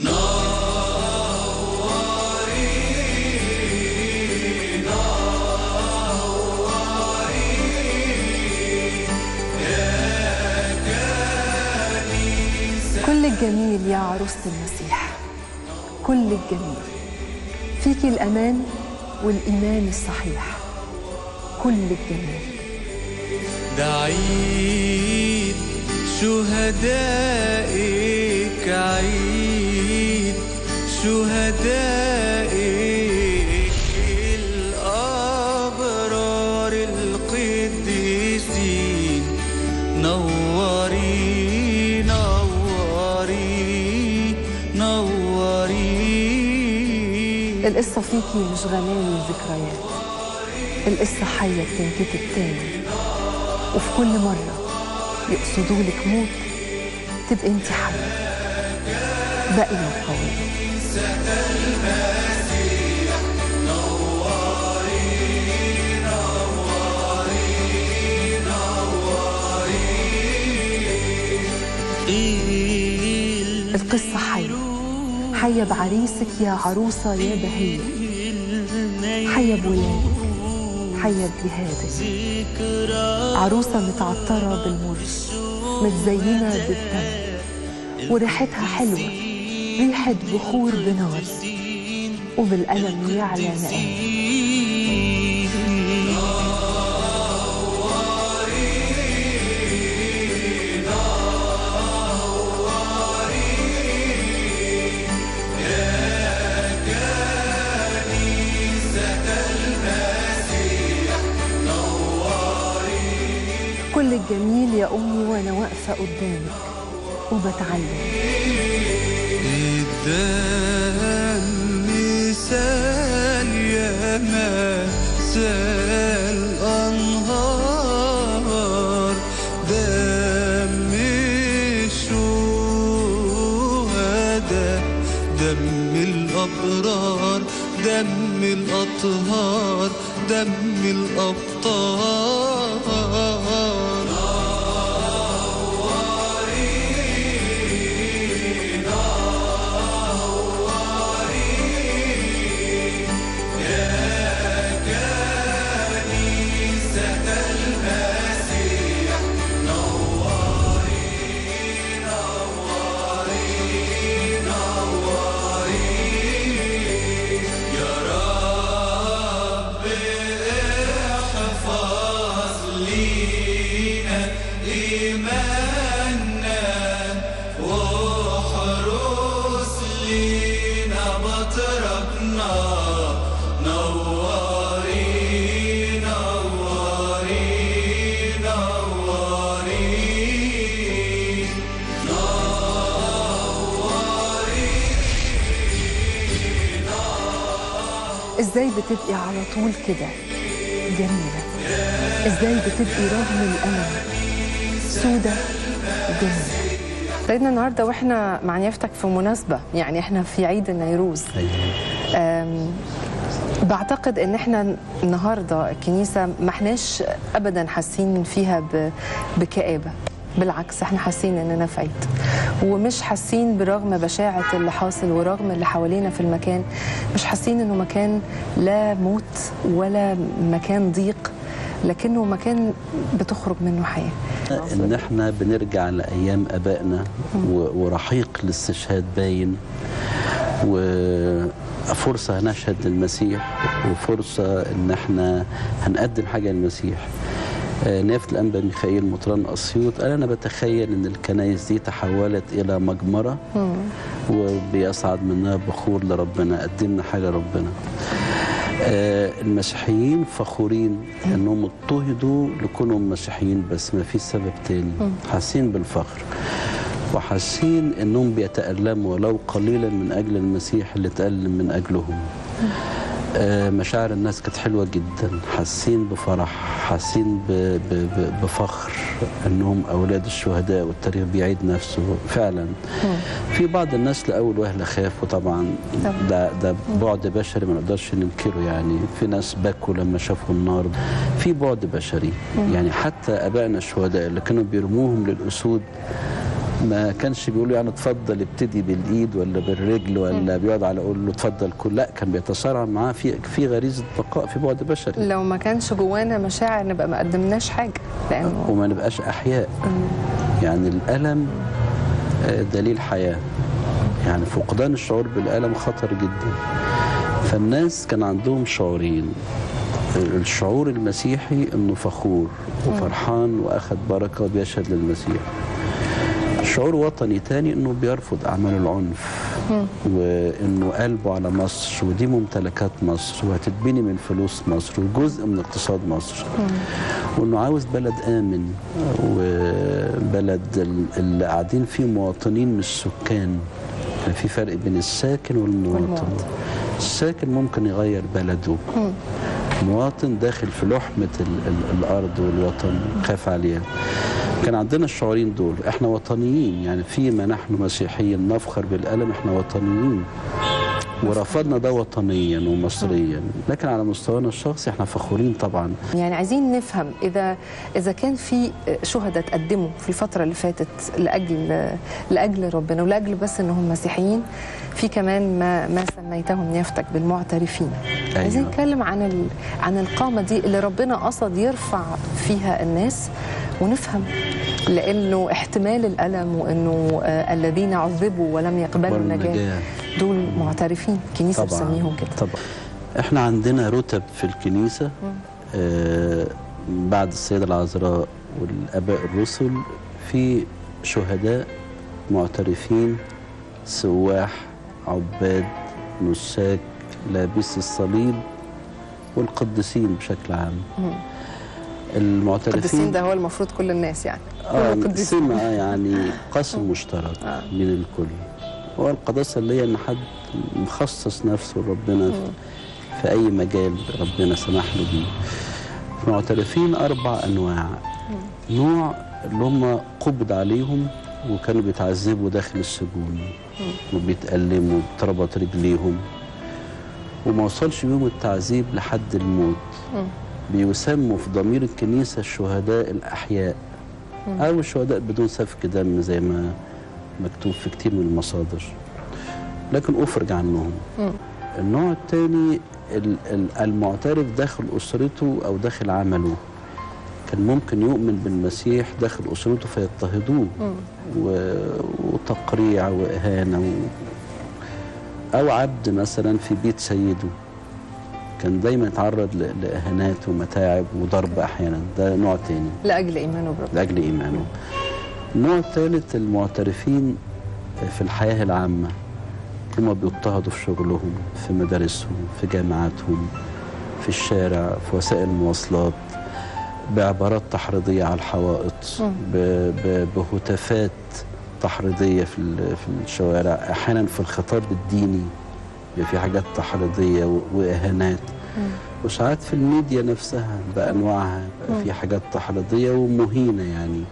كل الجميل يا عروسة المسيح كل الجميل فيك الأمان والإيمان الصحيح كل الجميل ده عيد شهدائك عيد شهدائك الأبرار القديسين نوري نوري نوري القصة فيكي مش غناوي وذكريات القصة حية بتنكتب تاني وفي كل مرة يقصدوا لك موت تبقى انت حية باقية وقوية القصة حية حية بعريسك يا عروسة يا بهية حية بولادك حية بجهادك عروسة متعطرة بالمر متزينة بالدم وريحتها حلوة ريحة بخور بنار وبالألم يعلى نقام كل الجميل يا أمي وأنا واقفة قدامك وبتعلم الدم سال يا ما سال أنهار دم الشهداء دم الأبرار دم الأطهار دم الأبطال إيماننا واحرس لينا بطرقنا نوري نوري نوري إزاي بتبقي على طول كده جميلة إزاي بتبقي رغم الألم سودة جميلة سيدنا النهاردة وإحنا مع نيافتك في مناسبة يعني إحنا في عيد النيروز أم، بعتقد ان احنا النهارده الكنيسه ما احناش ابدا حاسين فيها ب- بكآبه بالعكس احنا حاسين اننا في عيد ومش حاسين برغم بشاعه اللي حاصل ورغم اللي حوالينا في المكان مش حاسين انه مكان لا موت ولا مكان ضيق لكنه مكان بتخرج منه حياه ان احنا بنرجع لايام ابائنا و- ورحيق الاستشهاد باين وفرصه هنشهد للمسيح وفرصه ان احنا هنقدم حاجه للمسيح آه، نافت الانبا ميخائيل مطران اسيوط قال انا بتخيل ان الكنائس دي تحولت الى مجمره وبيصعد منها بخور لربنا قدمنا حاجه لربنا آه، المسيحيين فخورين انهم اضطهدوا لكونهم مسيحيين بس ما في سبب تاني حاسين بالفخر وحاسين انهم بيتألموا ولو قليلا من اجل المسيح اللي تألم من اجلهم آه، مشاعر الناس كانت حلوة جدا حاسين بفرح حاسين ب- ب- ب- بفخر انهم اولاد الشهداء والتاريخ بيعيد نفسه فعلا في بعض الناس لاول وهله خافوا طبعا ده ده بعد بشري ما نقدرش ننكره يعني في ناس بكوا لما شافوا النار في بعد بشري يعني حتى ابائنا الشهداء اللي كانوا بيرموهم للاسود ما كانش بيقول يعني اتفضل ابتدي بالايد ولا بالرجل ولا بيقعد على اقول له اتفضل كل لا كان بيتصارع معاه في في غريزه بقاء في بعد بشري لو ما كانش جوانا مشاعر نبقى ما قدمناش حاجه لانه وما نبقاش احياء يعني الالم آه، دليل حياه يعني فقدان الشعور بالالم خطر جدا فالناس كان عندهم شعورين الشعور المسيحي انه فخور وفرحان واخد بركه وبيشهد للمسيح شعور وطني تاني انه بيرفض اعمال العنف وانه قلبه على مصر ودي ممتلكات مصر وهتتبني من فلوس مصر وجزء من اقتصاد مصر وانه عاوز بلد امن وبلد ال- اللي قاعدين فيه مواطنين مش سكان يعني في فرق بين الساكن والمواطن, والمواطن. الساكن ممكن يغير بلده مواطن داخل في لحمة ال ال الأرض والوطن خاف عليها كان عندنا الشعورين دول احنا وطنيين يعني فيما نحن مسيحيين نفخر بالألم احنا وطنيين ورفضنا ده وطنيا ومصريا لكن على مستوانا الشخصي احنا فخورين طبعا يعني عايزين نفهم اذا اذا كان في شهداء تقدموا في الفتره اللي فاتت لاجل لاجل ربنا ولاجل بس انهم مسيحيين في كمان ما ما سميتهم نيافتك بالمعترفين أيوة. عايزين نتكلم عن ال... عن القامه دي اللي ربنا قصد يرفع فيها الناس ونفهم لانه احتمال الالم وانه آه الذين عذبوا ولم يقبلوا قبلوا النجاه النجاة. دول معترفين الكنيسه طبعا بتسميهم كده طبعا احنا عندنا رتب في الكنيسة آه بعد السيدة العذراء والآباء الرسل في شهداء معترفين سواح عباد نساك لابس الصليب والقديسين بشكل عام القديسين المعترفين ده هو المفروض كل الناس يعني اه كل القديسين. سمة يعني قسم مشترك من الكل هو القداسة اللي هي ان حد مخصص نفسه لربنا في, في اي مجال ربنا سمح له بيه معترفين اربع انواع نوع اللي هم قبض عليهم وكانوا بيتعذبوا داخل السجون وبيتألموا وبتربط رجليهم وما وصلش بيهم التعذيب لحد الموت بيسموا في ضمير الكنيسة الشهداء الأحياء أو الشهداء بدون سفك دم زي ما مكتوب في كتير من المصادر لكن أفرج عنهم النوع الثاني ال- ال- المعترف داخل أسرته أو داخل عمله كان ممكن يؤمن بالمسيح داخل أسرته فيضطهدوه و- وتقريع وإهانة و... أو عبد مثلا في بيت سيده كان دايما يتعرض ل- لإهانات ومتاعب وضرب أحيانا ده نوع تاني لاجل ايمانه بربنا لأجل إيمانه النوع الثالث المعترفين في الحياة العامة هم بيضطهدوا في شغلهم في مدارسهم في جامعاتهم في الشارع في وسائل المواصلات بعبارات تحريضية على الحوائط ب- ب- بهتافات تحريضية في ال- في الشوارع أحيانا في الخطاب الديني بيبقى في حاجات تحريضية و- وإهانات وساعات في الميديا نفسها بأنواعها بقى في حاجات تحريضية ومهينة يعني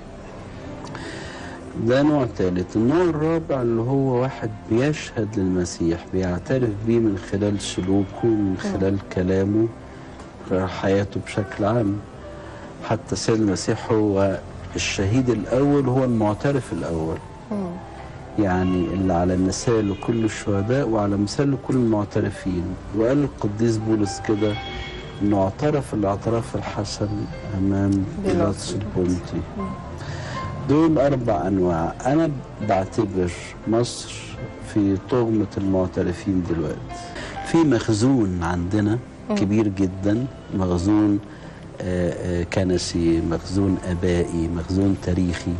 ده نوع ثالث النوع الرابع اللي هو واحد بيشهد للمسيح بيعترف بيه من خلال سلوكه من خلال كلامه من خلال حياته بشكل عام حتى السيد المسيح هو الشهيد الأول هو المعترف الأول يعني اللي على مثاله كل الشهداء وعلى مثاله كل المعترفين وقال القديس بولس كده انه اعترف الاعتراف الحسن امام بيلاطس البونتي دول اربع انواع انا بعتبر مصر في طغمه المعترفين دلوقتي في مخزون عندنا كبير جدا مخزون آه، آه، كنسي مخزون ابائي مخزون تاريخي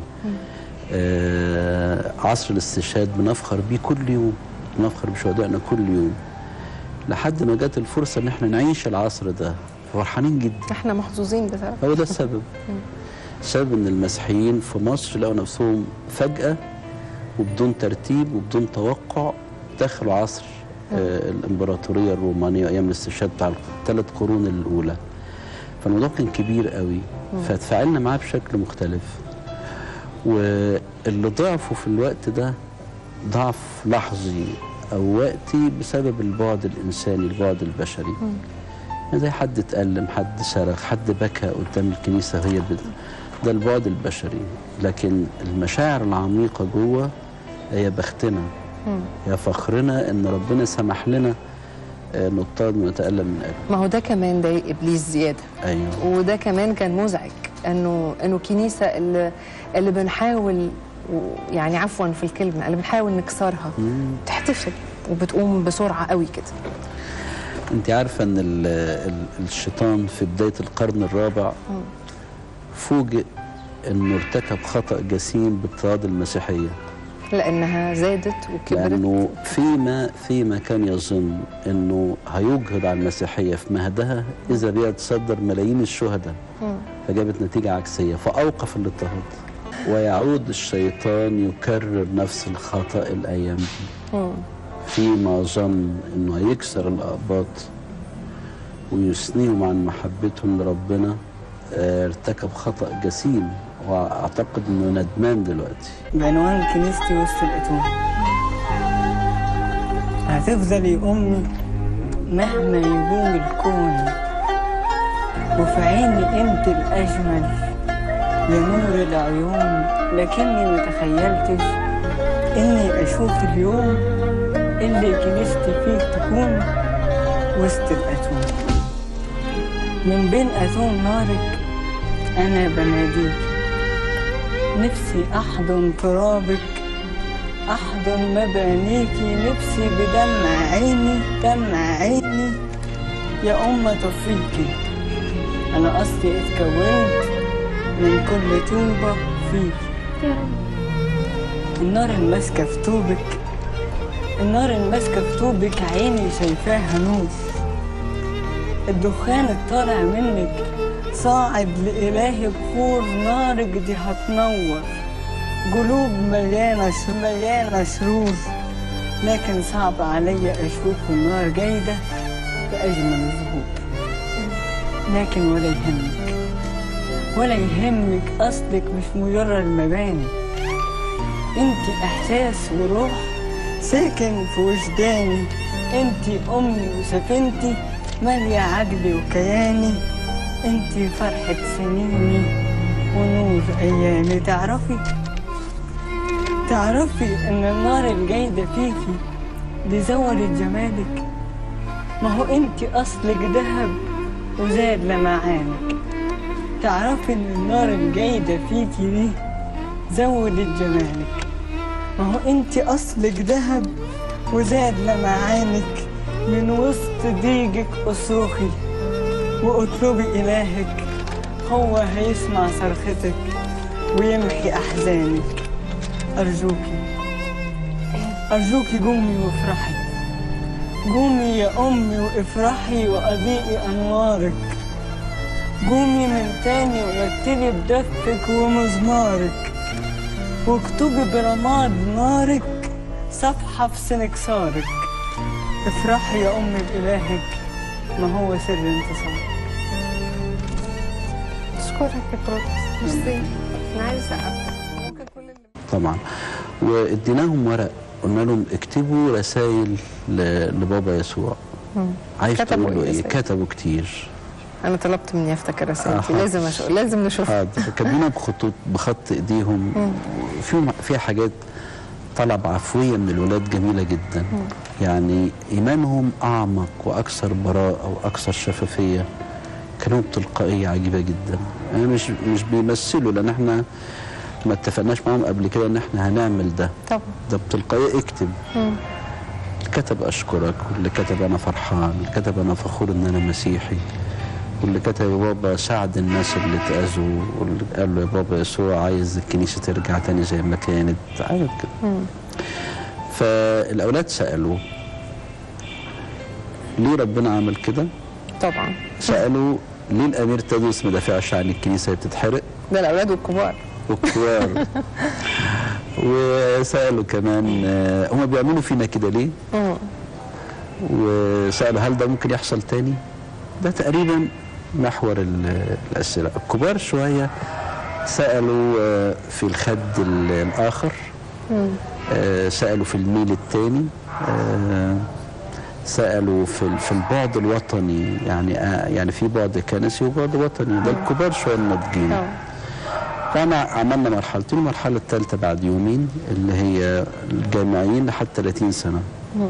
آه، عصر الاستشهاد بنفخر بيه كل يوم بنفخر بشهدائنا كل يوم لحد ما جت الفرصه ان احنا نعيش العصر ده فرحانين جدا احنا محظوظين بصراحه هو ده السبب السبب ان المسيحيين في مصر لقوا نفسهم فجأة وبدون ترتيب وبدون توقع دخلوا عصر آه الامبراطورية الرومانية ايام الاستشهاد بتاع الثلاث قرون الاولى فالموضوع كان كبير قوي فتفاعلنا معاه بشكل مختلف واللي ضعفوا في الوقت ده ضعف لحظي او وقتي بسبب البعد الانساني البعد البشري يعني زي حد اتألم حد صرخ حد بكى قدام الكنيسة وهي بت- ده البعد البشري لكن المشاعر العميقة جوه هي بختنا هي فخرنا ان ربنا سمح لنا آه، نضطهد ونتألم من أجل ما هو ده كمان ضايق ابليس زياده ايوه وده كمان كان مزعج انه انه الكنيسه اللي اللي بنحاول و- يعني عفوا في الكلمه اللي بنحاول نكسرها تحتفل وبتقوم بسرعه قوي كده انت عارفة ان ال- ال- الشيطان في بداية القرن الرابع فوجئ انه ارتكب خطأ جسيم باضطهاد المسيحية لانها زادت وكبرت لانه فيما فيما كان يظن انه هيجهض على المسيحيه في مهدها اذا بيتصدر ملايين الشهداء فجابت نتيجه عكسيه فاوقف الاضطهاد ويعود الشيطان يكرر نفس الخطا الايام دي مم. فيما ظن انه هيكسر الاقباط ويثنيهم عن محبتهم لربنا آه، ارتكب خطا جسيم واعتقد انه ندمان دلوقتي بعنوان كنيستي وسط الأتون هتفضلي أمي مهما يقوم الكون وفي عيني أنت الأجمل يا نور العيون لكني ما تخيلتش إني أشوف اليوم اللي كنيستي فيه تكون وسط الأتون من بين أتون نارك أنا بناديك نفسي أحضن ترابك أحضن مبانيكي نفسي بدمع عيني دمع عيني يا أمة طفيكي أنا أصلي اتكونت من كل طوبة فيكي النار الماسكة في طوبك النار الماسكة في طوبك عيني شايفاها نور الدخان الطالع منك صاعد لإله بخور نارك دي هتنور قلوب مليانة ش- مليانة شرور لكن صعب عليا أشوف النار جايدة بأجمل ظهور لكن ولا يهمك ولا يهمك أصلك مش مجرد مباني انت إحساس وروح ساكن في وجداني انت أمي وسفينتي مالية عقلي وكياني انت فرحة سنيني ونور أيامي تعرفي تعرفي ان النار الجايدة فيكي دي زودت جمالك ما هو انت اصلك ذهب وزاد لمعانك تعرفي ان النار الجايدة فيكي دي زودت جمالك ما هو انت اصلك ذهب وزاد لمعانك من وسط ضيقك اصرخي واطلبي الهك هو هيسمع صرختك ويمحي احزانك أرجوكي أرجوكي قومي وافرحي قومي يا أمي وافرحي وأضيئي أنوارك قومي من تاني ورتلي بدفك ومزمارك واكتبي برماد نارك صفحة في سنكسارك افرحي يا أمي بإلهك ما هو سر انتصارك اشكرك يا بروتس ميرسي انا عايزه اسقف ممكن كل اللي طبعا واديناهم ورق قلنا لهم اكتبوا رسائل ل- لبابا يسوع عايز كتبوا تقول له إيه ايه رسائل؟ كتبوا كتير انا طلبت مني افتكر رسالتي آه، لازم أشوف. لازم نشوفها حاضر كاتبينها بخطوط بخط ايديهم فيهم فيها حاجات طلب عفويه من الولاد جميله جدا يعني ايمانهم اعمق واكثر براءه واكثر شفافيه كانوا بتلقائيه عجيبه جدا يعني مش مش بيمثلوا لان احنا ما اتفقناش معاهم قبل كده ان احنا هنعمل ده طبعا ده بتلقائيه اكتب اللي كتب اشكرك واللي كتب انا فرحان اللي كتب انا فخور ان انا مسيحي واللي كتب يا بابا ساعد الناس اللي اتاذوا واللي قال له يا بابا يسوع عايز الكنيسه ترجع تاني زي ما كانت عارف كده فالاولاد سالوا ليه ربنا عمل كده طبعا سالوا ليه الامير تدرس ما دافعش عن الكنيسه بتتحرق ده الاولاد والكبار والكبار وسالوا كمان آه، هما بيعملوا فينا كده ليه مم. وسالوا هل ده ممكن يحصل تاني ده تقريبا محور ال- الاسئله الكبار شويه سالوا آه، في الخد ال- الاخر آه، سالوا في الميل الثاني سالوا في ال- في البعد الوطني يعني آه، يعني في بعد كنسي وبعد وطني ده الكبار شويه الناضجين اه فانا عملنا مرحلتين المرحله الثالثه بعد يومين اللي هي الجامعيين لحد 30 سنه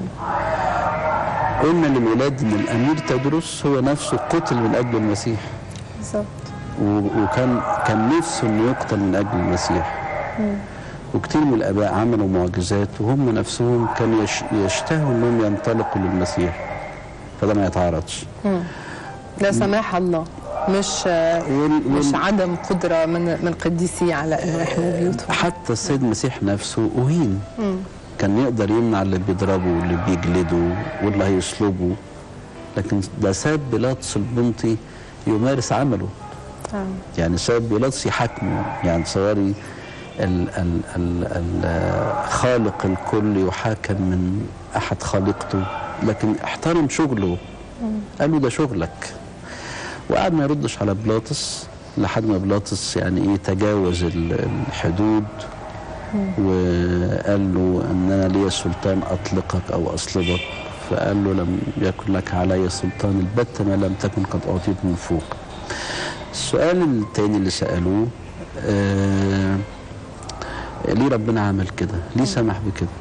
قلنا للولاد ان الامير تدرس هو نفسه قتل من اجل المسيح بالظبط و- وكان كان نفسه انه يقتل من اجل المسيح وكتير من الاباء عملوا معجزات وهم نفسهم كانوا يش- يشتهوا انهم ينطلقوا للمسيح فده ما يتعارضش ده سماح الله مش وال- مش وال- عدم قدره من من قديسيه على انه يحموا بيوتهم حتى السيد المسيح نفسه أهين كان يقدر يمنع اللي بيضربه واللي بيجلده واللي هيصلبه لكن ده ساب بيلاطس البنطي يمارس عمله آه. يعني ساب بيلاطس يحاكمه يعني تصوري ال ال ال ال خالق الكل يحاكم من أحد خالقته لكن احترم شغله قال له ده شغلك وقعد ما يردش على بيلاطس لحد ما بيلاطس يعني ايه تجاوز ال- الحدود وقال له ان انا لي سلطان اطلقك او اصلبك فقال له لم يكن لك علي سلطان البت ما لم تكن قد اعطيت من فوق السؤال التاني اللي سالوه آه ليه ربنا عمل كده ليه سمح بكده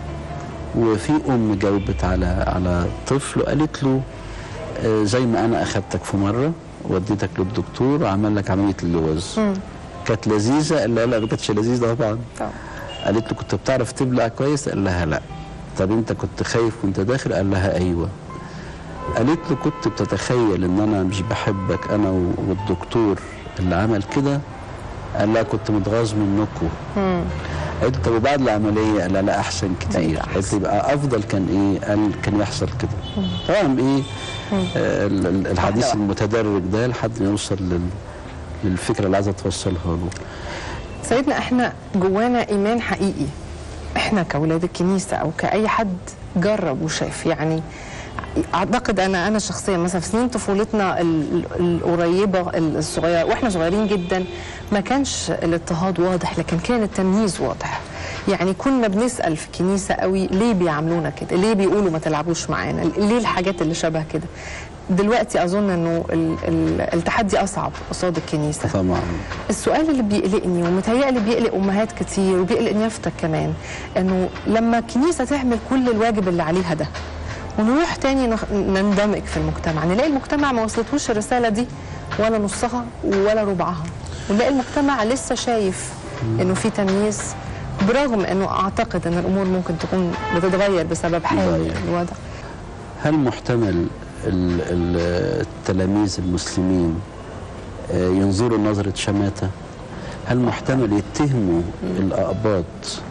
وفي ام جاوبت على على طفل وقالت له آه، زي ما انا اخدتك في مره وديتك للدكتور وعمل لك عمليه اللوز كانت لذيذه قال لها لا ما كانتش لذيذه طبعا طبعا قالت له كنت بتعرف تبلع كويس قال لها لا طب انت كنت خايف وانت داخل قال لها ايوه قالت له كنت بتتخيل ان انا مش بحبك انا و- والدكتور اللي عمل كده قال لها كنت متغاظ منكم قالت له طب وبعد العمليه قال لها لا احسن كتير قالت لي بقى افضل كان ايه قال كان يحصل كده طبعا ايه آه ال- ال- الحديث واحدة. المتدرج ده لحد ما يوصل لل للفكره اللي عايزه توصلها له سيدنا احنا جوانا ايمان حقيقي احنا كاولاد الكنيسه او كاي حد جرب وشاف يعني اعتقد انا انا شخصيا مثلا في سنين طفولتنا ال- ال- القريبه الصغيره واحنا صغيرين جدا ما كانش الاضطهاد واضح لكن كان التمييز واضح يعني كنا بنسال في الكنيسه قوي ليه بيعاملونا كده ليه بيقولوا ما تلعبوش معانا ليه الحاجات اللي شبه كده دلوقتي اظن انه ال- ال- التحدي اصعب قصاد الكنيسه طبعا السؤال اللي بيقلقني ومتهيألي بيقلق امهات كتير وبيقلق نيافتك كمان انه لما الكنيسه تعمل كل الواجب اللي عليها ده ونروح تاني نخ- نندمج في المجتمع نلاقي المجتمع ما وصلتوش الرساله دي ولا نصها ولا ربعها ونلاقي المجتمع لسه شايف انه في تمييز برغم انه اعتقد ان الامور ممكن تكون بتتغير بسبب حال بتتغير. الوضع هل محتمل ال- ال- التلاميذ المسلمين آه، ينظروا نظرة شماتة؟ هل محتمل يتهموا الأقباط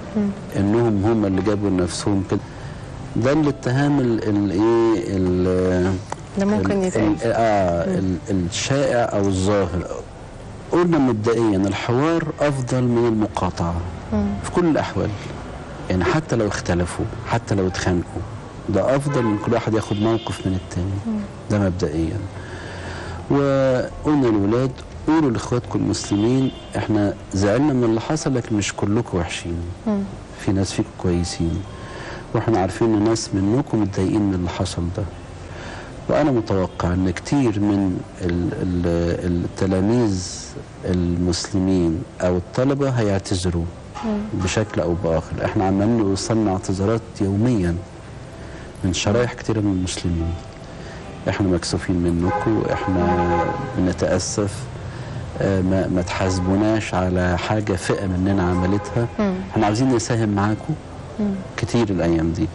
إنهم هم اللي جابوا لنفسهم كده؟ ده الاتهام ال- الايه ال- ده ممكن ال- يتقال. ال- اه ال- الشائع او الظاهر قلنا مبدئيا الحوار افضل من المقاطعه في كل الاحوال يعني حتى لو اختلفوا حتى لو اتخانقوا ده افضل من كل واحد ياخد موقف من التاني ده مبدئيا وقلنا للولاد قولوا لاخواتكم المسلمين احنا زعلنا من اللي حصل لكن مش كلكم وحشين في ناس فيكم كويسين واحنا عارفين ان ناس منكم متضايقين من اللي حصل ده وانا متوقع ان كتير من ال- ال- التلاميذ المسلمين او الطلبه هيعتذروا بشكل او باخر احنا عمالين يوصلنا اعتذارات يوميا من شرايح كتير من المسلمين احنا مكسوفين منكم احنا بنتاسف آه، ما, ما تحاسبوناش على حاجه فئه مننا عملتها احنا عاوزين نساهم معاكم كتير الايام دي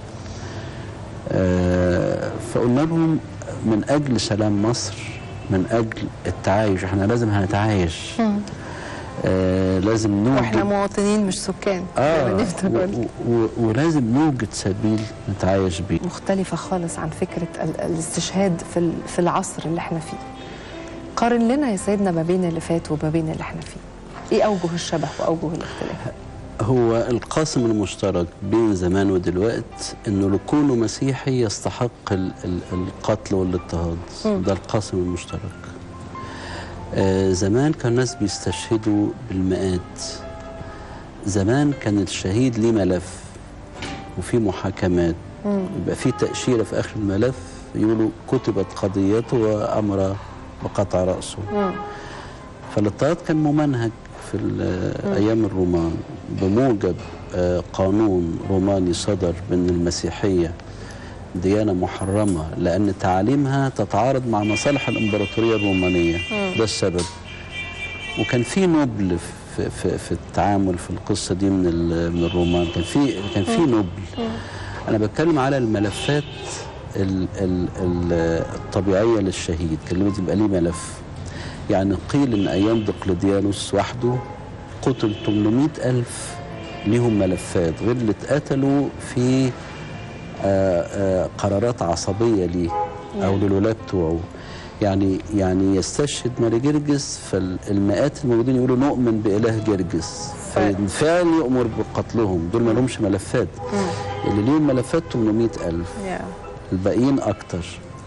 آه، فقلنا لهم من اجل سلام مصر من اجل التعايش احنا لازم هنتعايش آه لازم نوجد واحنا مواطنين مش سكان اه زي ما نفتكر. و- و- ولازم نوجد سبيل نتعايش بيه مختلفة خالص عن فكرة ال- الاستشهاد في ال- في العصر اللي احنا فيه. قارن لنا يا سيدنا ما بين اللي فات وما بين اللي احنا فيه. ايه اوجه الشبه واوجه الاختلاف؟ هو القاسم المشترك بين زمان ودلوقت انه لكونه مسيحي يستحق ال- ال- القتل والاضطهاد ده القاسم المشترك آه زمان كان الناس بيستشهدوا بالمئات زمان كان الشهيد ليه ملف وفي محاكمات يبقى في تأشيرة في آخر الملف يقولوا كتبت قضيته وأمر بقطع رأسه فالاضطهاد كان ممنهج في ال- أيام الرومان بموجب آه، قانون روماني صدر من المسيحية ديانة محرمة لأن تعاليمها تتعارض مع مصالح الإمبراطورية الرومانية ده السبب وكان في نبل في, في, في التعامل في القصة دي من, ال- من الرومان كان في كان في نبل أنا بتكلم على الملفات ال ال ال الطبيعية للشهيد كان لازم يبقى ليه ملف يعني قيل إن أيام دقلديانوس وحده قتل 800 ألف ليهم ملفات غير اللي اتقتلوا في آه، آه، قرارات عصبية ليه أو للولاة بتوعه يعني يعني يستشهد ماري جرجس فالمئات الموجودين يقولوا نؤمن بإله جرجس ف- فالفعل يأمر بقتلهم دول ما لهمش ملفات اللي ليهم ملفات 800 ألف يا الباقيين أكتر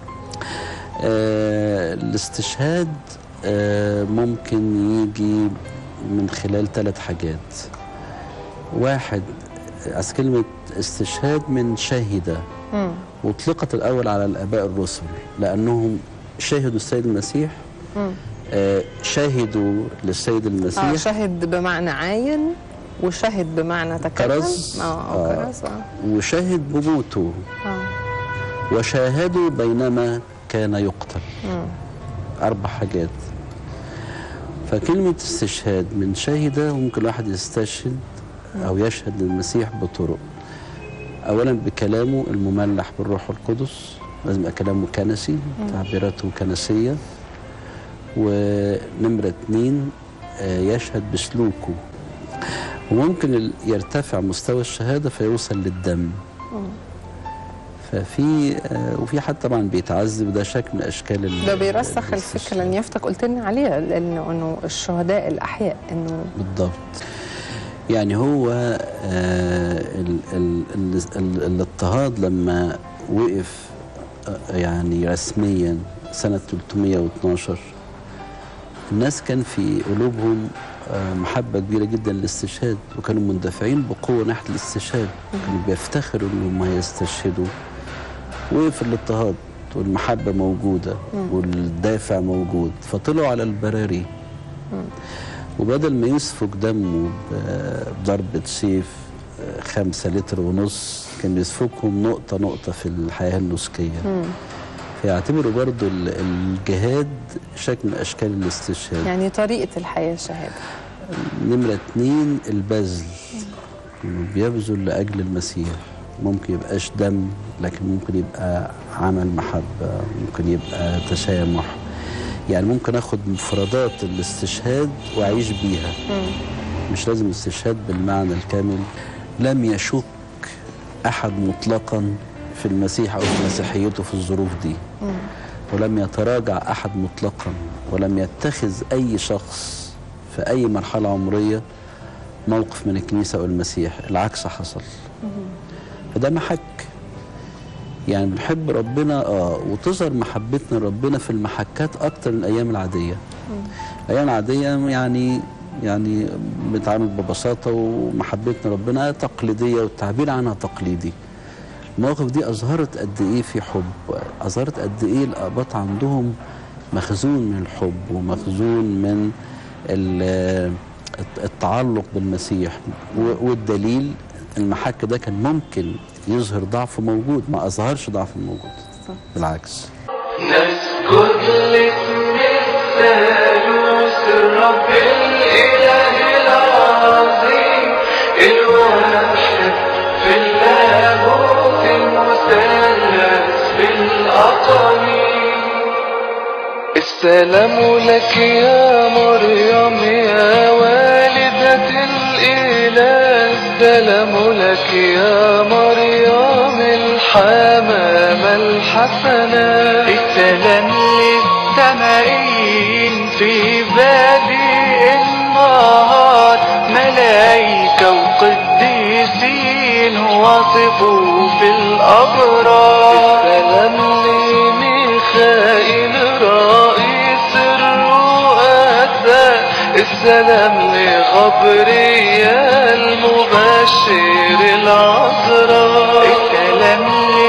آه الاستشهاد آه ممكن يجي من خلال ثلاث حاجات واحد أصل كلمة استشهاد من شهد مم. واطلقت الأول على الآباء الرسل لأنهم شهدوا السيد المسيح مم. آه شهدوا للسيد اه المسيح شهد بمعنى عاين وشهد بمعنى تكلم كرز. اه آه. آه. كرز اه وشهد بموته اه وشاهدوا بينما كان يقتل مم. أربع حاجات فكلمة استشهاد من شهد ممكن الواحد يستشهد أو يشهد للمسيح بطرق أولا بكلامه المملح بالروح القدس لازم يبقى كلامه كنسي تعبيراته كنسية ونمرة اتنين آه، يشهد بسلوكه وممكن ال- يرتفع مستوى الشهادة فيوصل للدم ففي آه، وفي حد طبعا بيتعذب ده شكل من اشكال ال- ده بيرسخ الفكره الاستشهاد. اللي نيافتك قلت لنا عليها لانه انه الشهداء الاحياء انه بالضبط يعني هو آه ال ال ال ال الاضطهاد لما وقف آه يعني رسميا سنة 312 الناس كان في قلوبهم آه محبة كبيرة جدا للاستشهاد وكانوا مندفعين بقوة ناحية الاستشهاد كانوا بيفتخروا انهم هيستشهدوا وقف الاضطهاد والمحبة موجودة والدافع موجود فطلعوا على البراري وبدل ما يسفك دمه ب- بضربة سيف آه، خمسة لتر ونص كان يسفكهم نقطة نقطة في الحياة النسكية فيعتبروا برضو ال- الجهاد شكل من أشكال الاستشهاد يعني طريقه الحياه شهاده نمرة اتنين البذل إنه بيبذل لأجل المسيح ممكن يبقاش دم لكن ممكن يبقى عمل محبة ممكن يبقى تسامح يعني ممكن اخد مفردات الاستشهاد واعيش بيها مش لازم الاستشهاد بالمعنى الكامل لم يشك احد مطلقا في المسيح او في مسيحيته في الظروف دي ولم يتراجع احد مطلقا ولم يتخذ اي شخص في اي مرحله عمريه موقف من الكنيسه او المسيح العكس حصل فده محك يعني بنحب ربنا اه وتظهر محبتنا لربنا في المحكات اكتر من الايام العاديه الايام العاديه يعني يعني بنتعامل ببساطه ومحبتنا ربنا تقليديه والتعبير عنها تقليدي المواقف دي اظهرت قد ايه في حب اظهرت قد ايه الاباط عندهم مخزون من الحب ومخزون من ال- التعلق بالمسيح و- والدليل المحك ده كان ممكن يظهر ضعف موجود ما اظهرش ضعف موجود بالعكس نسجد لاسم الثالوث الرب الإله العظيم الواحد في اللاهوت المثلث في الأقانيم السلام لك يا مريم يا والدة الإله السلام لك يا مريم الحمامة الحسنة السلام للسمائيين في بادئ النهار ملايكة وقديسين وصفوا في الأبرار السلام لميخائيل رئيس الرؤساء السلام لغبريال مبشر العذراء السلام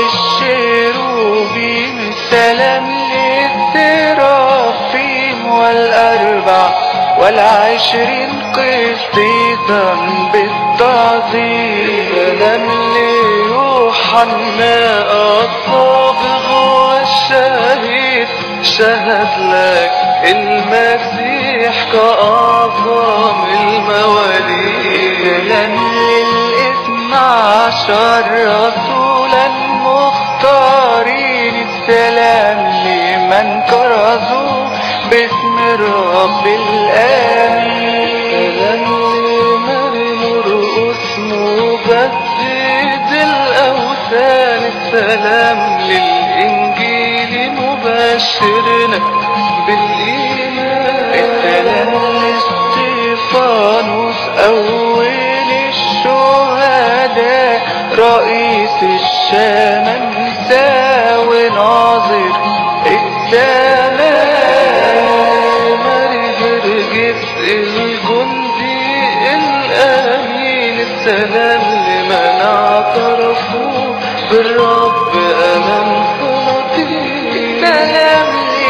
للشيروبيم السلام للسرافيم والأربع والعشرين قسيسا بالتعظيم سلام ليوحنا الصابغ والشهيد شهد لك المسيح كأعظم المواليد سلام للاثنى عشر رسولا مختارين السلام لمن كرزوا باسم الرب الآمين سلام لمريم رؤوس مبدد الأوثان السلام للإنجيل مبشرنا بالإيمان السلام لاستيفانوس أول الشهداء رئيس الشمامسة وناظر السماء ماري جرجس الجندي الأمين السلام لمن اعترفوا بالرب أمام صلاتي السلام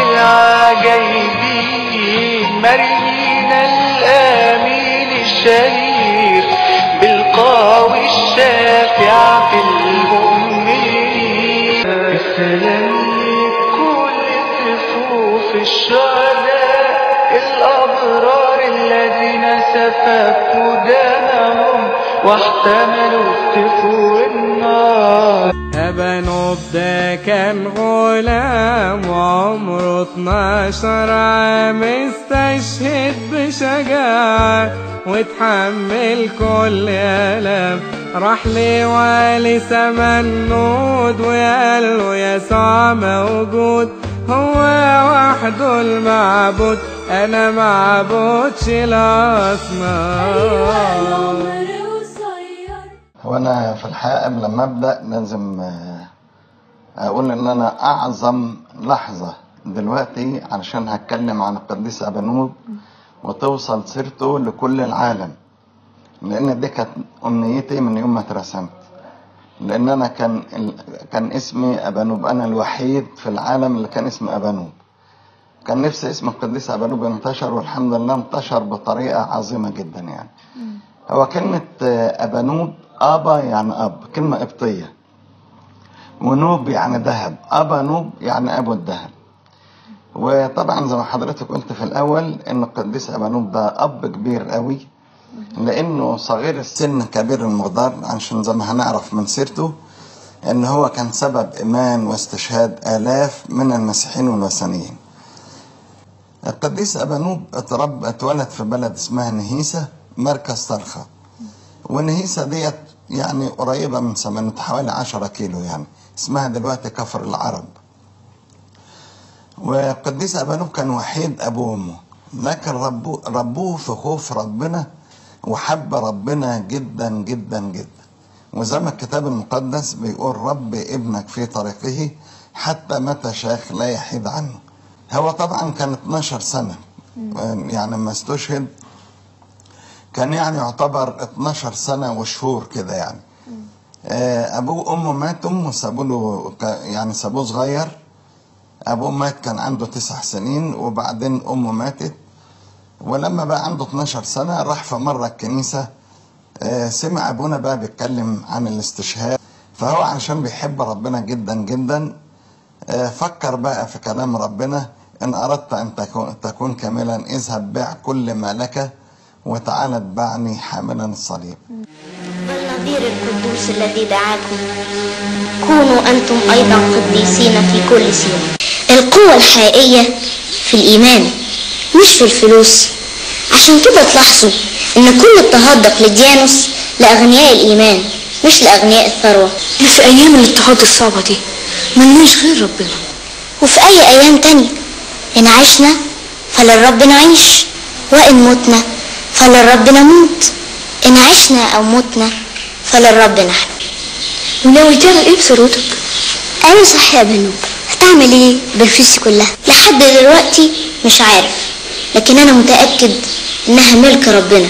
للعجيبين مريم الأمين الشهير بالقاوي الشافع في المؤمنين السلام لكل صفوف الشهداء الأبرار الذين سفكوا دمهم واحتملوا سفور النار أبنوب ده كان غلام وعمره 12 عام استشهد بشجاعة وتحمل كل ألم راح لوالي سمنود وقال له يسوع موجود هو وحده المعبود أنا معبودش الأصنام هو انا في الحقيقه قبل ما ابدا لازم آه، اقول ان انا اعظم لحظه دلوقتي علشان هتكلم عن القديس ابانوب وتوصل سيرته لكل العالم لان دي كانت امنيتي من يوم ما اترسمت لان انا كان ال- كان اسمي ابانوب انا الوحيد في العالم اللي كان اسمي ابانوب كان نفسي اسم القديس ابانوب ينتشر والحمد لله انتشر بطريقه عظيمه جدا يعني هو كلمة آه، أبانوب أبا يعني أب كلمة قبطية ونوب يعني ذهب أبا نوب يعني أبو الذهب وطبعا زي ما حضرتك قلت في الأول إن القديس أبانوب ده أب كبير قوي لأنه صغير السن كبير المقدار عشان زي ما هنعرف من سيرته إن هو كان سبب إيمان واستشهاد آلاف من المسيحيين والوثنيين القديس أبانوب اترب اتولد في بلد اسمها نهيسة مركز طرخة ونهيسة ديت يعني قريبة من سمنة حوالي عشرة كيلو يعني اسمها دلوقتي كفر العرب والقديس أبانوب كان وحيد أبوه وأمه لكن ربوه, ربوه في خوف ربنا وحب ربنا جدا جدا جدا وزي ما الكتاب المقدس بيقول رب ابنك في طريقه حتى متى شاخ لا يحيد عنه هو طبعا كان 12 سنة يعني لما استشهد كان يعني يعتبر 12 سنة وشهور كده يعني آه، أبوه وأمه ماتوا أمه سابوا له ك- يعني سابوه صغير أبوه مات كان عنده تسع سنين وبعدين أمه ماتت ولما بقى عنده 12 سنة راح في مرة الكنيسة آه، سمع أبونا بقى بيتكلم عن الاستشهاد فهو عشان بيحب ربنا جدا جدا آه، فكر بقى في كلام ربنا إن أردت أن تكون, تكون كاملا اذهب بيع كل ما لك وتعالى اتبعني حاملا الصليب والنظير القدوس الذي دعاكم كونوا أنتم أيضا قديسين في كل سيرة القوة الحقيقية في الإيمان مش في الفلوس عشان كده تلاحظوا إن كل اضطهاد دقلديانوس لأغنياء الإيمان مش لأغنياء الثروة في أيام الاضطهاد الصعبة دي ملناش غير ربنا وفي أي أيام تانية إن عشنا فللرب نعيش وإن متنا فللرب نموت إن عشنا أو متنا فللرب نحن وناوي تعمل إيه بثروتك؟ أنا صح يا بنوب هتعمل إيه بالفلوس كلها لحد دلوقتي مش عارف لكن أنا متأكد إنها ملك ربنا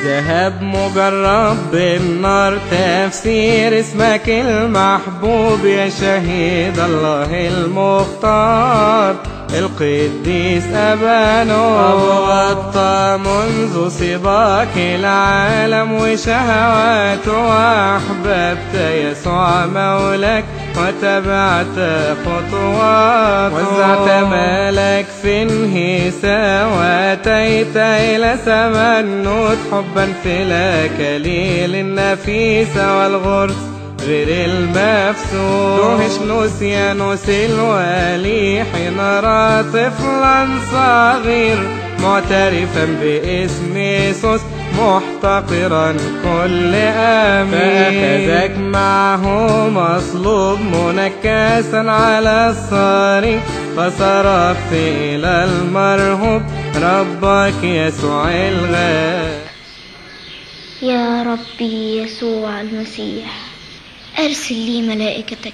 ذهب مجرب بالنار تفسير اسمك المحبوب يا شهيد الله المختار القديس أبانو أبو غطى منذ سباك العالم وشهواته وأحببت يسوع مولاك وتبعت خطواته وزعت مالك في انهسا واتيت إلى سما النوت حبا في الأكاليل النفيسة والغرس غير المفسود روحش نوسيانوس الوالي حين رأى طفلا صغير معترفا باسم يسوس محتقرا كل امين فاخذك معه مصلوب منكسا على الصليب فصرفت الى المرهوب ربك يسوع الغالي يا ربي يسوع المسيح أرسل لي ملائكتك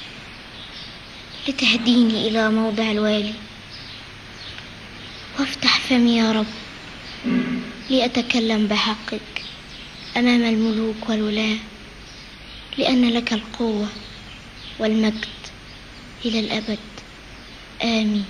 لتهديني إلى موضع الوالي وافتح فمي يا رب لأتكلم بحقك أمام الملوك والولاة لأن لك القوة والمجد إلى الأبد آمين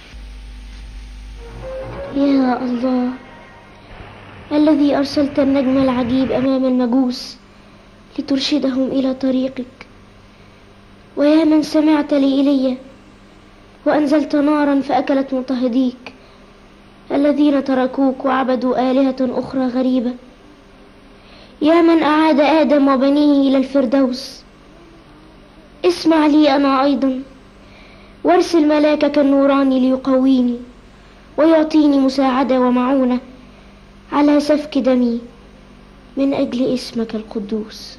يا الله الذي أرسلت النجم العجيب أمام المجوس لترشدهم إلى طريقك ويا من سمعت لإيليا وأنزلت نارا فأكلت مضطهديك الذين تركوك وعبدوا آلهة أخرى غريبة يا من أعاد آدم وبنيه إلى الفردوس اسمع لي أنا أيضا وارسل ملاكك النوراني ليقويني ويعطيني مساعدة ومعونة على سفك دمي من أجل اسمك القدوس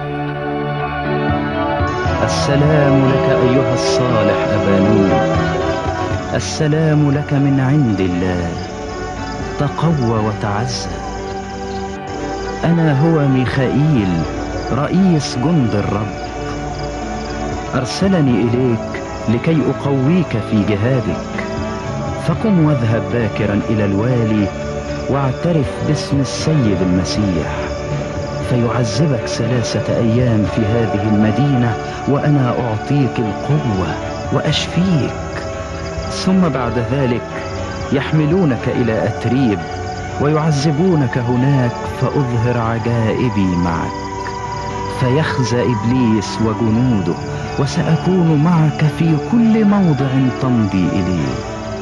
السلام لك أيها الصالح أبا نور السلام لك من عند الله تقوى وتعزى أنا هو ميخائيل رئيس جند الرب أرسلني إليك لكي أقويك في جهادك فقم واذهب باكرا إلى الوالي واعترف باسم السيد المسيح فيعذبك ثلاثة أيام في هذه المدينة وأنا أعطيك القوة وأشفيك ثم بعد ذلك يحملونك إلى أتريب ويعذبونك هناك فأظهر عجائبي معك فيخزى إبليس وجنوده وسأكون معك في كل موضع تمضي إليه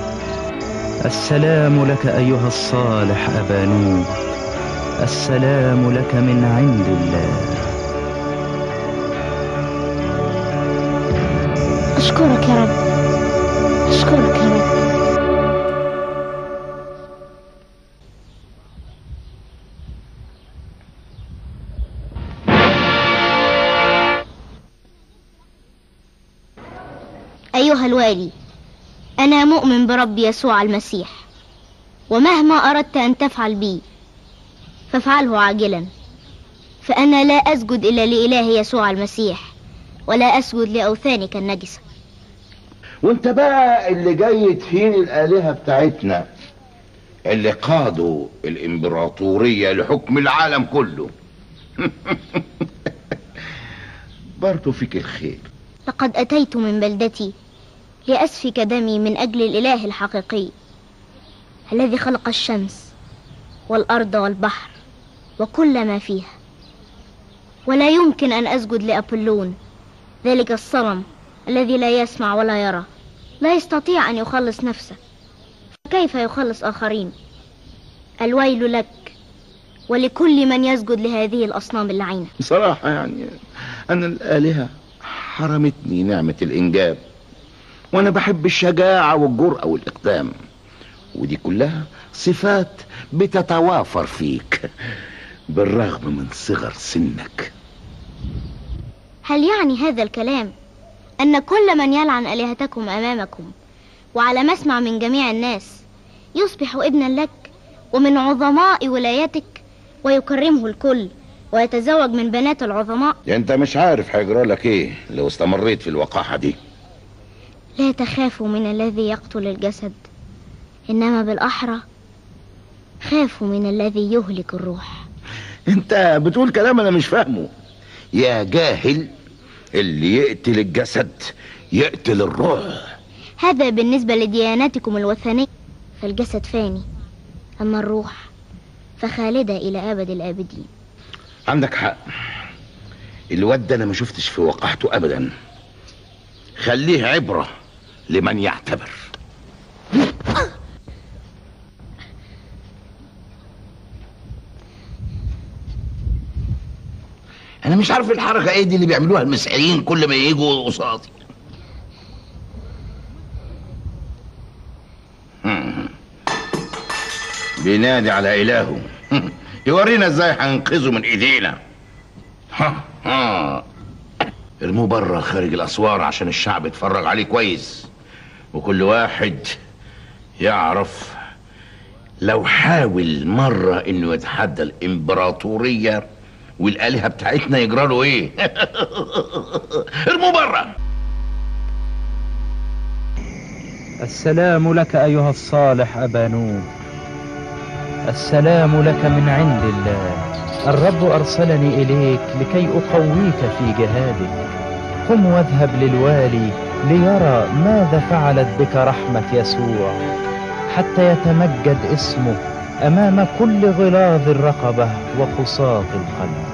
السلام لك أيها الصالح أبا نوح السلام لك من عند الله أشكرك يا رب أشكرك يا رب أيها الوالي أنا مؤمن برب يسوع المسيح ومهما أردت أن تفعل بي فافعله عاجلا فأنا لا أسجد إلا لإله يسوع المسيح ولا أسجد لأوثانك النجسة وانت بقى اللي جاي تهين الآلهة بتاعتنا اللي قادوا الإمبراطورية لحكم العالم كله برضو فيك الخير لقد أتيت من بلدتي لأسفك دمي من أجل الإله الحقيقي الذي خلق الشمس والأرض والبحر وكل ما فيها ولا يمكن أن أسجد لأبولون ذلك الصنم الذي لا يسمع ولا يرى لا يستطيع أن يخلص نفسه كيف يخلص آخرين الويل لك ولكل من يسجد لهذه الأصنام اللعينة بصراحة يعني أنا الآلهة حرمتني نعمة الإنجاب وأنا بحب الشجاعة والجرأة والإقدام ودي كلها صفات بتتوافر فيك بالرغم من صغر سنك هل يعني هذا الكلام أن كل من يلعن آلهتكم أمامكم وعلى مسمع من جميع الناس يصبح ابنا لك ومن عظماء ولايتك ويكرمه الكل ويتزوج من بنات العظماء انت مش عارف هيجرى لك ايه لو استمريت في الوقاحة دي لا تخافوا من الذي يقتل الجسد إنما بالأحرى خافوا من الذي يهلك الروح انت بتقول كلام انا مش فاهمه يا جاهل اللي يقتل الجسد يقتل الروح هذا بالنسبة لديانتكم الوثنية فالجسد فاني أما الروح فخالدة إلى أبد الآبدين عندك حق الواد ده انا ما شفتش في وقحته ابدا خليه عبرة لمن يعتبر انا مش عارف الحركة ايه دي اللي بيعملوها المسيحيين كل ما يجوا قصادي بينادي على الهه يورينا ازاي هننقذه من ايدينا ها ها ارموه بره خارج الاسوار عشان الشعب يتفرج عليه كويس وكل واحد يعرف لو حاول مرة انه يتحدى الامبراطورية والالهة بتاعتنا يجرى له ايه ارموه بره السلام لك أيها الصالح أبا نوح السلام لك من عند الله الرب أرسلني إليك لكي أقويك في جهادك قم واذهب للوالي ليرى ماذا فعلت بك رحمة يسوع حتى يتمجد اسمه أمام كل غلاظ الرقبة وقساط القلب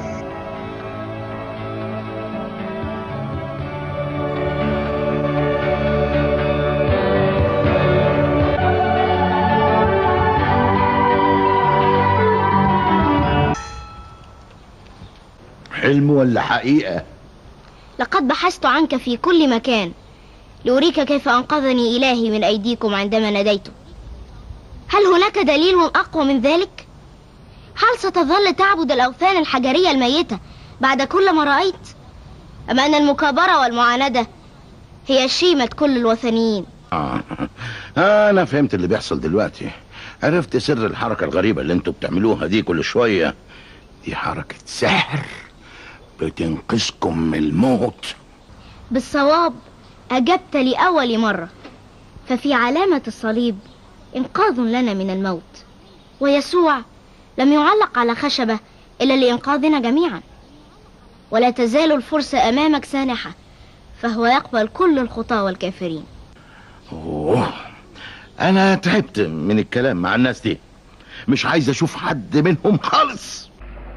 حلم ولا حقيقة لقد بحثت عنك في كل مكان لأريك كيف أنقذني إلهي من أيديكم عندما ناديته هل هناك دليل أقوى من ذلك؟ هل ستظل تعبد الأوثان الحجرية الميتة بعد كل ما رأيت؟ أم أن المكابرة والمعاندة هي شيمة كل الوثنيين آه. انا فهمت اللي بيحصل دلوقتي عرفت سر الحركة الغريبة اللي انتوا بتعملوها دي كل شوية دي حركة سحر بتنقذكم من الموت بالصواب أجبت لأول مرة ففي علامة الصليب إنقاذ لنا من الموت ويسوع لم يعلق على خشبة إلا لإنقاذنا جميعا ولا تزال الفرصة أمامك سانحة فهو يقبل كل الخطاة والكافرين أوه. انا تعبت من الكلام مع الناس دي مش عايز اشوف حد منهم خالص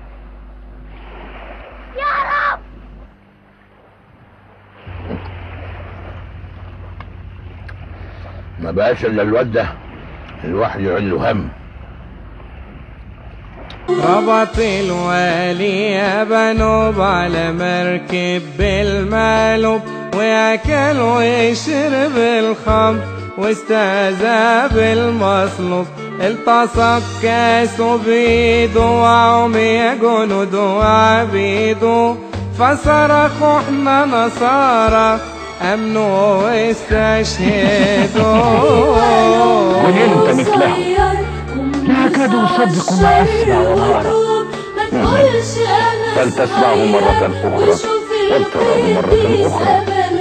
يا رب ما بقاش الا الواد ده الواحد يعين له هم ربط الوالي يا بنوب على مركب بالمالوب واكل وشرب الخمر واستهزأ بالمصلوب التصق كاسه بيده وعمي جنوده وعبيده فصرخوا احنا نصارى امنوا واستشهدوا كن انت مثله لا أكاد أصدق ما أسمع وأرى فلتسمعه مرة أخرى ولتراه مرة أخرى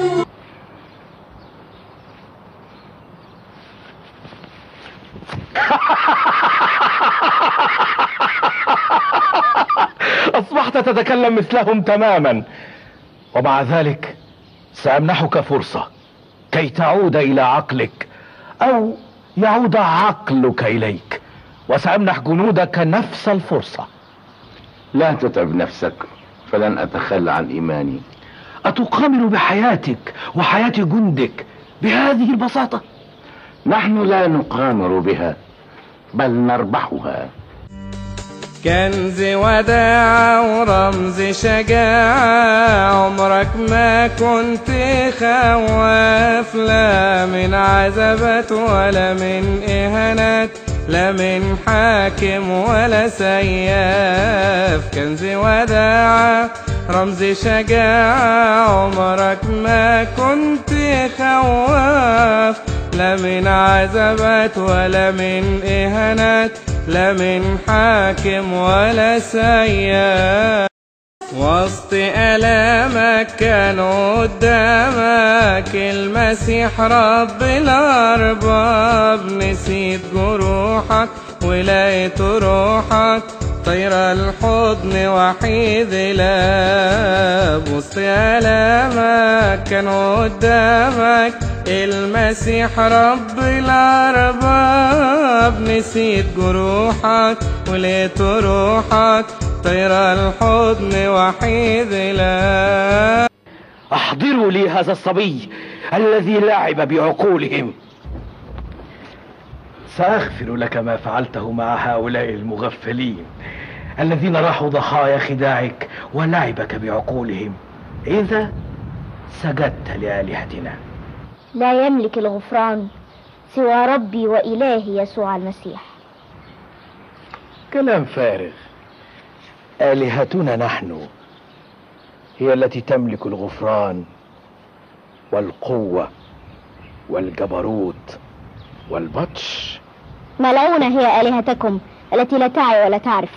أصبحت تتكلم مثلهم تماما ومع ذلك سأمنحك فرصة كي تعود إلى عقلك أو يعود عقلك إليك وسأمنح جنودك نفس الفرصة لا تتعب نفسك فلن أتخلى عن إيماني أتقامر بحياتك وحياة جندك بهذه البساطة نحن لا نقامر بها بل نربحها كنز وداع ورمز شجاع عمرك ما كنت خواف لا من عذبات ولا من إهانات لا من حاكم ولا سياف كنز وداع رمز شجاع عمرك ما كنت خواف لا من عذبات ولا من إهانات لا من حاكم ولا سياف وسط ألامك كان قدامك المسيح رب الأرباب نسيت جروحك ولقيت روحك طير الحضن وحيد لا بص ألامك كان قدامك المسيح رب الأرباب نسيت جروحك ولقيت روحك طير الحضن وحيد لا احضروا لي هذا الصبي الذي لعب بعقولهم سأغفر لك ما فعلته مع هؤلاء المغفلين الذين راحوا ضحايا خداعك ولعبك بعقولهم إذا سجدت لآلهتنا لا يملك الغفران سوى ربي وإلهي يسوع المسيح كلام فارغ آلهتنا نحن هي التي تملك الغفران والقوة والجبروت والبطش ملعونة هي آلهتكم التي لا تعي ولا تعرف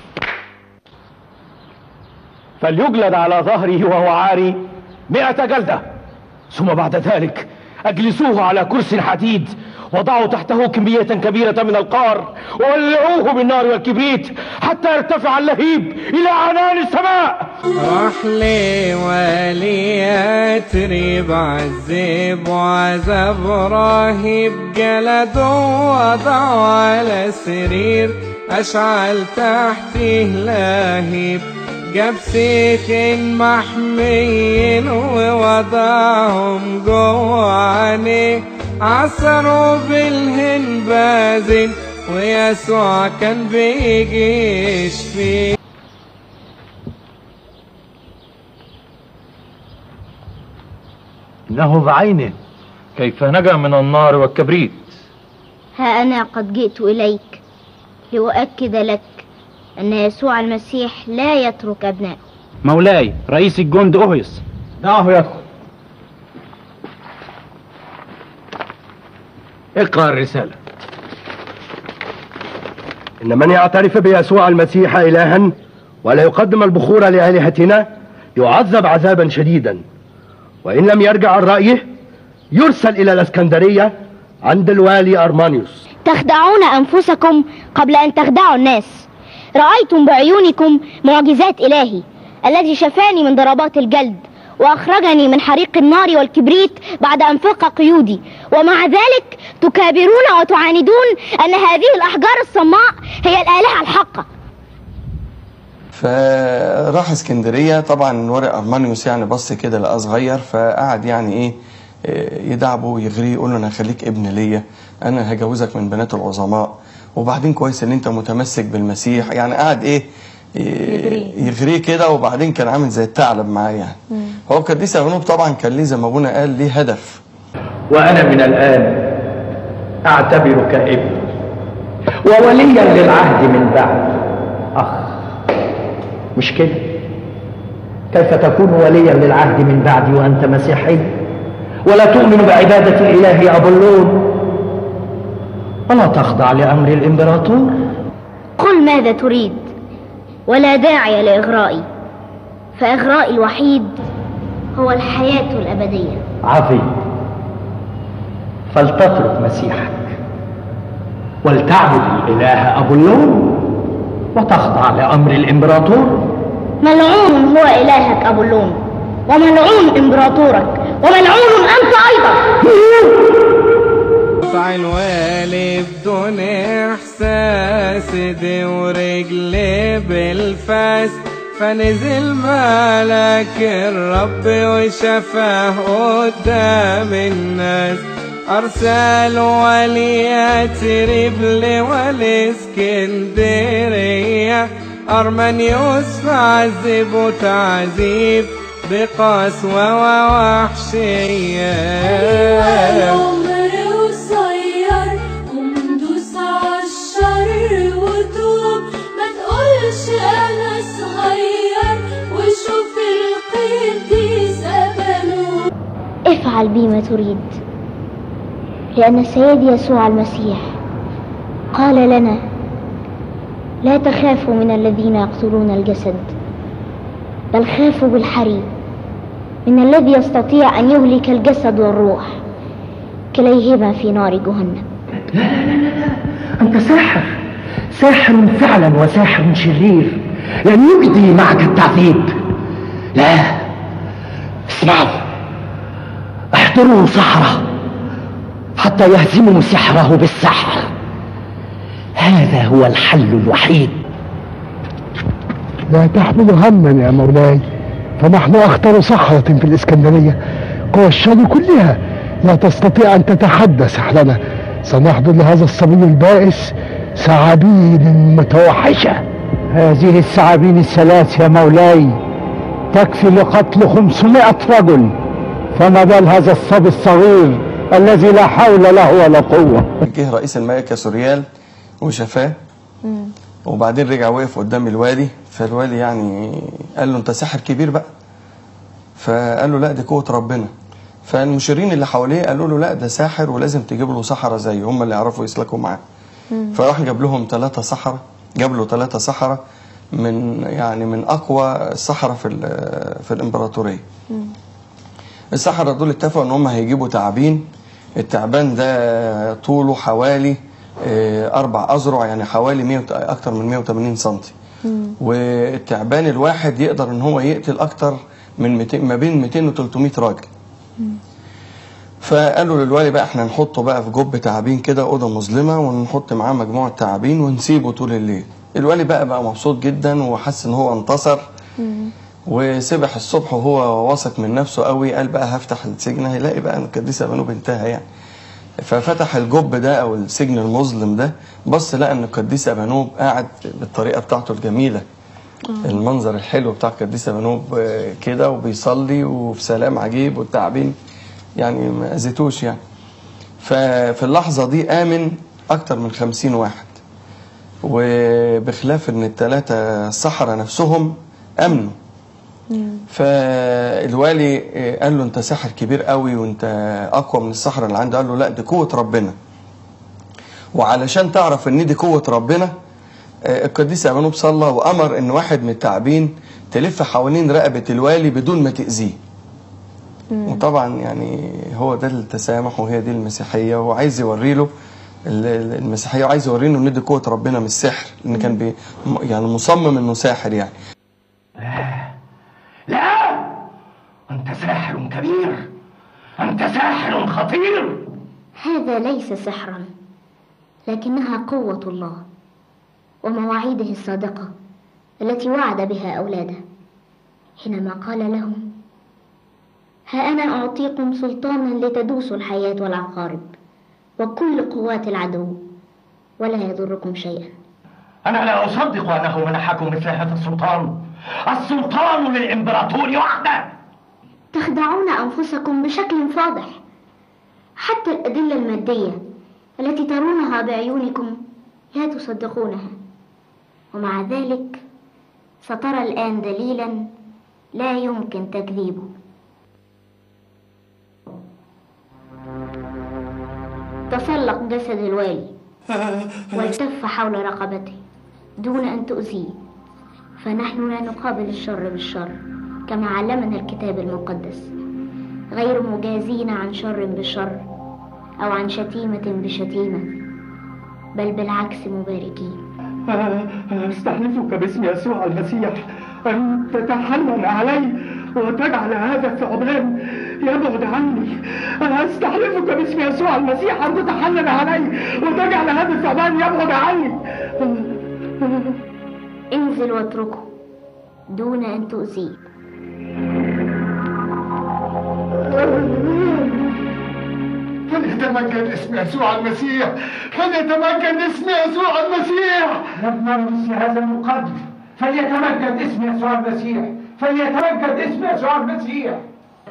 فليجلد على ظهره وهو عاري مئة جلدة ثم بعد ذلك أجلسوه على كرسي حديد وضعوا تحته كمية كبيرة من القار وولعوه بالنار والكبريت حتى يرتفع اللهيب إلى عنان السماء راح لي ولي يتريب عذب وعذاب رهيب جلده وضعه على سرير أشعل تحته لهيب جاب سيخين محميين ووضعهم جوه عينيه عصروا بالهنبازين ويسوع كان بيجي يشفيه إنه بعينه كيف نجا من النار والكبريت ها أنا قد جئت إليك لأؤكد لك أن يسوع المسيح لا يترك أبنائه مولاي رئيس الجند أوهيس دعه يدخل اقرأ الرسالة إن من يعترف بيسوع المسيح إلها ولا يقدم البخور لآلهتنا يعذب عذابا شديدا وإن لم يرجع عن رأيه يرسل إلى الإسكندرية عند الوالي أرمانيوس تخدعون أنفسكم قبل أن تخدعوا الناس رأيتم بعيونكم معجزات إلهي الذي شفاني من ضربات الجلد وأخرجني من حريق النار والكبريت بعد أن فك قيودي ومع ذلك تكابرون وتعاندون أن هذه الأحجار الصماء هي الآلهة الحقة فراح اسكندريه طبعا ورق ارمانيوس يعني بص كده لقاه صغير فقعد يعني ايه إيه، يدعبه ويغريه يقول له انا هخليك ابن ليا انا هجوزك من بنات العظماء وبعدين كويس ان انت متمسك بالمسيح يعني قعد ايه إيه، يغريه كده وبعدين كان عامل زي الثعلب معاه يعني هو القديس اغنوب طبعا كان ليه زي ما ابونا قال ليه هدف وأنا من الآن أعتبرك ابن ووليا للعهد من بعد أخ مش كده كيف تكون وليا للعهد من بعدي وأنت مسيحي ولا تؤمن بعبادة الإله أبولون ولا تخضع لأمر الإمبراطور قل ماذا تريد ولا داعي لإغرائي فإغرائي الوحيد هو الحياة الأبدية عظيم فلتترك مسيحك ولتعبد الإله أبولون وتخضع لأمر الإمبراطور ملعون هو إلهك أبولون وملعون إمبراطورك وملعون أنت أيضا رفع الوالي بدون احساس ايدي ورجلي بالفاس فنزل ملك الرب وشفاه قدام الناس أرسل ولي تريبل والإسكندرية أرمنيوس فعذبه تعذيب بقسوة ووحشية العمر قصير قوم دوس عالشر وتوب ما تقولش انا صغير وشوف القديس قبله افعل بي ما تريد لأن السيد يسوع المسيح قال لنا لا تخافوا من الذين يقتلون الجسد بل خافوا بالحري من الذي يستطيع أن يهلك الجسد والروح كليهما في نار جهنم أنت ساحر ساحر فعلا وساحر شرير لن يجدي معك التعذيب لا اسمعوا احضروا سحرة حتى يهزموا سحره بالسحر هذا هو الحل الوحيد لا تحمل هما يا مولاي فنحن أخطر صحراء في الإسكندرية قوى الشام كلها لا تستطيع أن تتحدى سحرنا سنحضر لهذا الصبي البائس ثعابين متوحشة هذه الثعابين الثلاث يا مولاي تكفي لقتل خمسمائة رجل فما بال هذا الصبي الصغير الذي لا حول له ولا قوة جه رئيس الملكة سوريال وشافاه وبعدين رجع وقف قدام الوالي فالوالي يعني قال له انت ساحر كبير بقى فقال له لا دي قوة ربنا فالمشيرين اللي حواليه قالوا له لا ده ساحر ولازم تجيب له سحرة زيه هم اللي يعرفوا يسلكوا معاه فراح جاب لهم ثلاثة سحرة جاب له ثلاثة سحرة من يعني من أقوى السحرة في ال- في الإمبراطورية السحرة دول اتفقوا ان هم هيجيبوا تعابين التعبان ده طوله حوالي آه، أربع أذرع يعني حوالي 100 أكتر من 180 سنتي والتعبان الواحد يقدر ان هو يقتل أكتر من 200 ما بين 200 و 300 راجل فقالوا للوالي بقى احنا نحطه بقى في جب تعابين كده اوضه مظلمه ونحط معاه مجموعه تعابين ونسيبه طول الليل الوالي بقى بقى مبسوط جدا وحس ان هو انتصر وسبح الصبح وهو واثق من نفسه قوي قال بقى هفتح السجن هيلاقي بقى ان القديسه بنوب انتهى يعني ففتح الجب ده او السجن المظلم ده بص لقى ان القديسه بنوب قاعد بالطريقه بتاعته الجميله المنظر الحلو بتاع القديسه بنوب آه، كده وبيصلي وفي سلام عجيب والتعبين يعني ما اذيتوش يعني ففي اللحظه دي امن اكتر من خمسين واحد وبخلاف ان الثلاثه السحره نفسهم امنوا فالوالي آه، قال له انت ساحر كبير قوي وانت اقوى من السحرة اللي عنده قال له لا دي قوة ربنا وعلشان تعرف ان دي قوة ربنا آه، القديس أمانوب صلى وأمر ان واحد من التعابين تلف حوالين رقبة الوالي بدون ما تأذيه وطبعا يعني هو ده التسامح وهي دي المسيحية وهو عايز يوري له ال- ال- المسيحية وعايز يوري له ان دي قوة ربنا مش سحر لان كان بي يعني مصمم انه ساحر يعني لا أنت ساحر كبير أنت ساحر خطير هذا ليس سحرا لكنها قوة الله ومواعيده الصادقة التي وعد بها أولاده حينما قال لهم ها أنا أعطيكم سلطانا لتدوسوا الحياة والعقارب وكل قوات العدو ولا يضركم شيئا أنا لا أصدق أنه منحكم مثل هذا السلطان السلطان للإمبراطور وحده تخدعون أنفسكم بشكل فاضح حتى الأدلة المادية التي ترونها بعيونكم لا تصدقونها ومع ذلك سترى الآن دليلا لا يمكن تكذيبه تسلق جسد الوالي والتف حول رقبته دون أن تؤذيه فنحن لا نقابل الشر بالشر كما علمنا الكتاب المقدس غير مجازين عن شر بالشر أو عن شتيمة بشتيمة بل بالعكس مباركين أستحلفك باسم يسوع المسيح أن تتحنن علي وتجعل هذا الثعبان يبعد عني أنا أستحلفك باسم يسوع المسيح أن تتحنن علي وتجعل هذا الثعبان يبعد عني انزل واتركه دون أن تؤذيه فليتمجد اسم يسوع المسيح فليتمجد اسم يسوع المسيح نبنى مثل هذا المقدس فليتمجد اسم يسوع المسيح فليتمجد اسم يسوع المسيح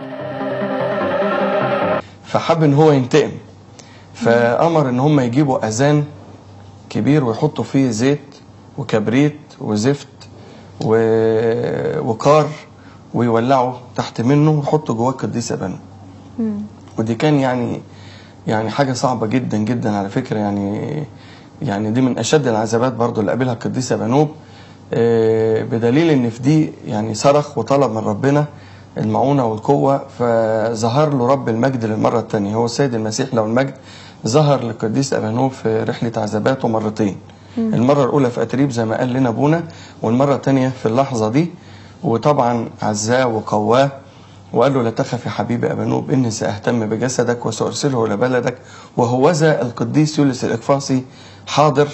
فحب ان هو ينتقم فامر ان هم يجيبوا اذان كبير ويحطوا فيه زيت وكبريت وزفت و... وقار ويولعوا تحت منه ويحطوا جواه القديس ابانو ودي كان يعني يعني حاجه صعبه جدا جدا على فكره يعني يعني دي من اشد العذابات برضو اللي قابلها القديس ابانوب آه، بدليل ان في دي يعني صرخ وطلب من ربنا المعونه والقوه فظهر له رب المجد للمره الثانيه هو السيد المسيح له المجد ظهر للقديس ابانوب في رحله عذاباته مرتين مم. المرة الأولى في أتريب زي ما قال لنا أبونا والمرة الثانية في اللحظة دي وطبعا عزاه وقواه وقال له لا تخف يا حبيبي أبنوب إني سأهتم بجسدك وسأرسله إلى بلدك وهوذا القديس يولس الإقفاصي حاضر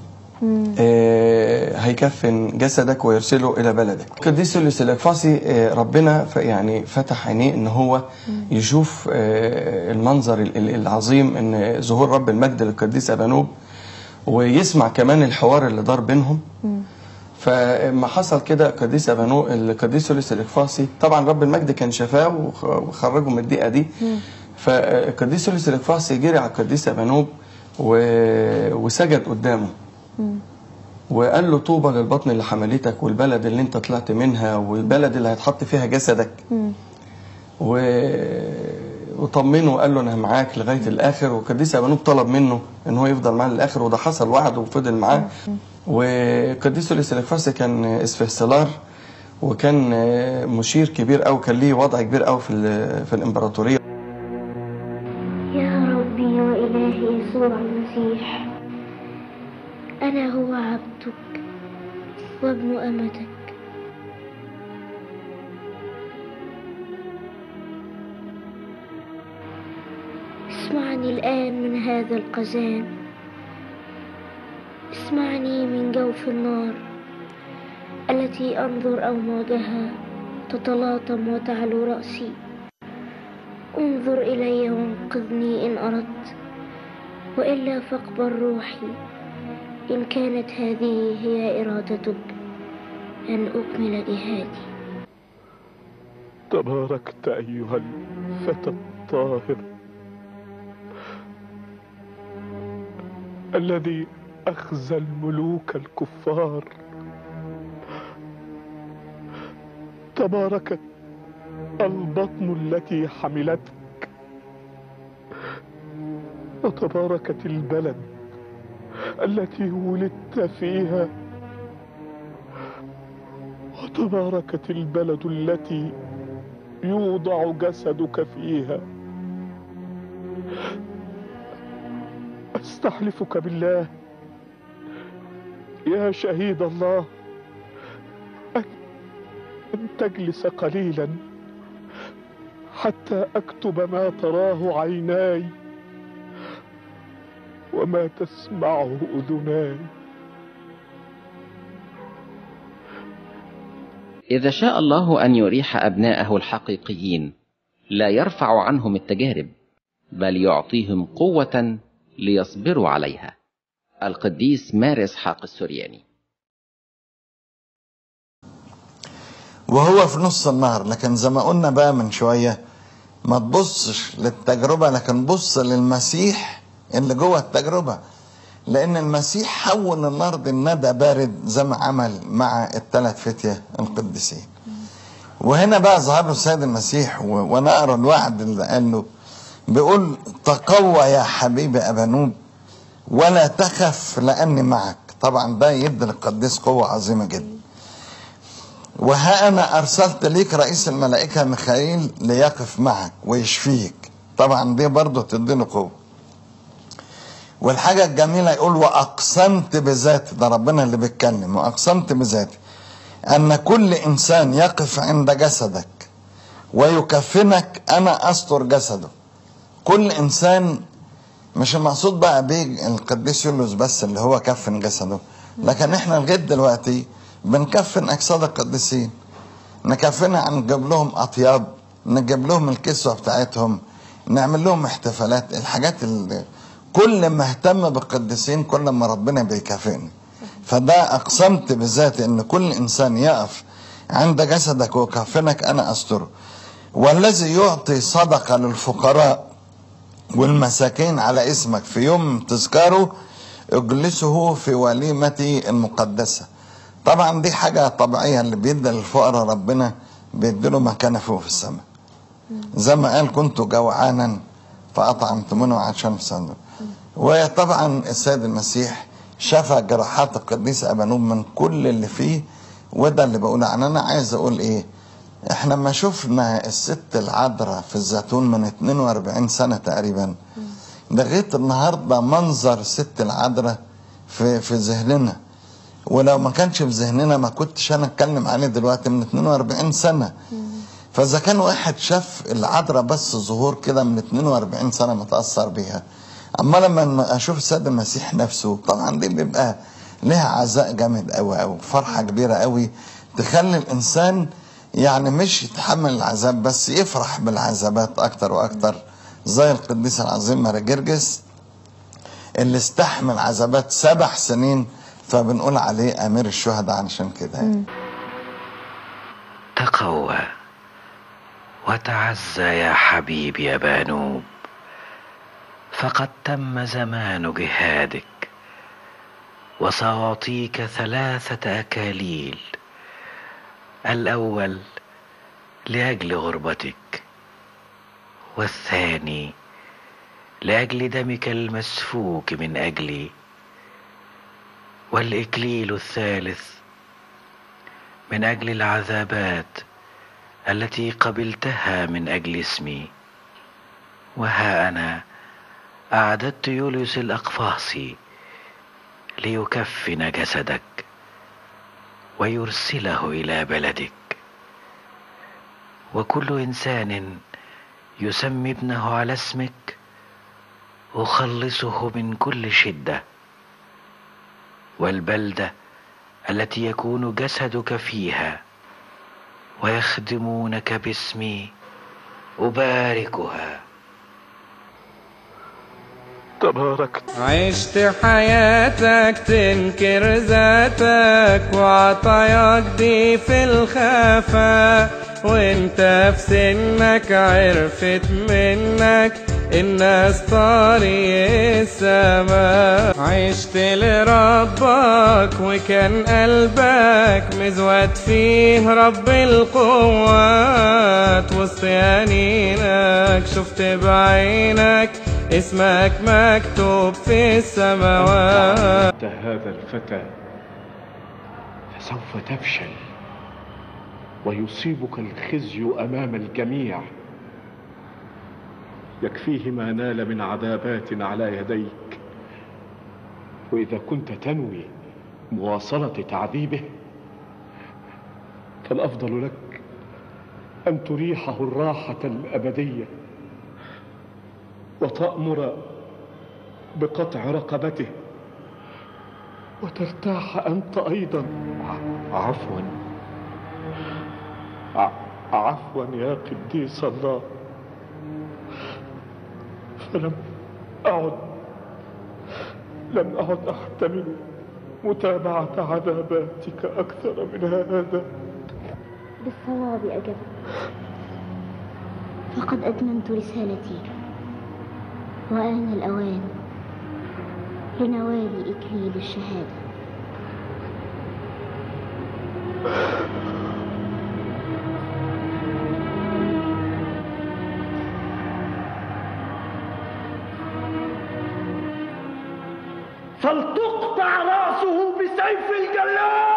آه، هيكفن جسدك ويرسله الى بلدك. القديس يوليوس الاقفاصي آه، ربنا ف- يعني فتح عينيه ان هو يشوف آه، المنظر ال- ال- العظيم ان ظهور رب المجد للقديس ابانوب ويسمع كمان الحوار اللي دار بينهم فما حصل كده القديس ابانو القديس يوليوس الاقفاصي طبعا رب المجد كان شفاه وخ- وخرجه من الضيقه دي فالقديس يوليوس الاقفاصي جري على القديس ابانوب و- وسجد قدامه وقال له طوبى للبطن اللي حملتك والبلد اللي انت طلعت منها والبلد اللي هيتحط فيها جسدك و... وطمنه وقال له انا معاك لغايه الاخر وقديس ابانوب طلب منه ان هو يفضل معاه للاخر وده حصل وعد وفضل معاه وقديس الاستلفاسي كان اسفهسلار وكان مشير كبير قوي كان ليه وضع كبير قوي في ال- في الامبراطوريه يا ربي وإلهي يسوع المسيح أنا هو عبدك وابن أمتك اسمعني الآن من هذا القزان اسمعني من جوف النار التي أنظر أمواجها تتلاطم وتعلو رأسي انظر إلي وانقذني إن أردت وإلا فاقبل روحي إن كانت هذه هي إرادتك أن أكمل جهادي تباركت أيها الفتى الطاهر الذي أخزى الملوك الكفار تباركت البطن التي حملتك وتباركت البلد التي ولدت فيها وتباركت البلد التي يوضع جسدك فيها استحلفك بالله يا شهيد الله أن أن تجلس قليلا حتى أكتب ما تراه عيناي وما تسمعه أذناي إذا شاء الله أن يريح أبناءه الحقيقيين لا يرفع عنهم التجارب بل يعطيهم قوة ليصبروا عليها القديس مارس حاق السورياني وهو في نص النهر لكن زي ما قلنا بقى من شوية ما تبصش للتجربة لكن بص للمسيح اللي جوه التجربة لأن المسيح حول النار دي الندى بارد زي ما عمل مع الثلاث فتية القديسين وهنا بقى ظهر له السيد المسيح و- وانا اقرا الوعد اللي قال له بيقول تقوى يا حبيبي ابانوب ولا تخف لاني معك طبعا ده يدي للقديس قوه عظيمه جدا وها انا ارسلت ليك رئيس الملائكه ميخائيل ليقف معك ويشفيك طبعا دي برضه تدي له قوه والحاجه الجميله يقول واقسمت بذاتي ده ربنا اللي بيتكلم واقسمت بذاتي ان كل انسان يقف عند جسدك ويكفنك انا استر جسده كل انسان مش المقصود بقى بيه القديس يوليوس بس اللي هو كفن جسده لكن احنا لغايه دلوقتي بنكفن اجساد القديسين نكفنها نجيب لهم اطياب نجيب لهم الكسوه بتاعتهم نعمل لهم احتفالات الحاجات اللي كل ما اهتم بالقديسين كل ما ربنا بيكافئني فده اقسمت بذاتي ان كل انسان يقف عند جسدك ويكفنك انا استره والذي يعطي صدقه للفقراء والمساكين على اسمك في يوم تذكاره اجلسه في وليمتي المقدسه طبعا دي حاجه طبيعيه اللي بيدي للفقراء ربنا بيديله مكانه فوق في السماء زي ما قال كنت جوعانا فاطعمتموني عشان في صندوق وطبعا السيد المسيح شفى جراحات القديس ابانوب من كل اللي فيه وده اللي بقول يعني انا عايز اقول ايه احنا لما شفنا الست العذراء في الزيتون من 42 سنه تقريبا لغايه النهارده منظر الست العذراء في في ذهننا ولو ما كانش في ذهننا ما كنتش انا اتكلم عليه دلوقتي من 42 سنه فاذا كان واحد شاف العذراء بس ظهور كده من 42 سنه متاثر بيها اما لما اشوف السيد المسيح نفسه طبعا دي بيبقى لها عزاء جامد قوي قوي فرحه كبيره قوي تخلي الانسان يعني مش يتحمل العذاب بس يفرح بالعذابات اكتر واكتر زي القديس العظيم ماري جرجس اللي استحمل عذابات سبع سنين فبنقول عليه امير الشهداء علشان كده يعني. تقوى وتعزى يا حبيبي يا بانوب فقد تم زمان جهادك وسأعطيك ثلاثة أكاليل الأول لأجل غربتك والثاني لأجل دمك المسفوك من أجلي والإكليل الثالث من أجل العذابات التي قبلتها من أجل اسمي وها أنا أعددت يوليوس الأقفاصي ليكفن جسدك ويرسله إلى بلدك وكل إنسان يسمي ابنه على اسمك أخلصه من كل شدة والبلدة التي يكون جسدك فيها ويخدمونك باسمي أباركها تباركت عشت حياتك تنكر ذاتك وعطاياك دي في الخفا وانت في سنك عرفت منك الناس طريق السماء عشت لربك وكان قلبك مزود فيه رب القوات وسط يمينك شفت بعينك اسمك مكتوب في السماوات أنت هذا الفتى فسوف تفشل ويصيبك الخزي أمام الجميع يكفيه ما نال من عذابات على يديك وإذا كنت تنوي مواصلة تعذيبه فالأفضل لك أن تريحه الراحة الأبدية وتأمر بقطع رقبته وترتاح أنت أيضا ع- عفوا ع- عفوا يا قديس الله فلم أعد لم أعد أحتمل متابعة عذاباتك أكثر من هذا بالصواب أجبت فقد أتممت رسالتي وآن الأوان لنوال إكليل الشهادة فلتقطع رأسه بسيف الجلاد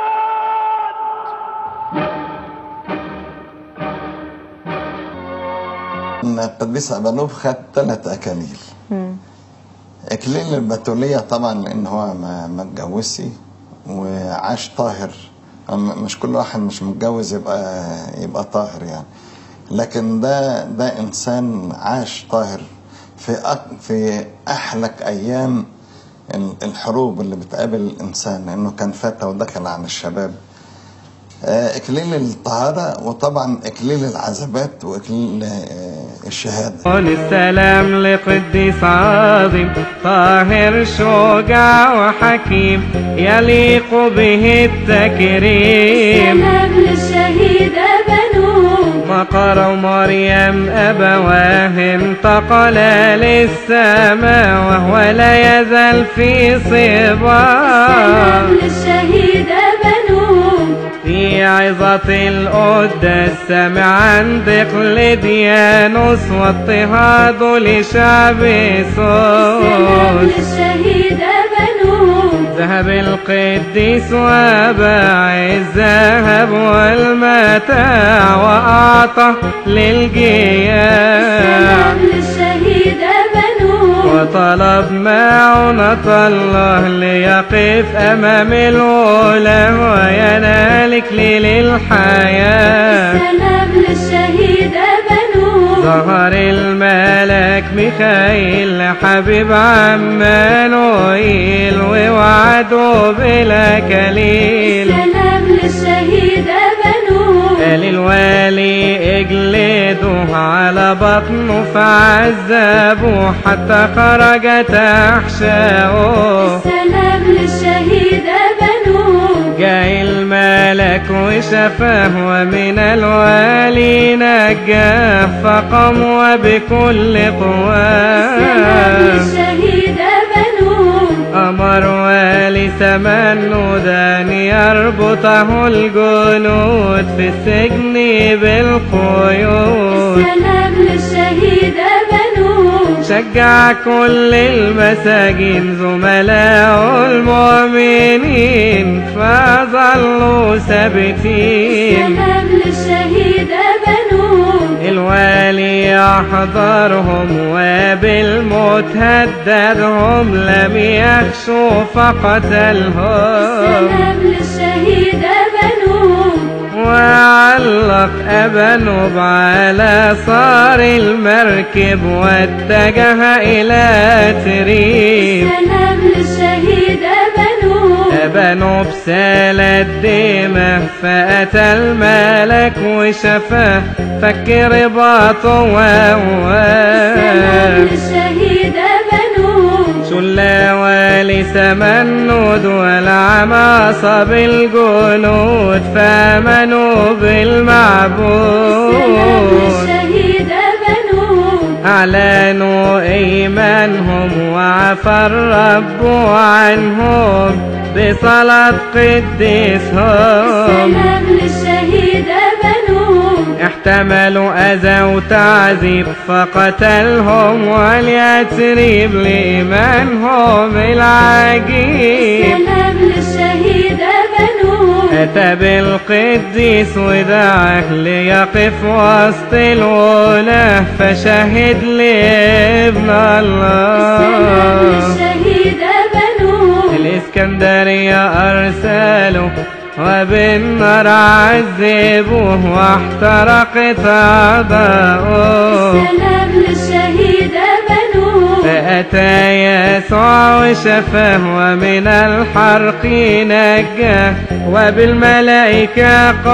ان القديس ابانوب خد ثلاث اكاليل اكليل البتوليه طبعا لان هو ما ما اتجوزش وعاش طاهر أما مش كل واحد مش متجوز يبقى يبقى طاهر يعني لكن ده ده انسان عاش طاهر في أك في احلك ايام ال- الحروب اللي بتقابل الانسان لانه كان فتى ودخل عن الشباب آه، اكليل الطهاره وطبعا اكليل العذابات واكليل آه، الشهاده قول السلام لقديس عظيم طاهر شجاع وحكيم يليق به التكريم سلام للشهيد أبنوب مقر مريم أبواه انتقلا للسماء وهو لا يزال في صبا سلام للشهيد أبنوب في عظة القدس سمع عن دقلديانوس واضطهاد لشعب سلام سوس للشهيد أبنوب ذهب القديس وباع الذهب والمتاع وأعطى سلام للجياع للشهيد أبنوب وطلب معونة الله ليقف أمام الأولى وينال إكليل الحياة سلام للشهيد أبنوب ظهر الملك ميخائيل حبيب عمانوئيل ووعده بلا كليل سلام للشهيد أبنوب قال الوالي اجلده على بطنه فعذبه حتى خرجت احشائه سلام للشهيد أبنوب جاء الملك وشفاه ومن الوالي نجاه فقام وبكل سلام قواه للشهيد أبنوب أمر والي سمنود أن يربطه الجنود في السجن بالقيود سلام للشهيد أبنوب شجع كل المساجين زملاء المؤمنين فظلوا ثابتين سلام للشهيد أبنوب الوالي أحضرهم وبالموت هددهم لم يخشوا فقتلهم سلام للشهيد أبنوب وعلق أبنوب على صار المركب واتجه إلى تريب سلام للشهيد أبنوب أبنوب سال الدماء فأتى الملك وشفاه فك رباطه سلام وهواه للشهيد أبنوب شلا والي سمنود والعم عصب الجنود فامنوا سلام بالمعبود للشهيد أبنوب أعلنوا إيمانهم وعفى الرب عنهم بصلاة قديسهم سلام للشهيد أبنوب احتملوا أذى وتعذيب فقتلهم وليتريب لإيمانهم العجيب سلام للشهيد أبنوب أتى بالقديس ودعاه ليقف وسط الولاة فشهد لابن سلام الله للشهيد أبنوب الإسكندرية أرسلوا وبالنار عذبوه واحترقت أعضاؤه سلام للشهيد أبنوب فأتى يسوع وشفاه ومن الحرق نجاه وبالملائكة سلام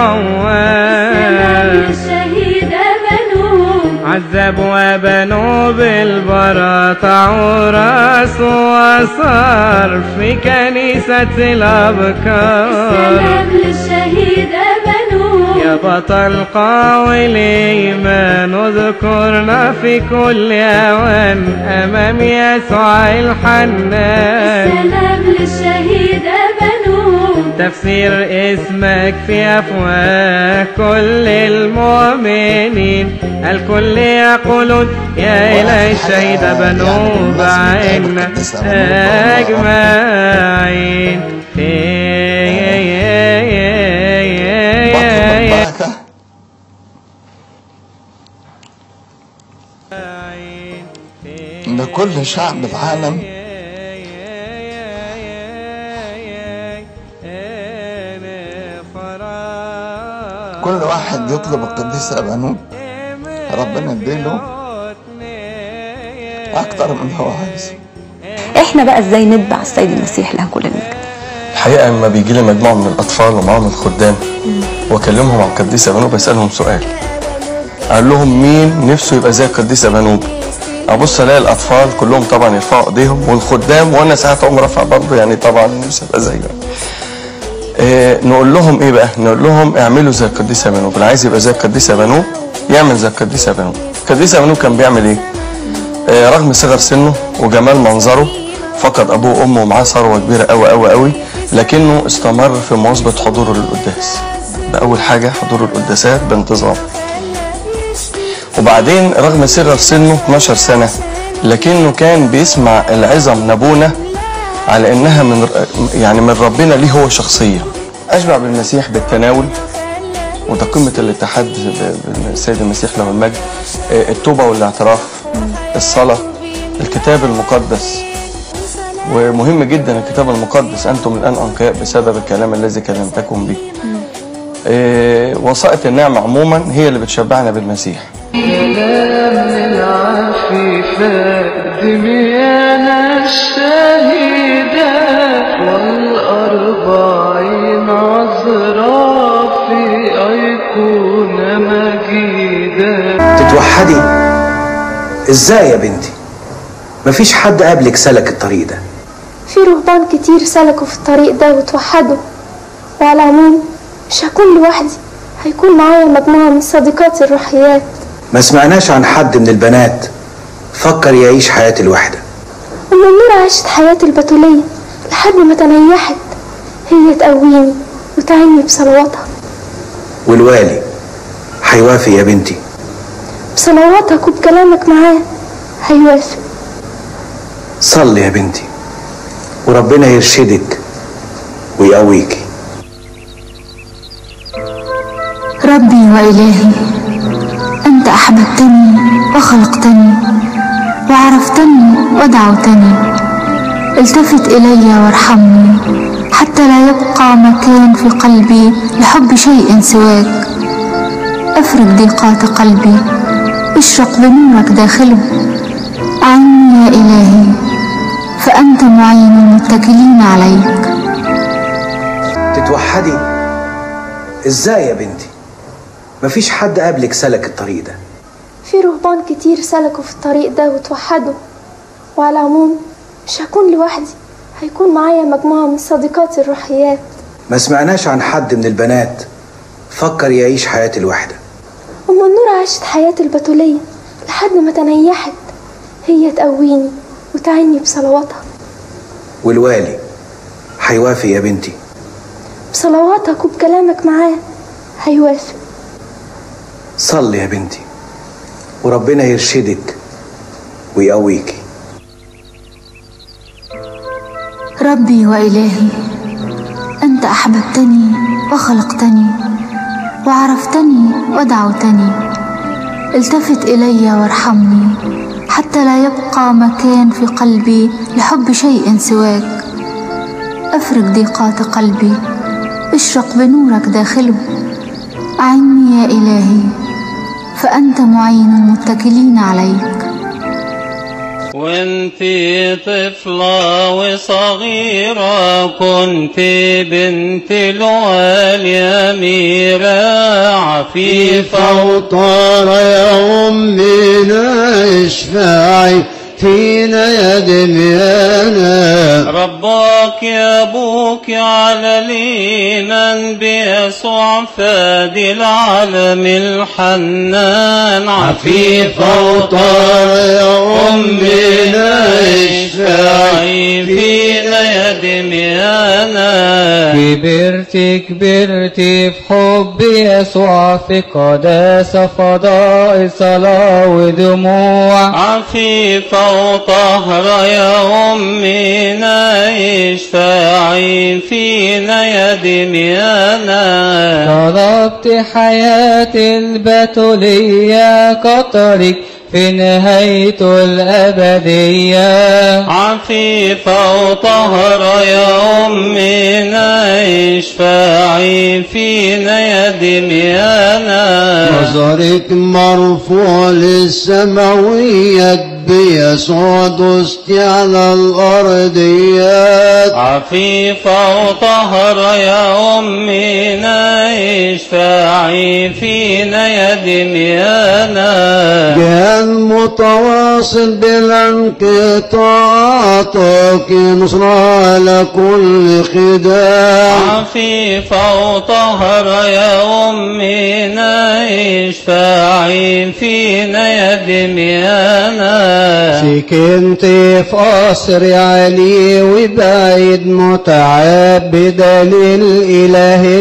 قواه للشهيد أبنوب عذبوا وبنوا بالبرا طعوا راسه وصار في كنيسة الأبكار سلام للشهيد أبنوب يا بطل قوي الإيمان اذكرنا في كل أوان أمام يسوع الحنان سلام للشهيد أبنوب تفسير اسمك في أفواه كل المؤمنين الكل يقولون يا إله الشهيد بنو بعنا أجمعين لكل شعب العالم كل واحد يطلب القديس أبانوب ربنا يديله أكتر من اللي هو عايزه احنا بقى ازاي نتبع السيد المسيح له كل المجد الحقيقه لما بيجي لي مجموعه من الاطفال ومعاهم الخدام واكلمهم عن القديس ابانوب اسالهم سؤال اقول لهم مين نفسه يبقى زي القديس ابانوب ابص الاقي الاطفال كلهم طبعا يرفعوا ايديهم والخدام وانا ساعات اقوم رافع برضه يعني طبعا نفسي ابقى زيه إيه نقول لهم ايه بقى نقول لهم اعملوا زي القديس ابانوب اللي عايز يبقى زي القديس ابانوب يعمل زي القديس ابانوب القديس ابانوب كان بيعمل ايه آه، رغم صغر سنه وجمال منظره فقد ابوه وامه ومعاه ثروه كبيره قوي قوي قوي لكنه استمر في مواظبه حضوره للقداس ده اول حاجه حضور القداسات بانتظام وبعدين رغم صغر سنه 12 سنه لكنه كان بيسمع العظم نبونا على انها من يعني من ربنا ليه هو شخصيه اشبع بالمسيح بالتناول وده قمه الاتحاد ب- بالسيد المسيح له المجد آه، التوبه والاعتراف الصلاه الكتاب المقدس ومهم جدا الكتاب المقدس أنتم الآن أنقياء بسبب الكلام الذي كلمتكم به إيه، وسائط النعمة عموما هي اللي بتشبعنا بالمسيح كلام العفيفات دميانا الشهيدات والأربعين عذراء في أيقونة مجيدة تتوحدي ازاي يا بنتي مفيش حد قبلك سلك الطريق ده في رهبان كتير سلكوا في الطريق ده وتوحدوا وعلى العموم مش هكون لوحدي هيكون معايا مجموعة من صديقاتي الروحيات ما سمعناش عن حد من البنات فكر يعيش حياة الوحدة أم النور عاشت حياة البتولية لحد ما تنيحت هي تقويني وتعيني بصلواتها والوالي هيوافق يا بنتي بصلواتك وبكلامك معاه هيوافق صلي يا بنتي وربنا يرشدك ويقويكي ربي وإلهي أنت أحببتني وخلقتني وعرفتني ودعوتني التفت إلي وارحمني حتى لا يبقى مكان في قلبي لحب شيء سواك أفرج ضيقات قلبي اشرق بنورك داخله أعني يا إلهي فأنت معين المتكلين عليك تتوحدي ازاي يا بنتي مفيش حد قبلك سلك الطريق ده في رهبان كتير سلكوا في الطريق ده وتوحدوا وعلى العموم مش هكون لوحدي هيكون معايا مجموعة من صديقاتي الروحيات ما سمعناش عن حد من البنات فكر يعيش حياة الوحدة أم النور عاشت حياة البتولية لحد ما تنيحت هي تقويني وتعيني بصلواتها والوالي هيوافق يا بنتي بصلواتك وبكلامك معاه هيوافق صلي يا بنتي وربنا يرشدك ويقويكي ربي وإلهي أنت أحببتني وخلقتني وعرفتني ودعوتني التفت إلي وارحمني حتى لا يبقى مكان في قلبي لحب شيء سواك أفرج ضيقات قلبي اشرق بنورك داخله أعني يا إلهي فأنت معين المتكلين عليك وانتي طفلة وصغيرة كنت بنت الوالي أميرة عفيفة وطار يا أمنا اشفعي فينا يا دنيانا ربك يا ابوك على الايمان بيسوع فادي العالم الحنان عفيفة وطار يا أمنا اشفعي فينا يا دميانا كبرت كبرت في حب يسوع في قداسة فضاء صلاة ودموع عفيفة وطهرة يا أمنا اشفعي فينا يا دميانا طلبت حياة البتولية كطريق في نهاية الأبدية عفيفة وطهرة يا أمنا اشفعي فينا يا دميانا نظرك مرفوع للسماويات بيسوع دست على الأرضيات عفيفة وطهرة يا أمنا اشفعي فينا يا دميانا جهاد متواصل بلا انقطاع طاق نصرة على كل خداع عفيفة وطهرة يا أمنا اشفعي فينا يا دميانا سكنت في قصر علي وبعيد متعبدة للإله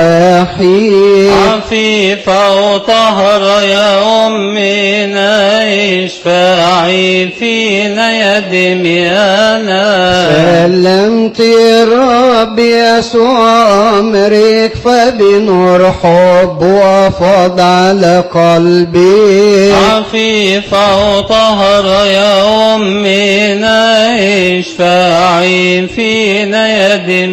الوحيد عفيفة وطهرة يا أمنا اشفعي فينا يا دميانا سلمت رب يسوع أمرك فبنور حب وفض على قلبي عفيفة وطهرة يا أمنا اشفعي فينا يا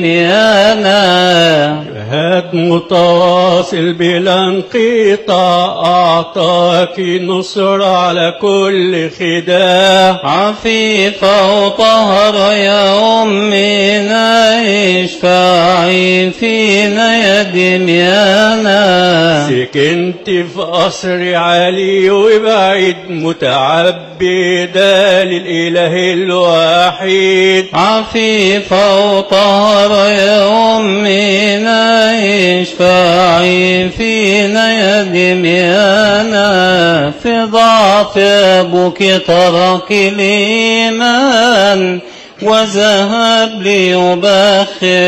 دميانا جهاد متواصل بلا انقطاع أعطاك نصر على كل خداع عفيفة وطهرة يا أمنا اشفعي فينا يا دميانا سكنت في قصر عالي وبعيد متعبدة للإله الوحيد عفيفة وطهرة يا أمنا اشفعي فينا يا دميانا في ضعف أبوك ترك الإيمان وذهب ليبخر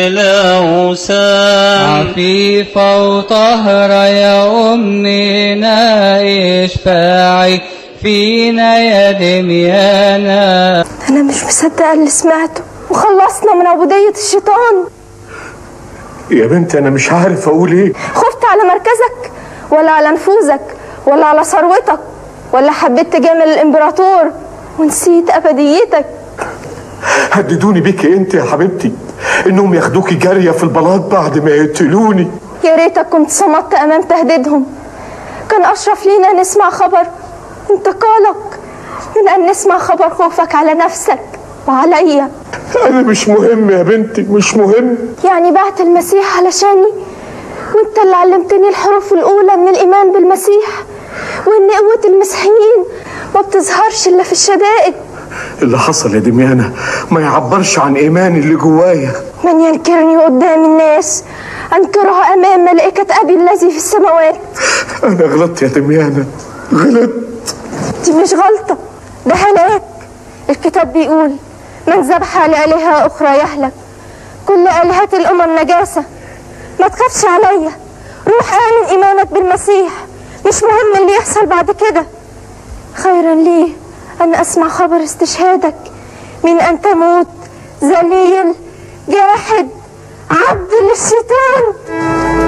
للأوثان عفيفة وطهرة يا أمنا اشفعي فينا يا دميانا أنا مش مصدقة اللي سمعته وخلصنا من عبودية الشيطان يا بنت انا مش عارف اقول ايه خفت على مركزك ولا على نفوذك ولا على ثروتك ولا حبيت تجامل الإمبراطور ونسيت أبديتك هددوني بيكي انت يا حبيبتي انهم ياخدوكي جاريه في البلاط بعد ما يقتلوني يا ريتك كنت صمت أمام تهديدهم كان أشرف لينا نسمع خبر انتقالك من أن نسمع خبر خوفك على نفسك وعليا انا مش مهم يا بنتي مش مهم يعني بعت المسيح علشاني وانت اللي علمتني الحروف الأولى من الإيمان بالمسيح وإن قوة المسيحيين ما بتظهرش إلا في الشدائد اللي حصل يا دميانة ما يعبرش عن ايماني اللي جوايا من ينكرني قدام الناس أنكرها أمام ملائكة أبي الذي في السماوات انا غلطت يا دميانة غلط دي مش غلطة ده هلاك الكتاب بيقول من ذبح لآلهة أخرى يهلك كل آلهة الأمم نجاسة ما تخافش عليا روح آمن إيمانك بالمسيح مش مهم اللي يحصل بعد كده خيرا لي أن أسمع خبر استشهادك من أن تموت ذليل جاحد عبد للشيطان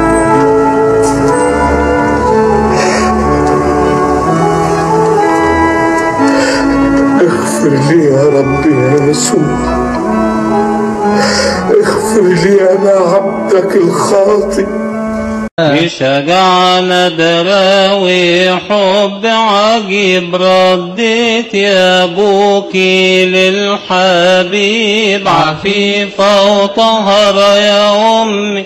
اغفر لي يا رب يا يسوع اغفر لي انا عبدك الخاطئ شجعنا دراوي حب عجيب رديت يا ابوكي للحبيب عفيفة وطهرة يا أمي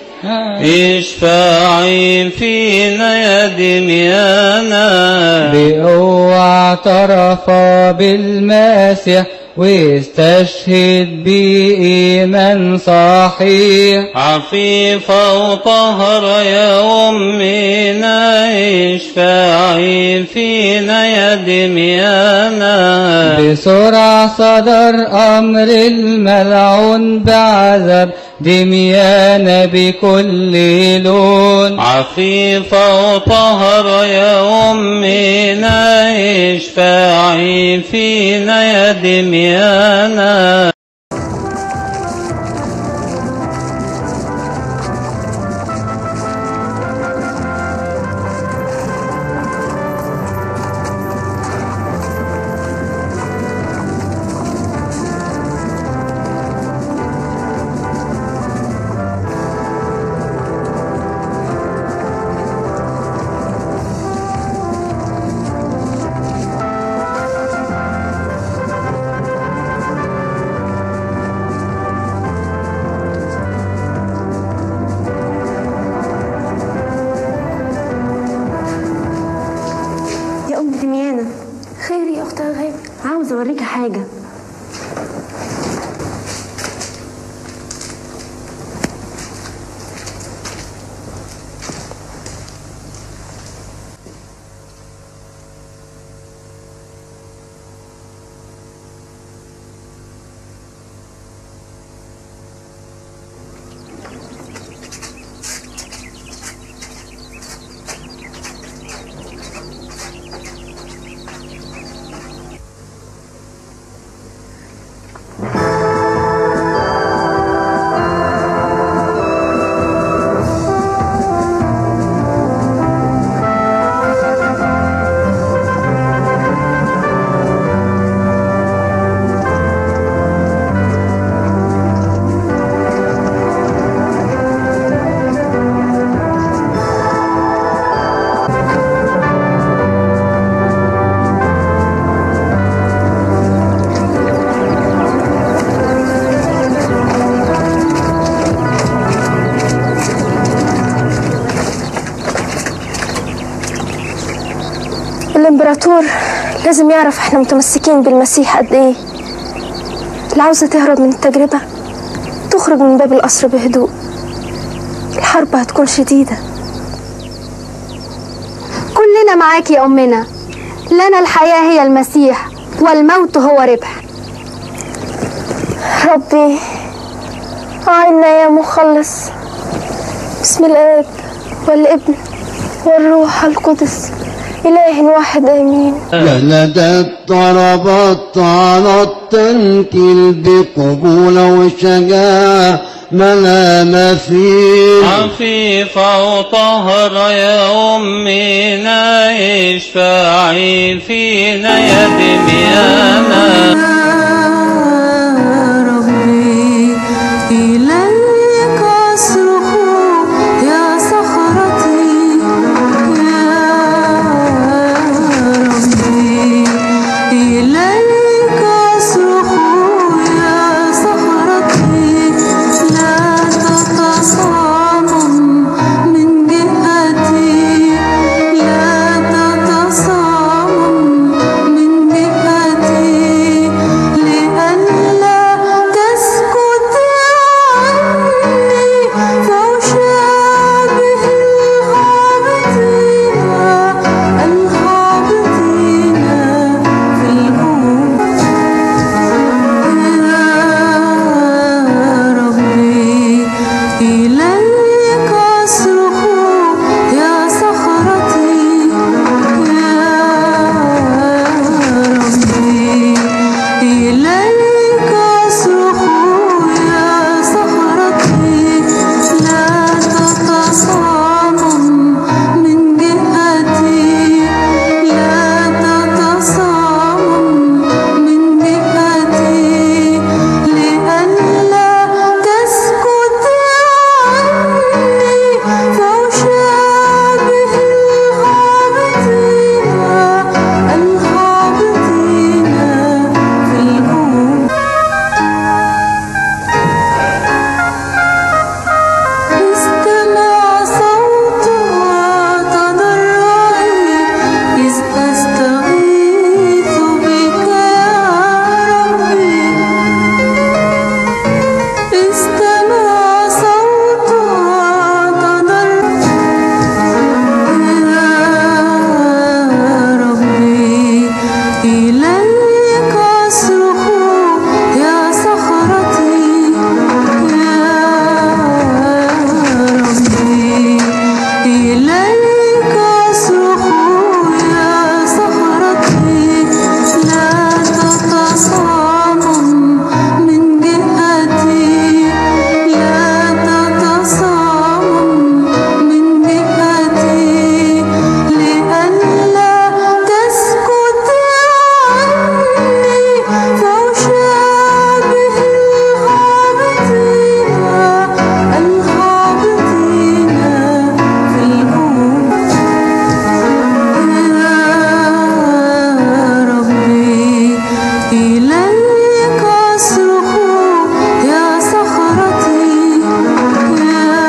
اشفعي فينا يا دميانا بقوة اعترف بالمسيح واستشهد بإيمان صحيح عفيفة وطهرة يا أمنا اشفعي فينا يا دميانا بسرعة صدر أمر الملعون بعذاب دميانا بكل لون عفيفة وطهرة يا أمنا اشفعي فينا يا دميانا يا أم دميانة خير يا أخت غابة عاوزة أوريكي حاجة لازم يعرف احنا متمسكين بالمسيح قد ايه اللي عاوزة تهرب من التجربة تخرج من باب القصر بهدوء الحرب هتكون شديدة كلنا معاك يا أمنا لنا الحياة هي المسيح والموت هو ربح ربي أعنا يا مخلص بسم الآب والابن والروح القدس إله واحد آمين جلدت ضربت على التنكيل بقبولة وشجاعة ملا مثيل عفيفة وطهرة يا أمنا اشفعي فينا يا دميانا إليك أصرخ يا صخرتي يا ربي إليك أصرخ يا صخرتي لا تتصامم من جهتي لا تتصامم من جهتي لئلا تسكت عني فأشابه الهابطين الهابطين في الهون يا ربي إليك أصرخ يا صخرتي يا ربي إليك أصرخ يا صخرتي لا تتصامم من جهتي لا تتصامم من جهتي لئلا تسكت عني فأشابه الهابطين الهابطين في الهون استمع صوتها تضرعي إذ أستغيث بك يا ربي استمع صوتها تضرعي يا ربي إليك أصرخ يا صخرتي يا ربي إليك أصرخ يا صخرتي لا تتصامم من جهتي لا تتصامم من جهتي لئلا تسكت عني فأشابه الهابطين الهابطين في الهون يا ربي إليك أصرخ يا صخرتي يا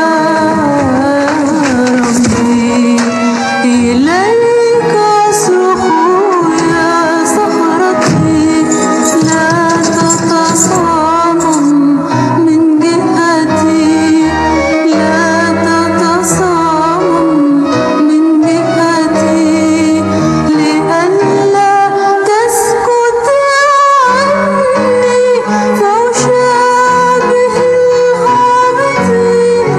ربي إليك أصرخ يا صخرتي لا تتصامم من جهتي لا تتصامم من جهتي لئلا تسكت عني فأشابه الهابطين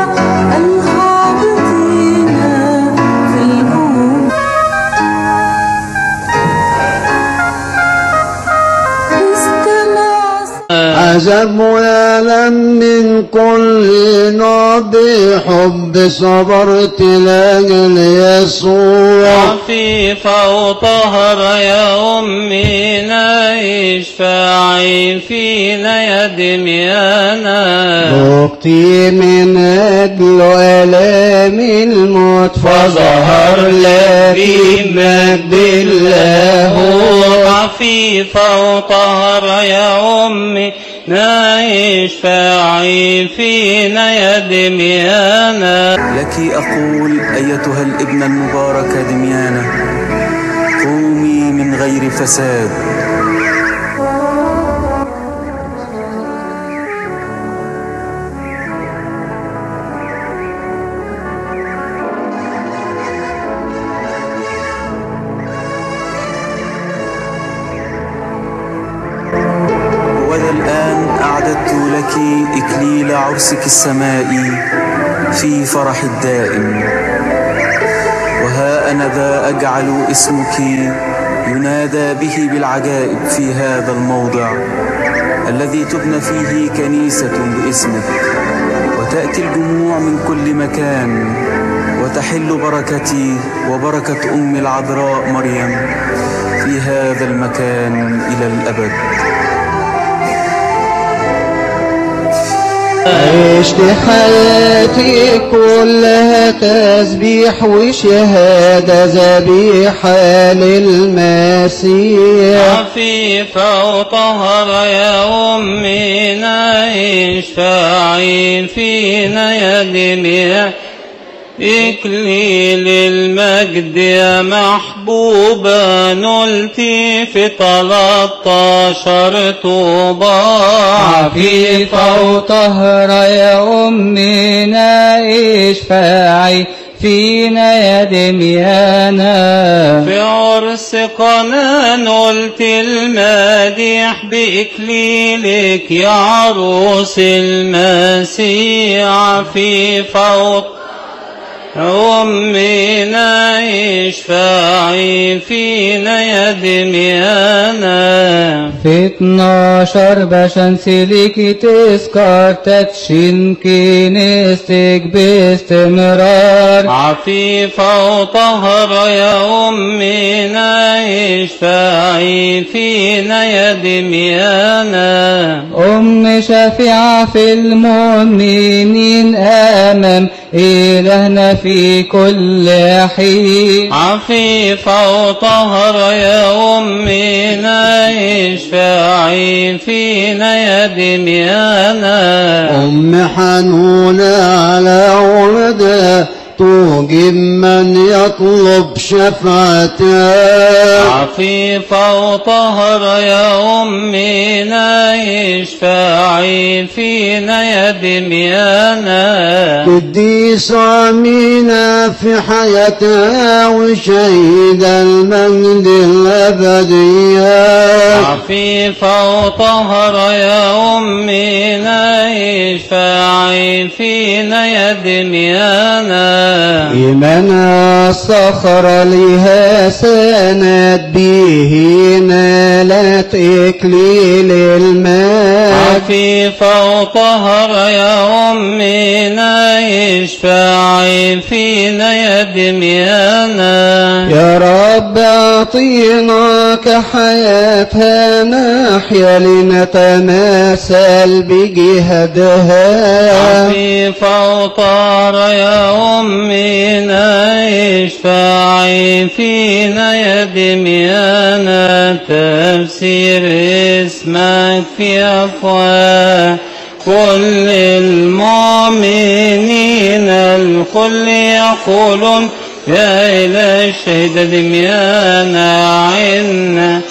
الهابطين في الهون استمع عذاب وألم من كل نوع بحب صبرت لأجل يسوع عفيفة وطهرة يا أمنا اشفعي فينا يا دميانا ذقتي من أجل آلام الموت فظهر لك مجد الله عفيفة وطهرة يا أمي اشفعي فينا يا دميانا لك أقول أيتها الابنة المباركة دميانة قومي من غير فساد وذا الآن أعددت لك إكليل عرسك السمائي في فرح الدائم وها أنا ذا أجعل اسمك ينادى به بالعجائب في هذا الموضع الذي تبنى فيه كنيسة باسمك وتأتي الجموع من كل مكان وتحل بركتي وبركة أم العذراء مريم في هذا المكان إلى الأبد عشت حياتي كلها تسبيح وشهادة ذبيحة للمسيح عفيفة وطهر يا أمنا اشفعي فينا يا دميع إكليل المجد يا محبوبة نلتي في تلاتاشر طوبى عفيفة وطهرة يا أمنا اشفعي فينا يا دميانا في عرس قنان قلت المديح بإكليلك يا عروس المسيح عفيفة وطهرة أمنا اشفعي فينا يا دميانا في اتناشر بشمس ليكي تذكر تدشين كنيستك باستمرار عفيفة وطهرة يا أمنا اشفعي فينا يا دميانا أم شفيعة في المؤمنين أمام إلهنا في كل حين عفيفة وطهرة يا أمنا اشفعي فينا يا دميانا أم حنونة على ولدها توجب من يطلب شفاعتها عفيفة وطهرة يا أمنا اشفعي فينا يا دميانا قديس أمينة في حياتها وشهيد المجد الأبدية عفيفة وطهرة يا أمنا اشفعي فينا يا دميانا إيمانا الصخرة لها سند به نالت إكليل الماء عفيفة وطهرة يا أمنا اشفعي فينا يا دميانا يا رب أعطينا كحياتها نحيا لنتماثل بجهادها عفيفة وطهرة يا أمنا اشفعي فينا يا دميانا تفسير اسمك في أفواه كل المؤمنين الكل يقولون يا إله الشهيد دميانا عنا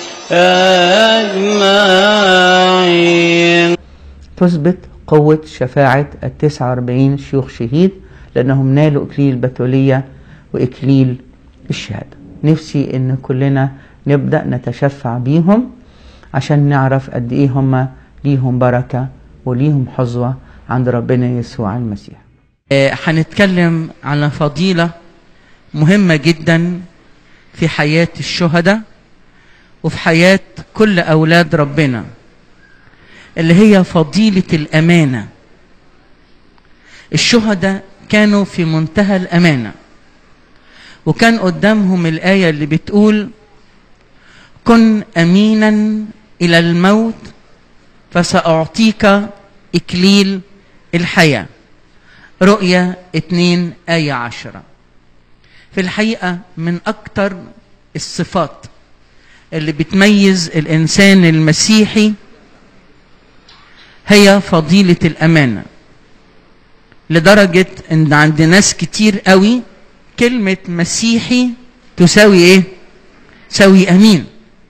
أجمعين تثبت قوة شفاعة التسعة واربعين شيوخ شهيد لأنهم نالوا إكليل البتولية وإكليل الشهادة نفسي إن كلنا نبدأ نتشفع بيهم عشان نعرف قد إيه هم ليهم بركة وليهم حظوة عند ربنا يسوع المسيح آه، هنتكلم على فضيلة مهمة جدا في حياة الشهداء وفي حياة كل أولاد ربنا اللي هي فضيلة الأمانة الشهداء كانوا في منتهى الأمانة وكان قدامهم الآية اللي بتقول كن أمينا إلى الموت فسأعطيك إكليل الحياة رؤية اتنين آية عشرة في الحقيقة من أكتر الصفات اللي بتميز الإنسان المسيحي هي فضيلة الأمانة لدرجة إن عند ناس كتير قوي كلمة مسيحي تساوي إيه؟ تساوي أمين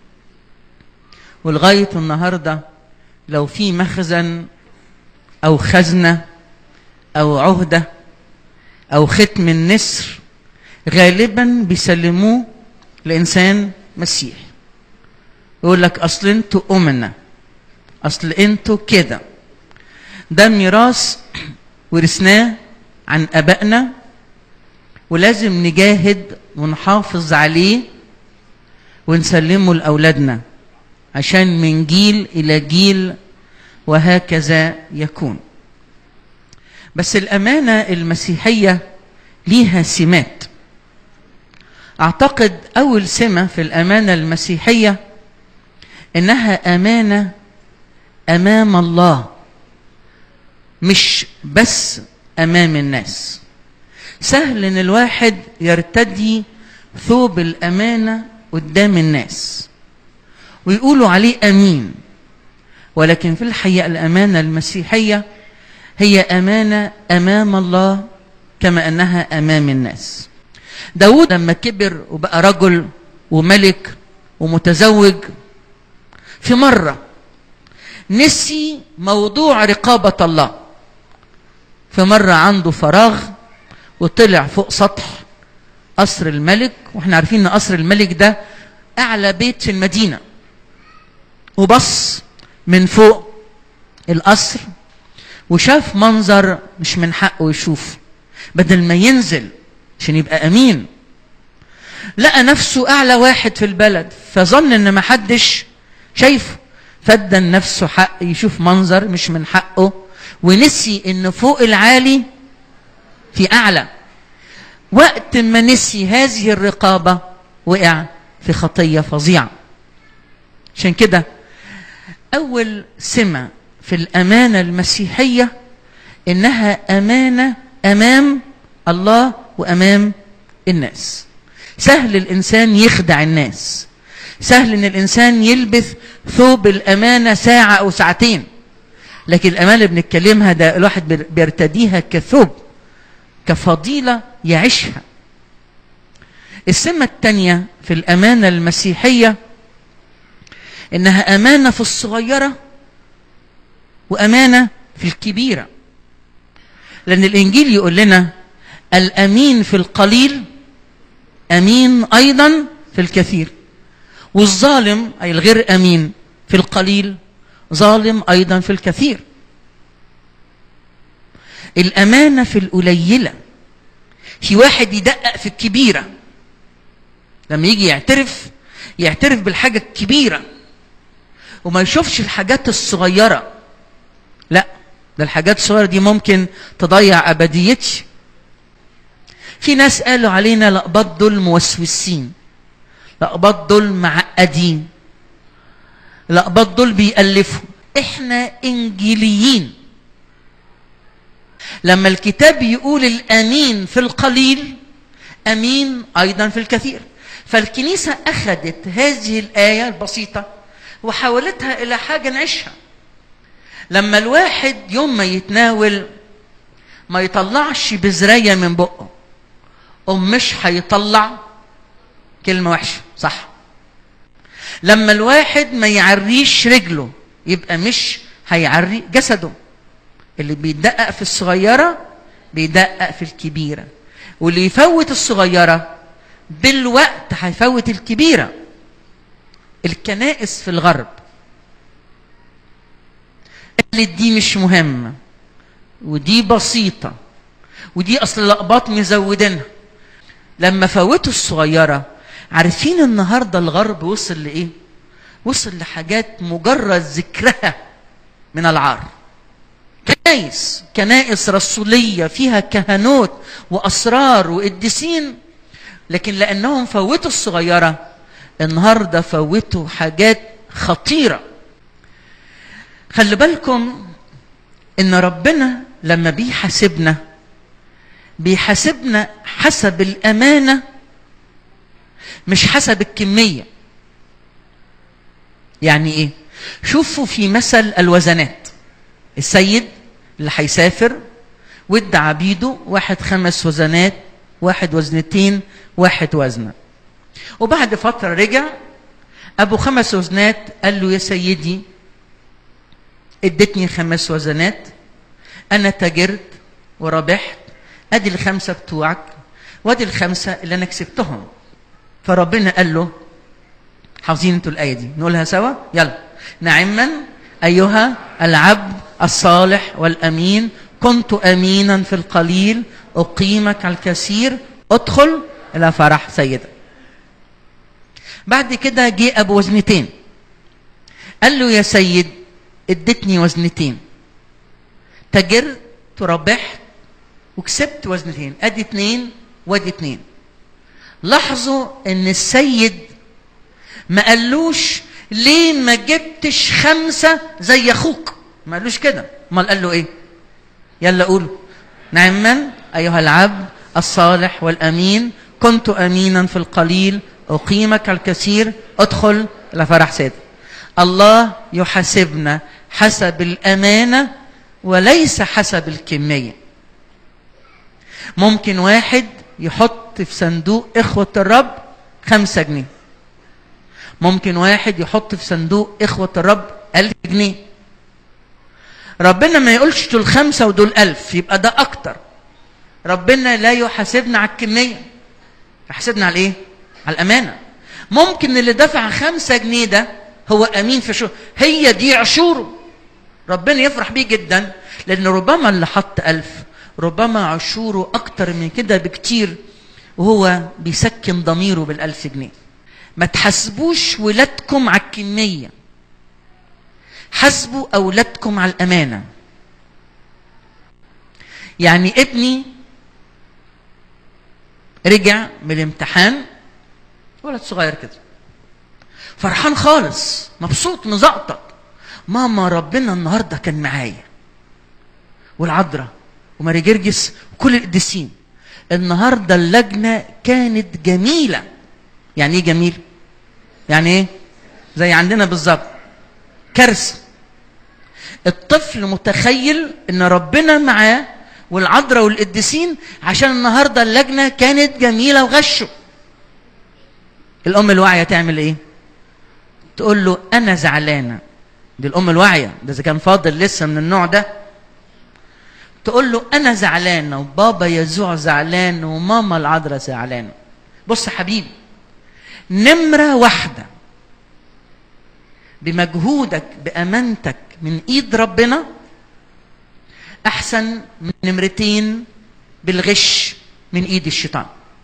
ولغاية النهاردة لو في مخزن أو خزنة أو عهدة أو ختم النسر غالبا بيسلموه لإنسان مسيحي يقول لك أصل أنتوا أمنا أصل أنتوا كده ده ميراث ورثناه عن أبائنا ولازم نجاهد ونحافظ عليه ونسلمه لأولادنا عشان من جيل إلى جيل وهكذا يكون بس الأمانة المسيحية ليها سمات أعتقد أول سمة في الأمانة المسيحية إنها أمانة أمام الله مش بس أمام الناس سهل إن الواحد يرتدي ثوب الأمانة قدام الناس ويقولوا عليه أمين ولكن في الحقيقة الأمانة المسيحية هي أمانة أمام الله كما أنها أمام الناس داود لما كبر وبقى رجل وملك ومتزوج في مرة نسي موضوع رقابة الله في مرة عنده فراغ وطلع فوق سطح قصر الملك واحنا عارفين ان قصر الملك ده اعلى بيت في المدينة وبص من فوق القصر وشاف منظر مش من حقه يشوف بدل ما ينزل عشان يبقى امين لقى نفسه اعلى واحد في البلد فظن ان محدش شايفه فدى نفسه حق يشوف منظر مش من حقه ونسي ان فوق العالي في اعلى وقت ما نسي هذه الرقابه وقع في خطيه فظيعه عشان كده اول سمه في الامانه المسيحيه انها امانه امام الله وامام الناس سهل الانسان يخدع الناس سهل ان الانسان يلبس ثوب الامانه ساعه او ساعتين لكن الامانه اللي بنتكلمها ده الواحد بيرتديها كثوب كفضيله يعيشها السمه الثانيه في الامانه المسيحيه انها امانه في الصغيره وامانه في الكبيره لان الانجيل يقول لنا الامين في القليل امين ايضا في الكثير والظالم اي الغير امين في القليل ظالم ايضا في الكثير الامانه في القليله في واحد يدقق في الكبيره لما يجي يعترف يعترف بالحاجه الكبيره وما يشوفش الحاجات الصغيره لا ده الحاجات الصغيره دي ممكن تضيع ابديتي في ناس قالوا علينا لقبات دول موسوسين لقبات دول معقدين لقبات دول بيألفوا احنا انجيليين لما الكتاب يقول الامين في القليل امين ايضا في الكثير فالكنيسه اخذت هذه الايه البسيطه وحولتها الى حاجه نعيشها لما الواحد يوم ما يتناول ما يطلعش بزرايه من بقه أم مش هيطلع كلمة وحشة صح لما الواحد ما يعريش رجله يبقى مش هيعري جسده اللي بيدقق في الصغيرة بيدقق في الكبيرة واللي يفوت الصغيرة بالوقت هيفوت الكبيرة الكنائس في الغرب قالت دي مش مهمة ودي بسيطة ودي أصل لقبات مزودينها لما فوتوا الصغيرة عارفين النهاردة الغرب وصل لإيه؟ وصل لحاجات مجرد ذكرها من العار كنائس كنائس رسولية فيها كهنوت وأسرار وقديسين لكن لأنهم فوتوا الصغيرة النهاردة فوتوا حاجات خطيرة خلي بالكم إن ربنا لما بيحاسبنا بيحاسبنا حسب الأمانة مش حسب الكمية يعني إيه؟ شوفوا في مثل الوزنات السيد اللي هيسافر ودى عبيده واحد خمس وزنات واحد وزنتين واحد وزنة وبعد فترة رجع ابو خمس وزنات قال له يا سيدي ادتني خمس وزنات انا تاجرت وربحت ادي الخمسه بتوعك وادي الخمسه اللي انا كسبتهم فربنا قال له حافظين انتوا الايه دي نقولها سوا يلا نعما ايها العبد الصالح والامين كنت امينا في القليل اقيمك على الكثير ادخل الى فرح سيدك بعد كده جه ابو وزنتين قال له يا سيد ادتني وزنتين تاجرت وربحت وكسبت وزنتين ادي اتنين وادي اتنين لاحظوا ان السيد ما قالوش ليه ما جبتش خمسة زي اخوك ما قالوش كده امال قال له ايه يلا قولوا نعما ايها العبد الصالح والامين كنت امينا في القليل اقيمك على الكثير ادخل الى فرح سيدك الله يحاسبنا حسب الامانه وليس حسب الكميه ممكن واحد يحط في صندوق إخوة الرب خمسة جنيه ممكن واحد يحط في صندوق إخوة الرب ألف جنيه ربنا ما يقولش دول خمسة ودول ألف يبقى ده أكتر ربنا لا يحاسبنا على الكمية يحاسبنا على إيه؟ على الأمانة ممكن اللي دفع خمسة جنيه ده هو أمين في شهر هي دي عشوره ربنا يفرح بيه جدا لأن ربما اللي حط ألف ربما عشوره أكتر من كده بكتير وهو بيسكن ضميره بالألف جنيه ما تحاسبوش ولادكم على الكمية حاسبوا أولادكم على الأمانة يعني ابني رجع من الامتحان ولد صغير كده فرحان خالص مبسوط مزقطط ماما ربنا النهارده كان معايا والعذراء وماري جرجس وكل القديسين النهارده اللجنه كانت جميله يعني ايه جميل يعني ايه زي عندنا بالظبط كارثه الطفل متخيل ان ربنا معاه والعذراء والقديسين عشان النهارده اللجنه كانت جميله وغشوا الام الواعيه تعمل ايه تقول له انا زعلانه دي الام الواعيه ده اذا كان فاضل لسه من النوع ده تقول له انا زعلانه وبابا يسوع زعلان وماما العذراء زعلانه بص يا حبيبي نمره واحده بمجهودك بامانتك من ايد ربنا احسن من نمرتين بالغش من ايد الشيطان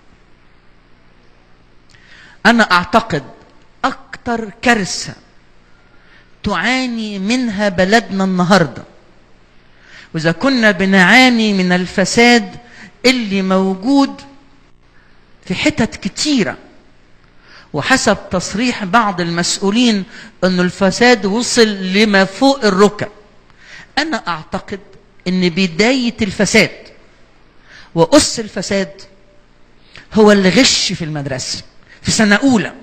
انا اعتقد اكتر كارثه تعاني منها بلدنا النهارده واذا كنا بنعاني من الفساد اللي موجود في حتت كتيره وحسب تصريح بعض المسؤولين أن الفساد وصل لما فوق الركب أنا أعتقد أن بداية الفساد وأس الفساد هو الغش في المدرسة في سنة أولى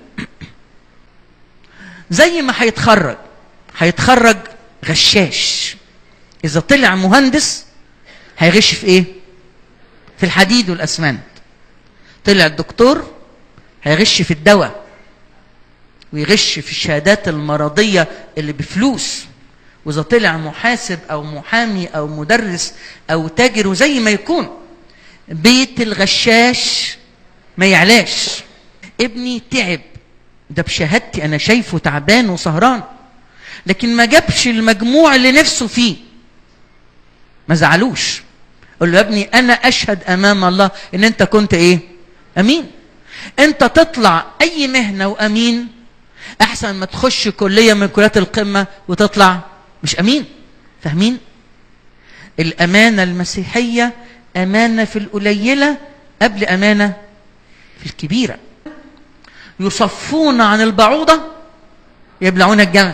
زي ما هيتخرج هيتخرج غشاش إذا طلع مهندس هيغش في إيه؟ في الحديد والأسمنت طلع الدكتور هيغش في الدواء ويغش في الشهادات المرضية اللي بفلوس وإذا طلع محاسب أو محامي أو مدرس أو تاجر وزي ما يكون بيت الغشاش ما يعلاش ابني تعب ده بشهادتي أنا شايفه تعبان وسهران لكن ما جابش المجموع اللي نفسه فيه ما زعلوش قول له يا ابني أنا أشهد أمام الله إن أنت كنت إيه أمين انت تطلع اي مهنه وامين احسن ما تخش كليه من كليات القمه وتطلع مش امين فاهمين الامانه المسيحيه امانه في القليله قبل امانه في الكبيره يصفون عن البعوضه يبلعون الجمل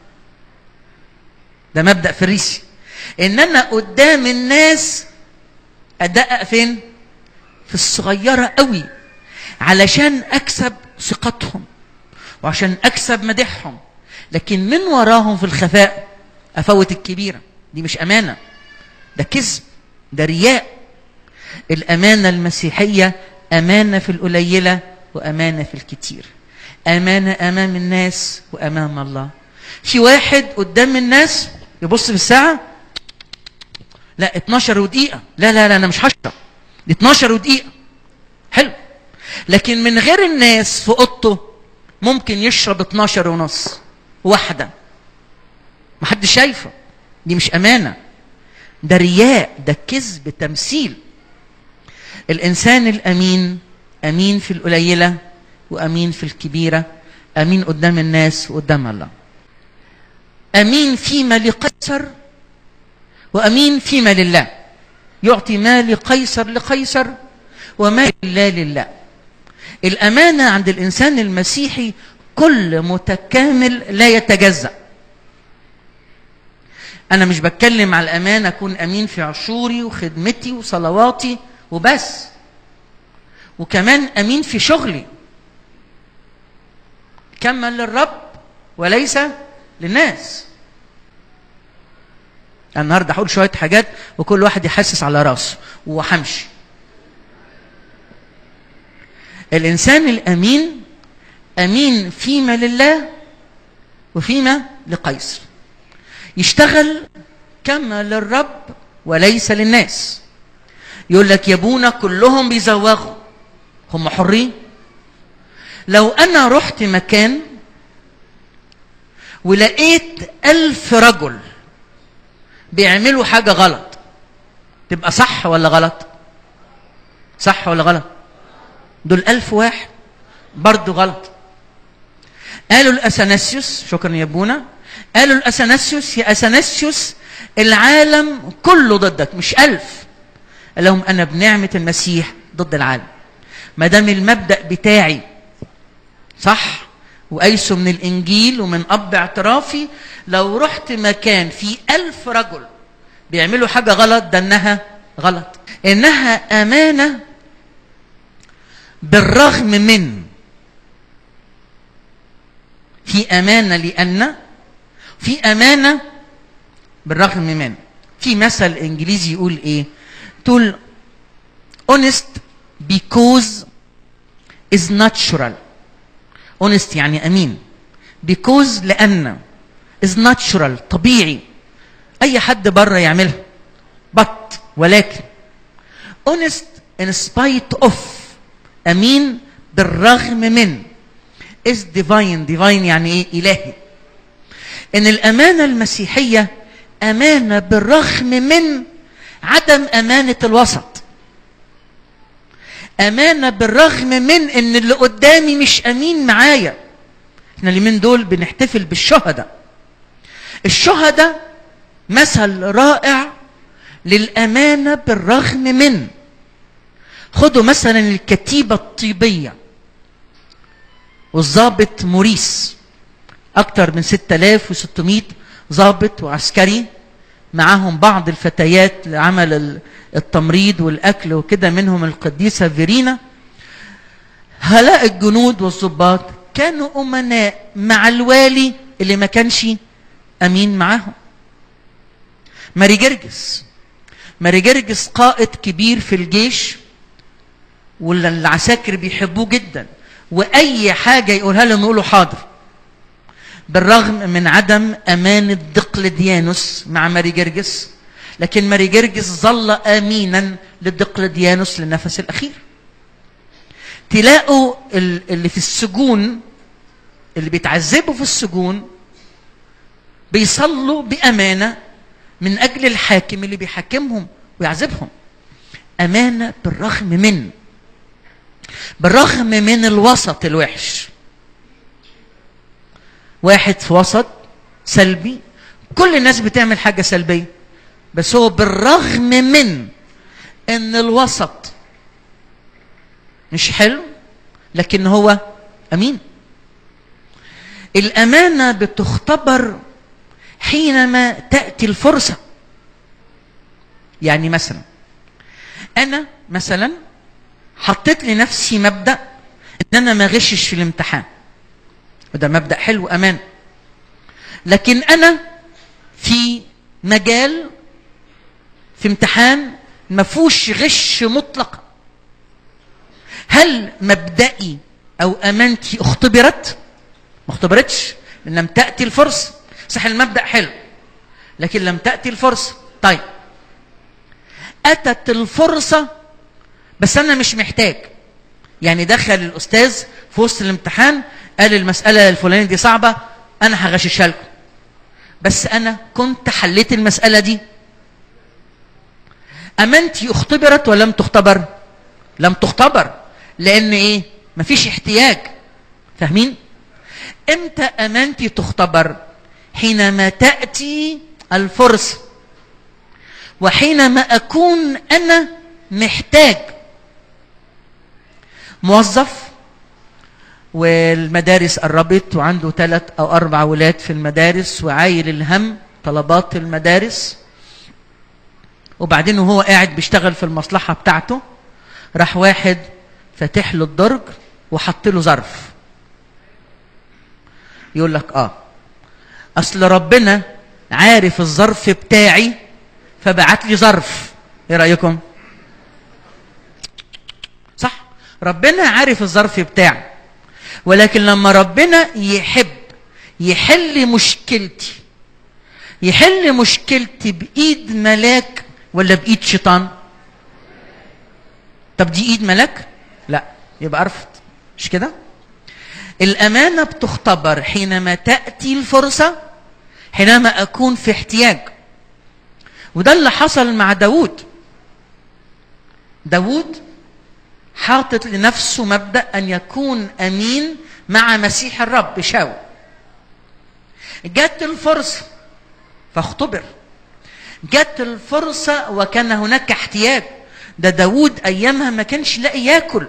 ده مبدا فريسي ان انا قدام الناس ادقق فين في الصغيره قوي علشان اكسب ثقتهم وعشان اكسب مدحهم لكن من وراهم في الخفاء افوت الكبيره دي مش امانه ده كذب ده رياء الامانه المسيحيه امانه في القليله وامانه في الكتير امانه امام الناس وامام الله في واحد قدام الناس يبص في الساعه لا 12 ودقيقه لا لا لا انا مش هشرب دي 12 ودقيقه حلو لكن من غير الناس في اوضته ممكن يشرب 12 ونص واحده محدش شايفه دي مش امانه ده رياء ده كذب تمثيل الانسان الامين امين في القليله وامين في الكبيره امين قدام الناس وقدام الله امين فيما لقيصر وامين فيما لله يعطي ما لقيصر لقيصر وما لله لله الامانه عند الانسان المسيحي كل متكامل لا يتجزأ انا مش بتكلم على الامانه اكون امين في عشوري وخدمتي وصلواتي وبس وكمان امين في شغلي كمل للرب وليس للناس أنا النهارده هقول شويه حاجات وكل واحد يحسس على راسه وهمشي الانسان الامين امين فيما لله وفيما لقيصر يشتغل كما للرب وليس للناس يقول لك يا ابونا كلهم بيزوغوا هم حرين لو انا رحت مكان ولقيت ألف رجل بيعملوا حاجة غلط تبقى صح ولا غلط صح ولا غلط دول ألف واحد برضو غلط قالوا الأثناسيوس شكرا يا ابونا قالوا الأثناسيوس يا أثناسيوس العالم كله ضدك مش ألف قال لهم أنا بنعمة المسيح ضد العالم ما دام المبدأ بتاعي صح وأيسوا من الإنجيل ومن أب اعترافي لو رحت مكان فيه ألف رجل بيعملوا حاجة غلط ده إنها غلط إنها أمانة بالرغم من في أمانة لأن في أمانة بالرغم من في مثل إنجليزي يقول إيه تقول honest because is natural honest يعني أمين because لأن is natural طبيعي أي حد بره يعملها but ولكن honest in spite of أمين بالرغم من is divine divine يعني إيه إلهي إن الأمانة المسيحية أمانة بالرغم من عدم أمانة الوسط أمانة بالرغم من إن اللي قدامي مش أمين معايا احنا اليومين دول بنحتفل بالشهداء الشهداء مثل رائع للأمانة بالرغم من خدوا مثلا الكتيبة الطيبية والضابط موريس أكثر من 6600 ضابط وعسكري معاهم بعض الفتيات لعمل التمريض والأكل وكده منهم القديسة فيرينا هؤلاء الجنود والضباط كانوا أمناء مع الوالي اللي ما كانش أمين معاهم ماري جرجس ماري جرجس قائد كبير في الجيش والعساكر بيحبوه جدا واي حاجه يقولها لهم يقولوا حاضر بالرغم من عدم امانه دقلديانوس مع ماري جرجس لكن ماري جرجس ظل امينا لدقلديانوس للنفس الاخير تلاقوا اللي في السجون اللي بيتعذبوا في السجون بيصلوا بامانه من اجل الحاكم اللي بيحاكمهم ويعذبهم امانه بالرغم من بالرغم من الوسط الوحش واحد في وسط سلبي كل الناس بتعمل حاجة سلبية بس هو بالرغم من ان الوسط مش حلو لكن هو امين الامانة بتختبر حينما تأتي الفرصة يعني مثلا انا مثلا حطيت لنفسي مبدا ان انا ما غشش في الامتحان وده مبدا حلو امان لكن انا في مجال في امتحان ما فيهوش غش مطلق هل مبدئي او امانتي اختبرت ما اختبرتش لأن لم تاتي الفرصه صح المبدا حلو لكن لم تاتي الفرصه طيب اتت الفرصه بس انا مش محتاج يعني دخل الاستاذ في وسط الامتحان قال المساله الفلانيه دي صعبه انا هغششها لكم بس انا كنت حليت المساله دي امانتي اختبرت ولم تختبر لم تختبر لان ايه مفيش احتياج فاهمين امتى امانتي تختبر حينما تاتي الفرصه وحينما اكون انا محتاج موظف والمدارس قربت وعنده ثلاث او اربع ولاد في المدارس وعايل الهم طلبات المدارس وبعدين وهو قاعد بيشتغل في المصلحه بتاعته راح واحد فاتح له الدرج وحط له ظرف يقول لك اه اصل ربنا عارف الظرف بتاعي فبعت لي ظرف ايه رايكم صح ربنا عارف الظرف بتاعي ولكن لما ربنا يحب يحل مشكلتي يحل مشكلتي بايد ملاك ولا بايد شيطان طب دي ايد ملاك لا يبقى ارفض مش كده الامانه بتختبر حينما تاتي الفرصه حينما اكون في احتياج وده اللي حصل مع داوود داوود حاطط لنفسه مبدا ان يكون امين مع مسيح الرب شاول جت الفرصه فاختبر جت الفرصه وكان هناك احتياج ده داوود ايامها ما كانش لاقي ياكل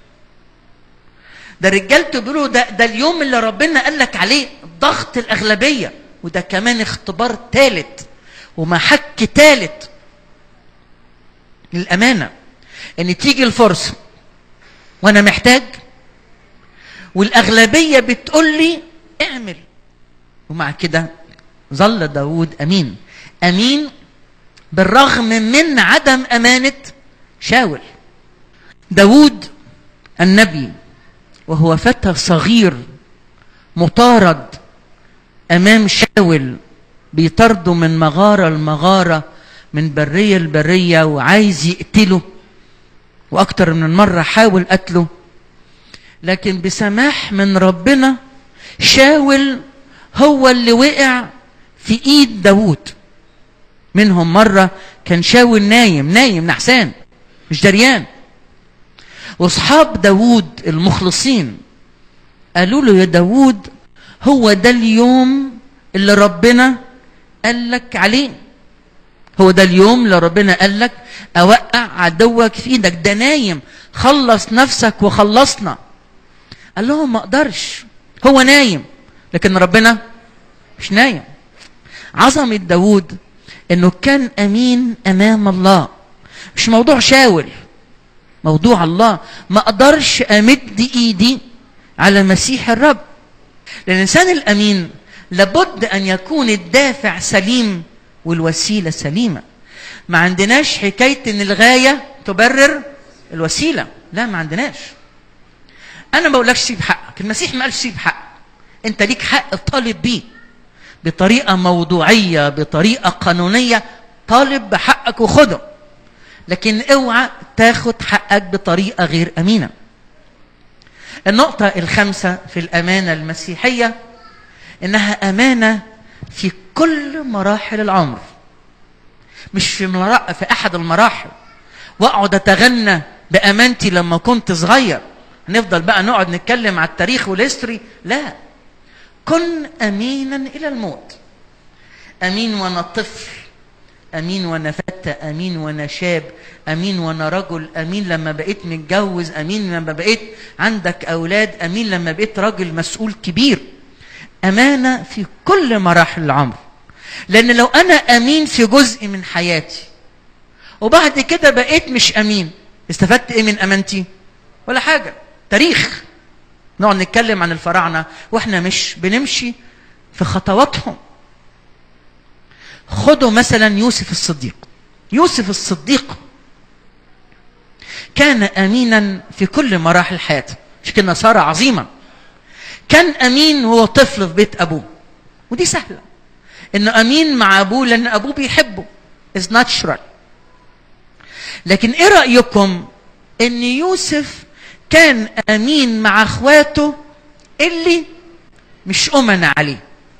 ده رجالته بيقولوا ده ده اليوم اللي ربنا قال لك عليه ضغط الاغلبيه وده كمان اختبار ثالث ومحك ثالث للامانه ان تيجي الفرصه وانا محتاج والاغلبيه بتقول لي اعمل ومع كده ظل داود امين امين بالرغم من عدم امانه شاول داود النبي وهو فتى صغير مطارد امام شاول بيطارده من مغاره لمغاره من بريه لبريه وعايز يقتله واكتر من مره حاول قتله لكن بسماح من ربنا شاول هو اللي وقع في ايد داوود منهم مره كان شاول نايم نايم نحسان مش دريان واصحاب داوود المخلصين قالوا له يا داوود هو ده اليوم اللي ربنا قال لك عليه هو ده اليوم اللي ربنا قال لك اوقع عدوك في ايدك ده نايم خلص نفسك وخلصنا قال لهم ما اقدرش هو نايم لكن ربنا مش نايم عظمة داوود انه كان امين امام الله مش موضوع شاول موضوع الله ما اقدرش امد ايدي على مسيح الرب لان الانسان الامين لابد ان يكون الدافع سليم والوسيله سليمه ما عندناش حكايه ان الغايه تبرر الوسيله لا ما عندناش انا ما بقولكش سيب حقك المسيح ما قالش سيب حقك انت ليك حق طالب بيه بطريقه موضوعيه بطريقه قانونيه طالب بحقك وخده لكن اوعى تاخد حقك بطريقه غير امينه النقطه الخامسه في الامانه المسيحيه انها امانه في كل مراحل العمر مش في مرا... في احد المراحل واقعد اتغنى بامانتي لما كنت صغير نفضل بقى نقعد نتكلم على التاريخ والهيستوري لا كن امينا الى الموت امين وانا طفل امين وانا فتى امين وانا شاب امين وانا رجل امين لما بقيت متجوز امين لما بقيت عندك اولاد امين لما بقيت راجل مسؤول كبير امانه في كل مراحل العمر لان لو انا امين في جزء من حياتي وبعد كده بقيت مش امين استفدت ايه من امانتي ولا حاجه تاريخ نقعد نتكلم عن الفراعنه واحنا مش بنمشي في خطواتهم خدوا مثلا يوسف الصديق يوسف الصديق كان امينا في كل مراحل حياته مش كده نصارى عظيمة كان أمين وهو طفل في بيت أبوه ودي سهلة إنه أمين مع أبوه لأن أبوه بيحبه is natural لكن إيه رأيكم إن يوسف كان أمين مع إخواته اللي مش أمنا عليه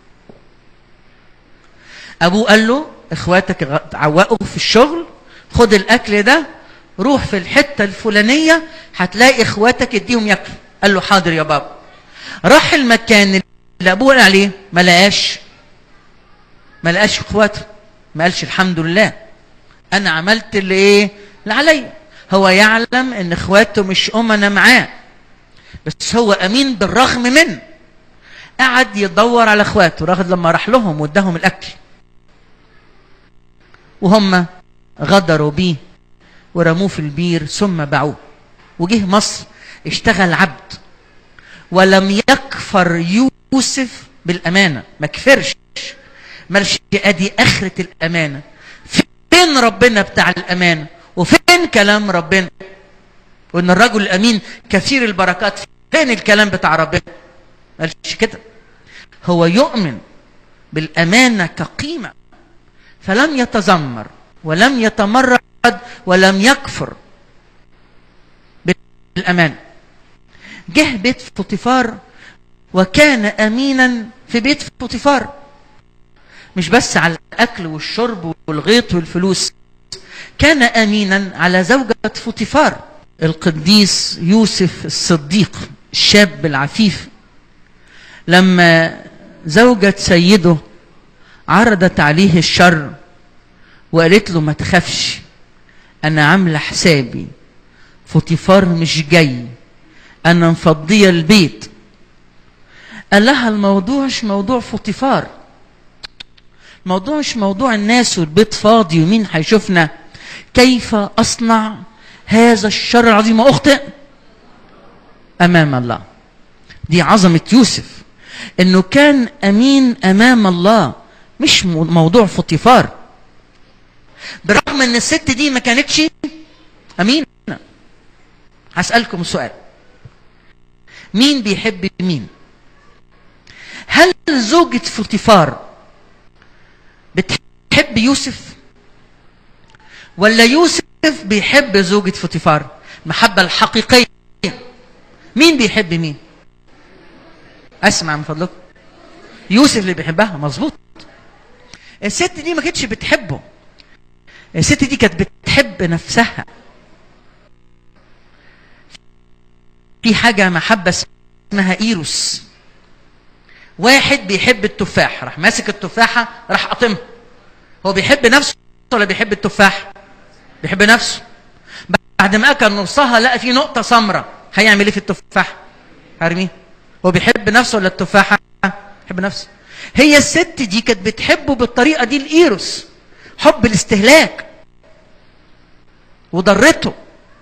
أبوه قال له إخواتك غ- عوقوا في الشغل خد الأكل ده روح في الحتة الفلانية هتلاقي إخواتك اديهم ياكلوا قال له حاضر يا بابا راح المكان اللي أبوه قال عليه ما لقاش ما لقاش إخواته ما قالش الحمد لله أنا عملت اللي إيه اللي عليا هو يعلم إن إخواته مش أمنا معاه بس هو أمين بالرغم من قعد يدور على إخواته لغاية لما راح لهم واداهم الأكل وهم غدروا بيه ورموه في البير ثم باعوه وجه مصر اشتغل عبد ولم يكفر يوسف بالامانه ما كفرش مالش ادي اخره الامانه فين ربنا بتاع الامانه وفين كلام ربنا وان الرجل الامين كثير البركات فين الكلام بتاع ربنا مالش كده هو يؤمن بالامانه كقيمه فلم يتذمر ولم يتمرد ولم يكفر بالأمان جه بيت فوطيفار وكان أمينا في بيت فوطيفار مش بس على الأكل والشرب والغيط والفلوس كان أمينا على زوجة فوطيفار القديس يوسف الصديق الشاب العفيف لما زوجة سيده عرضت عليه الشر وقالت له ما تخافش انا عامله حسابي فوتيفار مش جاي انا مفضيه البيت قال لها الموضوع مش موضوع فوتيفار الموضوع مش موضوع الناس والبيت فاضي ومين هيشوفنا كيف اصنع هذا الشر العظيم واخطئ امام الله دي عظمه يوسف انه كان امين امام الله مش مو- موضوع فوتيفار برغم ان الست دي ما كانتش امينه هسالكم سؤال مين بيحب مين هل زوجة فوتيفار بتحب يوسف ولا يوسف بيحب زوجة فوتيفار المحبة الحقيقية مين بيحب مين اسمع من فضلكم يوسف اللي بيحبها مظبوط الست دي ما كانتش بتحبه الست دي كانت بتحب نفسها في حاجة محبة اسمها إيروس واحد بيحب التفاح راح ماسك التفاحة راح قاطمها هو بيحب نفسه ولا بيحب التفاح بيحب نفسه بعد ما أكل نصها لقى في نقطة سمراء هيعمل إيه في التفاح هرميه هو بيحب نفسه ولا التفاحة بيحب نفسه هي الست دي كانت بتحبه بالطريقة دي الإيروس حب الاستهلاك وضرته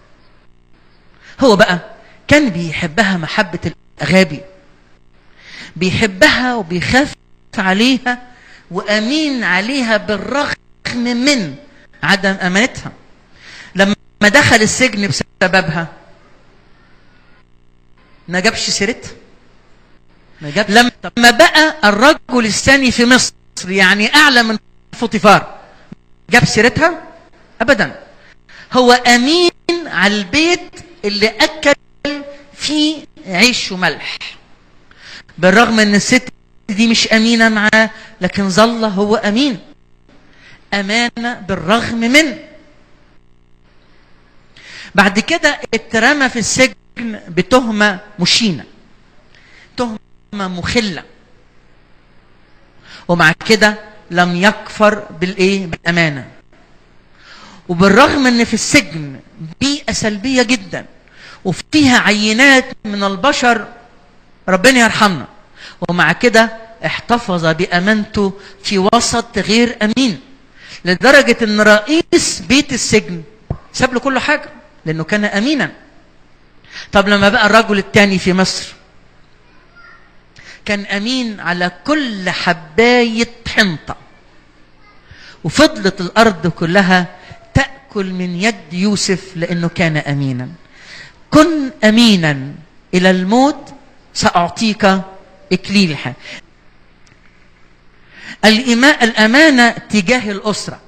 هو بقى كان بيحبها محبة الأغابي بيحبها وبيخاف عليها وأمين عليها بالرغم من عدم أمانتها لما دخل السجن بسببها ما جابش سيرتها ما جابش لما بقى الرجل الثاني في مصر يعني أعلى من فوطيفار جاب سيرتها ابدا هو امين على البيت اللي اكل فيه عيش وملح بالرغم ان الست دي مش امينه معاه لكن ظل هو امين امانه بالرغم من بعد كده اترمى في السجن بتهمه مشينه تهمه مخله ومع كده لم يكفر بالايه بالامانه وبالرغم ان في السجن بيئه سلبيه جدا وفيها عينات من البشر ربنا يرحمنا ومع كده احتفظ بامانته في وسط غير امين لدرجه ان رئيس بيت السجن ساب له كل حاجه لانه كان امينا طب لما بقى الرجل الثاني في مصر كان امين على كل حبايه حنطه وفضلت الارض كلها تاكل من يد يوسف لانه كان امينا كن امينا الى الموت ساعطيك اكليل الحياه الإيمان الامانه تجاه الاسره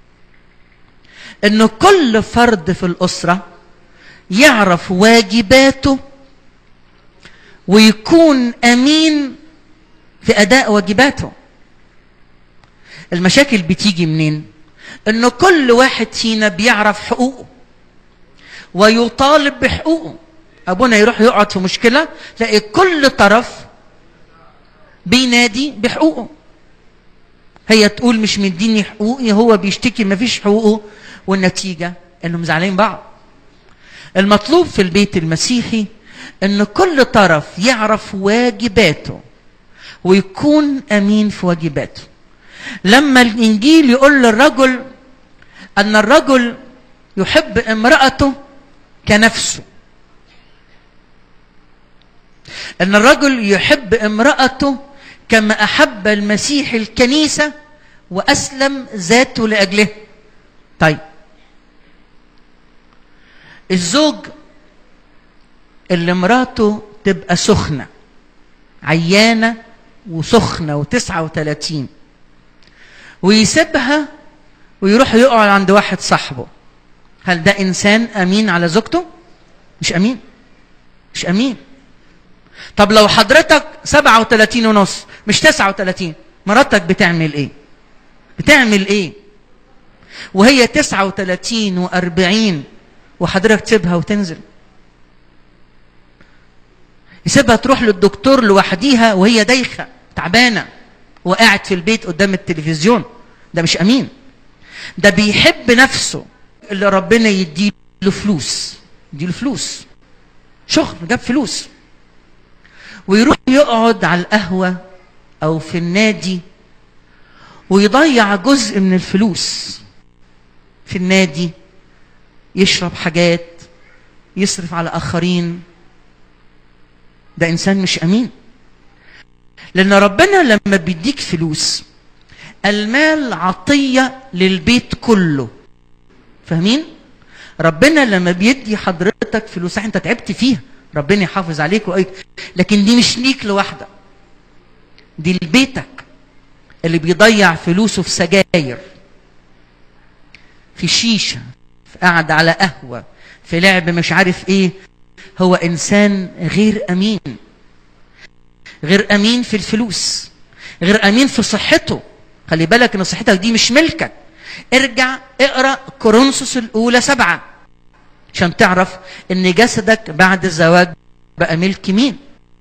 ان كل فرد في الاسره يعرف واجباته ويكون امين في اداء واجباته المشاكل بتيجي منين ان كل واحد فينا بيعرف حقوقه ويطالب بحقوقه ابونا يروح يقعد في مشكله تلاقي كل طرف بينادي بحقوقه هي تقول مش مديني حقوقي هو بيشتكي مفيش حقوقه والنتيجه انهم زعلانين بعض المطلوب في البيت المسيحي ان كل طرف يعرف واجباته ويكون امين في واجباته لما الانجيل يقول للرجل ان الرجل يحب امراته كنفسه ان الرجل يحب امراته كما احب المسيح الكنيسه واسلم ذاته لاجله طيب الزوج اللي مراته تبقى سخنه عيانه وسخنه وتسعة وتلاتين ويسيبها ويروح يقعد عند واحد صاحبه هل ده انسان امين على زوجته مش امين مش امين طب لو حضرتك 37 ونص مش 39 مراتك بتعمل ايه بتعمل ايه وهي 39 و40 وحضرتك تسيبها وتنزل يسيبها تروح للدكتور لوحديها وهي دايخه تعبانه وقاعد في البيت قدام التلفزيون ده مش امين ده بيحب نفسه اللي ربنا يديله فلوس يديله فلوس شغل جاب فلوس ويروح يقعد على القهوة أو في النادي ويضيع جزء من الفلوس في النادي يشرب حاجات يصرف على آخرين ده إنسان مش أمين لأن ربنا لما بيديك فلوس المال عطية للبيت كله فاهمين؟ ربنا لما بيدي حضرتك فلوس صح انت تعبت فيها ربنا يحافظ عليك وأيك لكن دي مش ليك لوحدك دي لبيتك اللي بيضيع فلوسه في سجاير في شيشة في قعدة على قهوة في لعب مش عارف ايه هو انسان غير امين غير امين في الفلوس غير امين في صحته خلي بالك ان صحتك دي مش ملكك ارجع اقرا كورنثوس الاولى سبعه عشان تعرف ان جسدك بعد الزواج بقى ملك مين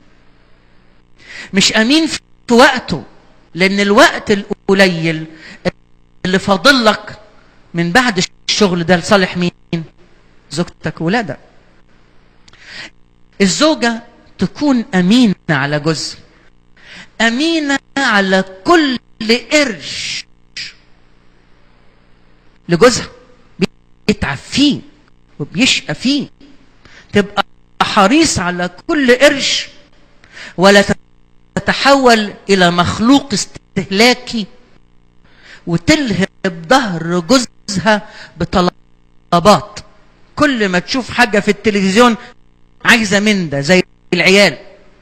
مش امين في وقته لان الوقت القليل اللي فاضل لك من بعد الشغل ده لصالح مين زوجتك وولادك الزوجه تكون امينه على جزء امينه على كل قرش لجوزها بيتعب فيه وبيشقى فيه تبقى حريص على كل قرش ولا تتحول الى مخلوق استهلاكي وتلهب ظهر جوزها بطلبات كل ما تشوف حاجه في التلفزيون عايزه من ده زي العيال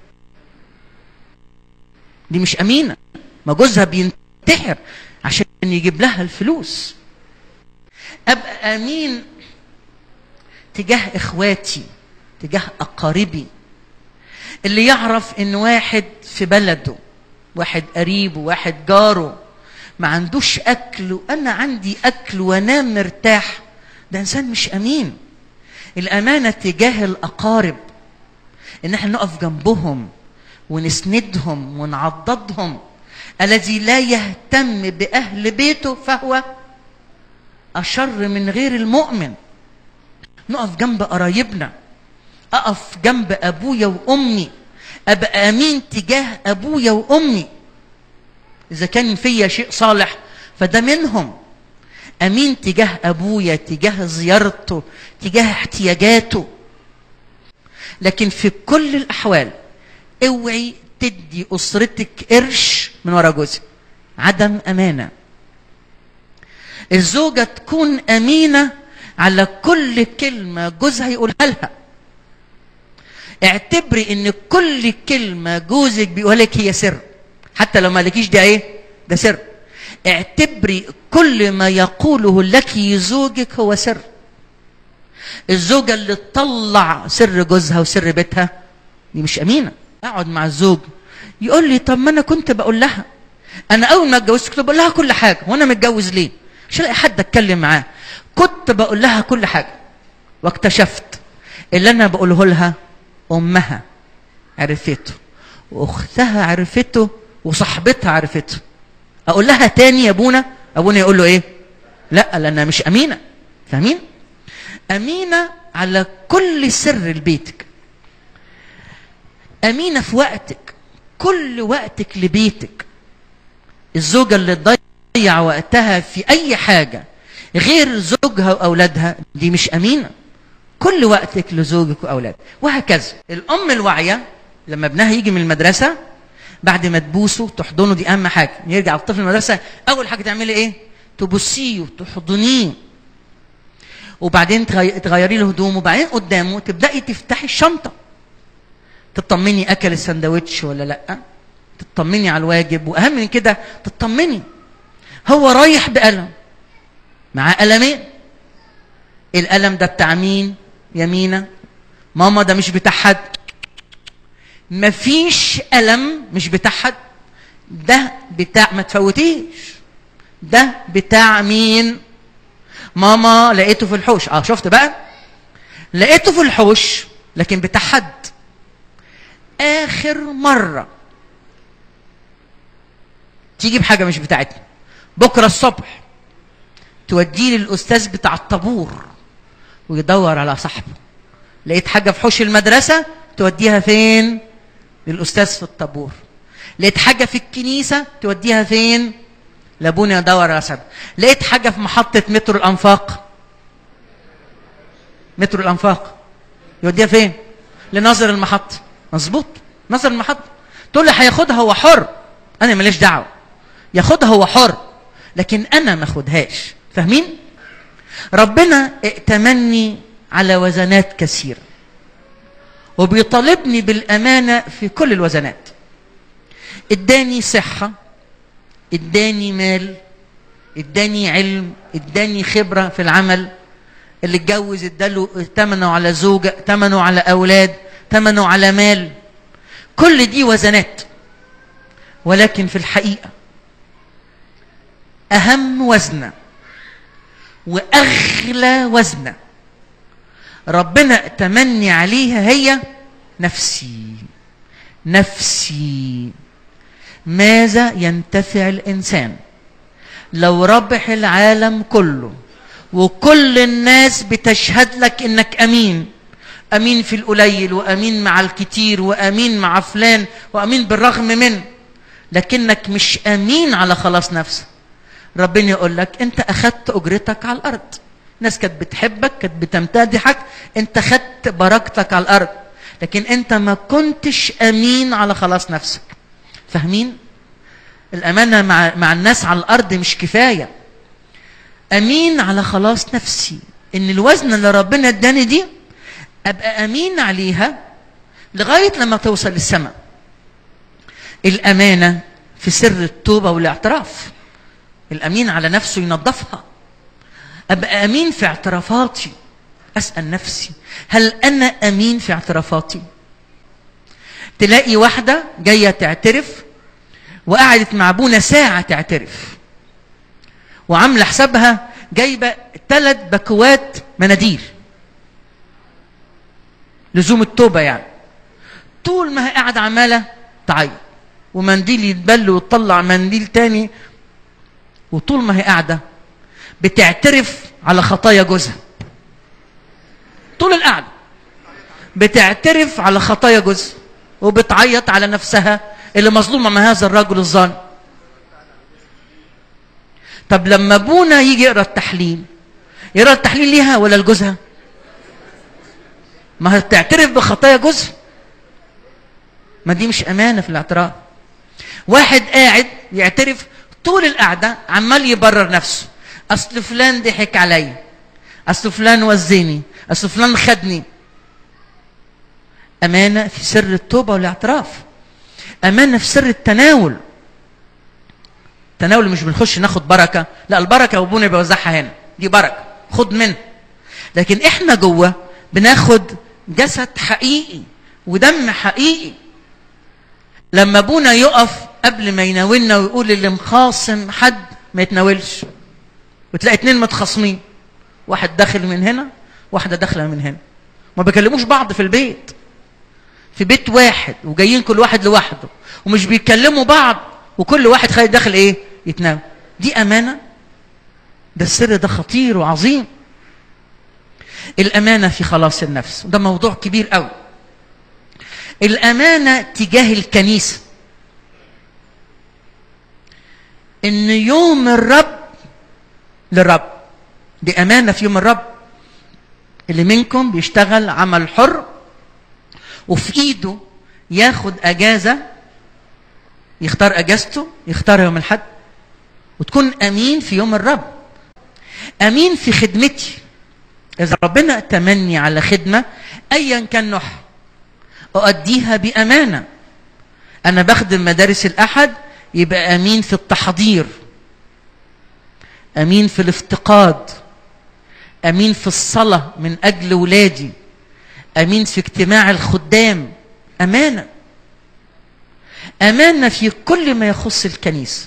دي مش امينه ما جوزها بينتحر عشان يجيب لها الفلوس ابقى امين تجاه اخواتي تجاه اقاربي اللي يعرف ان واحد في بلده واحد قريبه واحد جاره ما عندوش اكل وانا عندي اكل وانام مرتاح ده انسان مش امين الامانه تجاه الاقارب ان احنا نقف جنبهم ونسندهم ونعضدهم الذي لا يهتم باهل بيته فهو اشر من غير المؤمن نقف جنب قرايبنا اقف جنب ابويا وامي ابقى امين تجاه ابويا وامي اذا كان فيا شيء صالح فده منهم امين تجاه ابويا تجاه زيارته تجاه احتياجاته لكن في كل الاحوال اوعي تدي اسرتك قرش من ورا جوزك عدم امانه الزوجه تكون امينه على كل كلمه جوزها يقولها لها اعتبري ان كل كلمه جوزك بيقولها لك هي سر حتى لو ما لكيش ده ايه ده سر اعتبري كل ما يقوله لك زوجك هو سر الزوجة اللي تطلع سر جوزها وسر بيتها دي مش أمينة أقعد مع الزوج يقول لي طب ما أنا كنت بقول لها أنا أول ما اتجوزت كنت بقول لها كل حاجة وأنا متجوز ليه؟ مش لاقي حد أتكلم معاه كنت بقول لها كل حاجة واكتشفت اللي أنا بقوله لها أمها عرفته وأختها عرفته وصاحبتها عرفته أقول لها تاني يا أبونا أبونا يقول له إيه؟ لا لأنها مش أمينة فاهمين؟ أمينة على كل سر لبيتك أمينة في وقتك كل وقتك لبيتك الزوجة اللي تضيع وقتها في أي حاجة غير زوجها وأولادها دي مش أمينة كل وقتك لزوجك وأولادك وهكذا الأم الواعية لما ابنها يجي من المدرسة بعد ما تبوسه تحضنه دي أهم حاجة يرجع الطفل المدرسة أول حاجة تعملي إيه؟ تبصيه وتحضنيه وبعدين تغي- تغيري له هدومه وبعدين قدامه تبداي تفتحي الشنطه تطمني اكل السندوتش ولا لا تطمني على الواجب واهم من كده تطمني هو رايح بقلم معاه قلمين القلم ده بتاع مين يمينة ماما ده مش بتاع حد مفيش قلم مش بتاع حد ده بتاع ما تفوتيش ده بتاع مين ماما لقيته في الحوش اه شفت بقى لقيته في الحوش لكن بتاع حد اخر مره تيجي بحاجه مش بتاعتنا بكره الصبح توديه للاستاذ بتاع الطابور ويدور على صاحبه لقيت حاجه في حوش المدرسه توديها فين للاستاذ في الطابور لقيت حاجه في الكنيسه توديها فين لابونا يدور على صاحبه لقيت حاجه في محطه مترو الانفاق مترو الانفاق يوديها فين لناظر المحطه مظبوط ناظر المحطه تقول لي هياخدها هو حر انا ماليش دعوه ياخدها هو حر لكن انا ما اخدهاش فاهمين ربنا ائتمني على وزنات كثيره وبيطالبني بالامانه في كل الوزنات اداني صحه اداني مال اداني علم اداني خبره في العمل اللي اتجوز اداله ثمنه على زوجه ثمنه على اولاد ثمنه على مال كل دي وزنات ولكن في الحقيقه اهم وزنه واغلى وزنه ربنا تمني عليها هي نفسي نفسي ماذا ينتفع الانسان لو ربح العالم كله وكل الناس بتشهد لك انك امين امين في القليل وامين مع الكتير وامين مع فلان وامين بالرغم من لكنك مش امين على خلاص نفسك ربنا يقول لك انت اخذت اجرتك على الارض ناس كانت بتحبك كانت بتمتدحك انت خدت بركتك على الارض لكن انت ما كنتش امين على خلاص نفسك فاهمين الامانه مع مع الناس على الارض مش كفايه امين على خلاص نفسي ان الوزن اللي ربنا اداني دي ابقى امين عليها لغايه لما توصل للسماء الامانه في سر التوبه والاعتراف الامين على نفسه ينظفها ابقى امين في اعترافاتي اسال نفسي هل انا امين في اعترافاتي تلاقي واحده جايه تعترف وقعدت مع ابونا ساعه تعترف وعامله حسابها جايبه ثلاث باكوات مناديل لزوم التوبه يعني طول ما هي قاعده عماله تعيط ومنديل يتبل وتطلع منديل تاني وطول ما هي قاعده بتعترف على خطايا جوزها طول القعده بتعترف على خطايا جوزها وبتعيط على نفسها اللي مظلومه من هذا الرجل الظالم طب لما ابونا يجي يقرا التحليل يقرا التحليل ليها ولا لجوزها ما هتعترف بخطايا جوزها ما دي مش امانه في الاعتراف واحد قاعد يعترف طول القعده عمال يبرر نفسه اصل فلان ضحك عليا اصل فلان وزني اصل فلان خدني امانه في سر التوبه والاعتراف امانه في سر التناول التناول مش بنخش ناخد بركه لا البركه وابونا بيوزعها هنا دي بركه خد منها لكن احنا جوه بناخد جسد حقيقي ودم حقيقي لما ابونا يقف قبل ما يناولنا ويقول اللي مخاصم حد ما يتناولش وتلاقي اتنين متخاصمين واحد داخل من هنا واحده داخله من هنا ما بيكلموش بعض في البيت في بيت واحد وجايين كل واحد لوحده ومش بيتكلموا بعض وكل واحد خارج داخل ايه يتناول دي امانه ده السر ده خطير وعظيم الامانه في خلاص النفس وده موضوع كبير قوي الامانه تجاه الكنيسه ان يوم الرب للرب دي امانه في يوم الرب اللي منكم بيشتغل عمل حر وفي ايده ياخد اجازه يختار اجازته يختار يوم الحد وتكون امين في يوم الرب امين في خدمتي اذا ربنا تمني على خدمه ايا كان نوعها اؤديها بامانه انا بخدم مدارس الاحد يبقى امين في التحضير امين في الافتقاد امين في الصلاه من اجل ولادي امين في اجتماع الخدام امانه امانه في كل ما يخص الكنيسه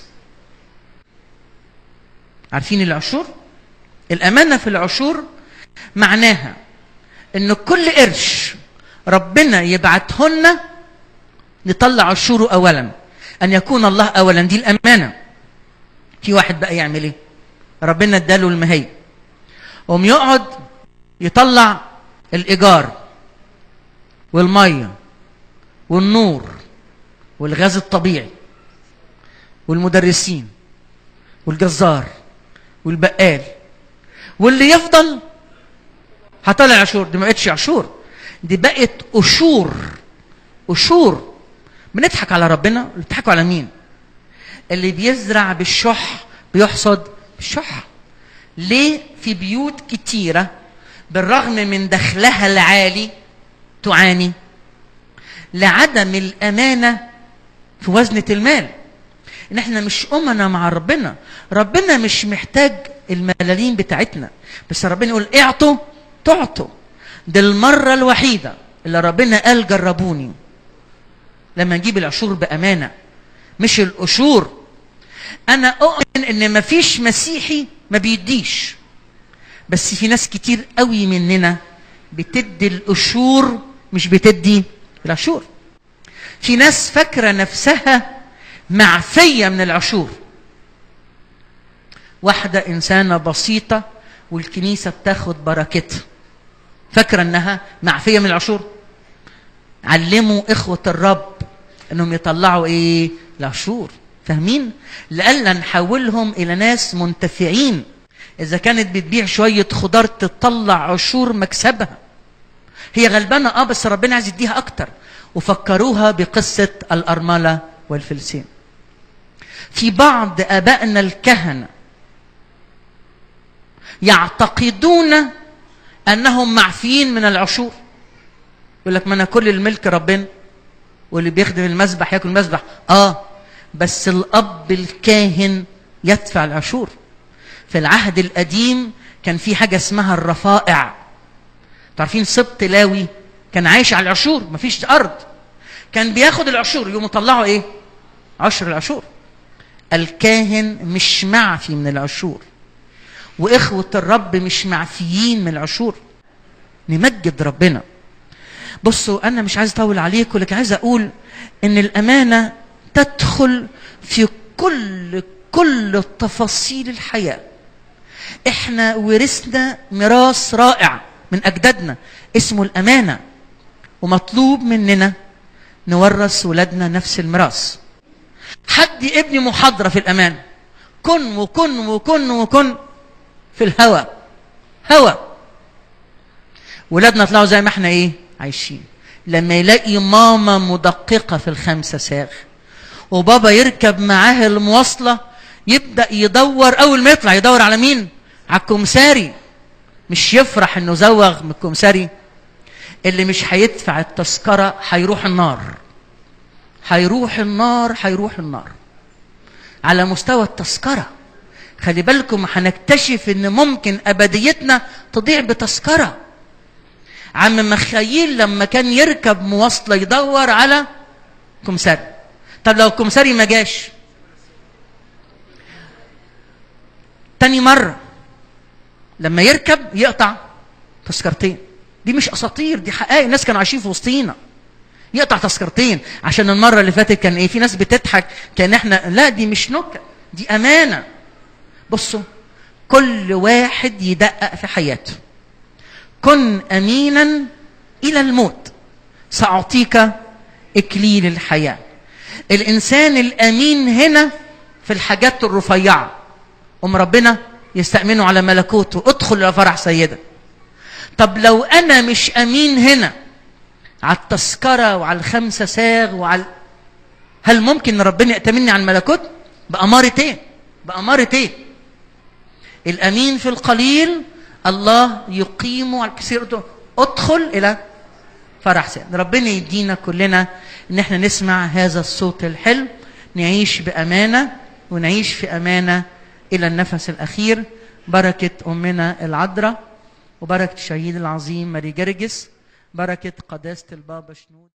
عارفين العشور الامانه في العشور معناها ان كل قرش ربنا يبعتهن نطلع عشوره اولا ان يكون الله اولا دي الامانه في واحد بقى يعمل ايه ربنا اداله المهيه قوم يقعد يطلع الايجار والميه والنور والغاز الطبيعي والمدرسين والجزار والبقال واللي يفضل هطلع عشور دي ما بقتش عشور دي بقت قشور قشور بنضحك على ربنا بنضحكوا على مين اللي بيزرع بالشح بيحصد بالشح ليه في بيوت كتيره بالرغم من دخلها العالي تعاني لعدم الامانه في وزنه المال ان احنا مش امنا مع ربنا ربنا مش محتاج الملالين بتاعتنا بس ربنا يقول اعطوا تعطوا دي المره الوحيده اللي ربنا قال جربوني لما نجيب العشور بامانه مش القشور انا اؤمن ان مفيش مسيحي ما بيديش بس في ناس كتير قوي مننا بتدي القشور مش بتدي العشور في ناس فاكره نفسها معفيه من العشور واحده انسانه بسيطه والكنيسه بتاخد بركتها فاكره انها معفيه من العشور علموا اخوه الرب انهم يطلعوا ايه العشور فاهمين لألا نحولهم الى ناس منتفعين اذا كانت بتبيع شويه خضار تطلع عشور مكسبها هي غلبانه اه بس ربنا عايز يديها اكتر وفكروها بقصه الارمله والفلسين في بعض ابائنا الكهنه يعتقدون انهم معفيين من العشور يقول لك ما انا كل الملك ربنا واللي بيخدم المذبح ياكل المذبح اه بس الاب الكاهن يدفع العشور في العهد القديم كان في حاجه اسمها الرفائع تعرفين سبط لاوي كان عايش على العشور مفيش ارض كان بياخد العشور يقوم يطلعوا ايه عشر العشور الكاهن مش معفي من العشور واخوه الرب مش معفيين من العشور نمجد ربنا بصوا انا مش عايز اطول عليكم لكن عايز اقول ان الامانه تدخل في كل كل تفاصيل الحياه احنا ورثنا ميراث رائع من اجدادنا اسمه الامانه ومطلوب مننا نورث ولادنا نفس الميراث حد ابني محاضره في الامان كن وكن وكن وكن في الهوى هوى ولادنا يطلعوا زي ما احنا ايه عايشين لما يلاقي ماما مدققة في الخمسة ساغ وبابا يركب معاه المواصلة يبدأ يدور أول ما يطلع يدور على مين؟ على الكمساري مش يفرح إنه زوغ من الكمساري اللي مش هيدفع التذكرة هيروح النار هيروح النار هيروح النار على مستوى التذكرة خلي بالكم هنكتشف ان ممكن ابديتنا تضيع بتذكرة عم مخايل لما كان يركب مواصلة يدور على كمساري طب لو الكمساري ما جاش تاني مرة لما يركب يقطع تذكرتين دي مش اساطير دي حقائق الناس كانوا عايشين في وسطينا يقطع تذكرتين عشان المره اللي فاتت كان ايه في ناس بتضحك كان احنا لا دي مش نكت دي امانه بصوا كل واحد يدقق في حياته كن امينا الى الموت ساعطيك اكليل الحياه الانسان الامين هنا في الحاجات الرفيعه ام ربنا يستأمنه على ملكوته ادخل الى فرح سيدك طب لو انا مش امين هنا على التذكره وعلى الخمسه ساغ وعلى هل ممكن ربنا يأتمني على الملكوت بأمارة ايه بأمارة ايه الامين في القليل الله يقيمه على الكثير ادخل الى فرح سيد ربنا يدينا كلنا ان احنا نسمع هذا الصوت الحلو نعيش بامانه ونعيش في امانه الى النفس الاخير بركه امنا العذراء وبركه الشهيد العظيم ماري جرجس بركه قداسه البابا شنود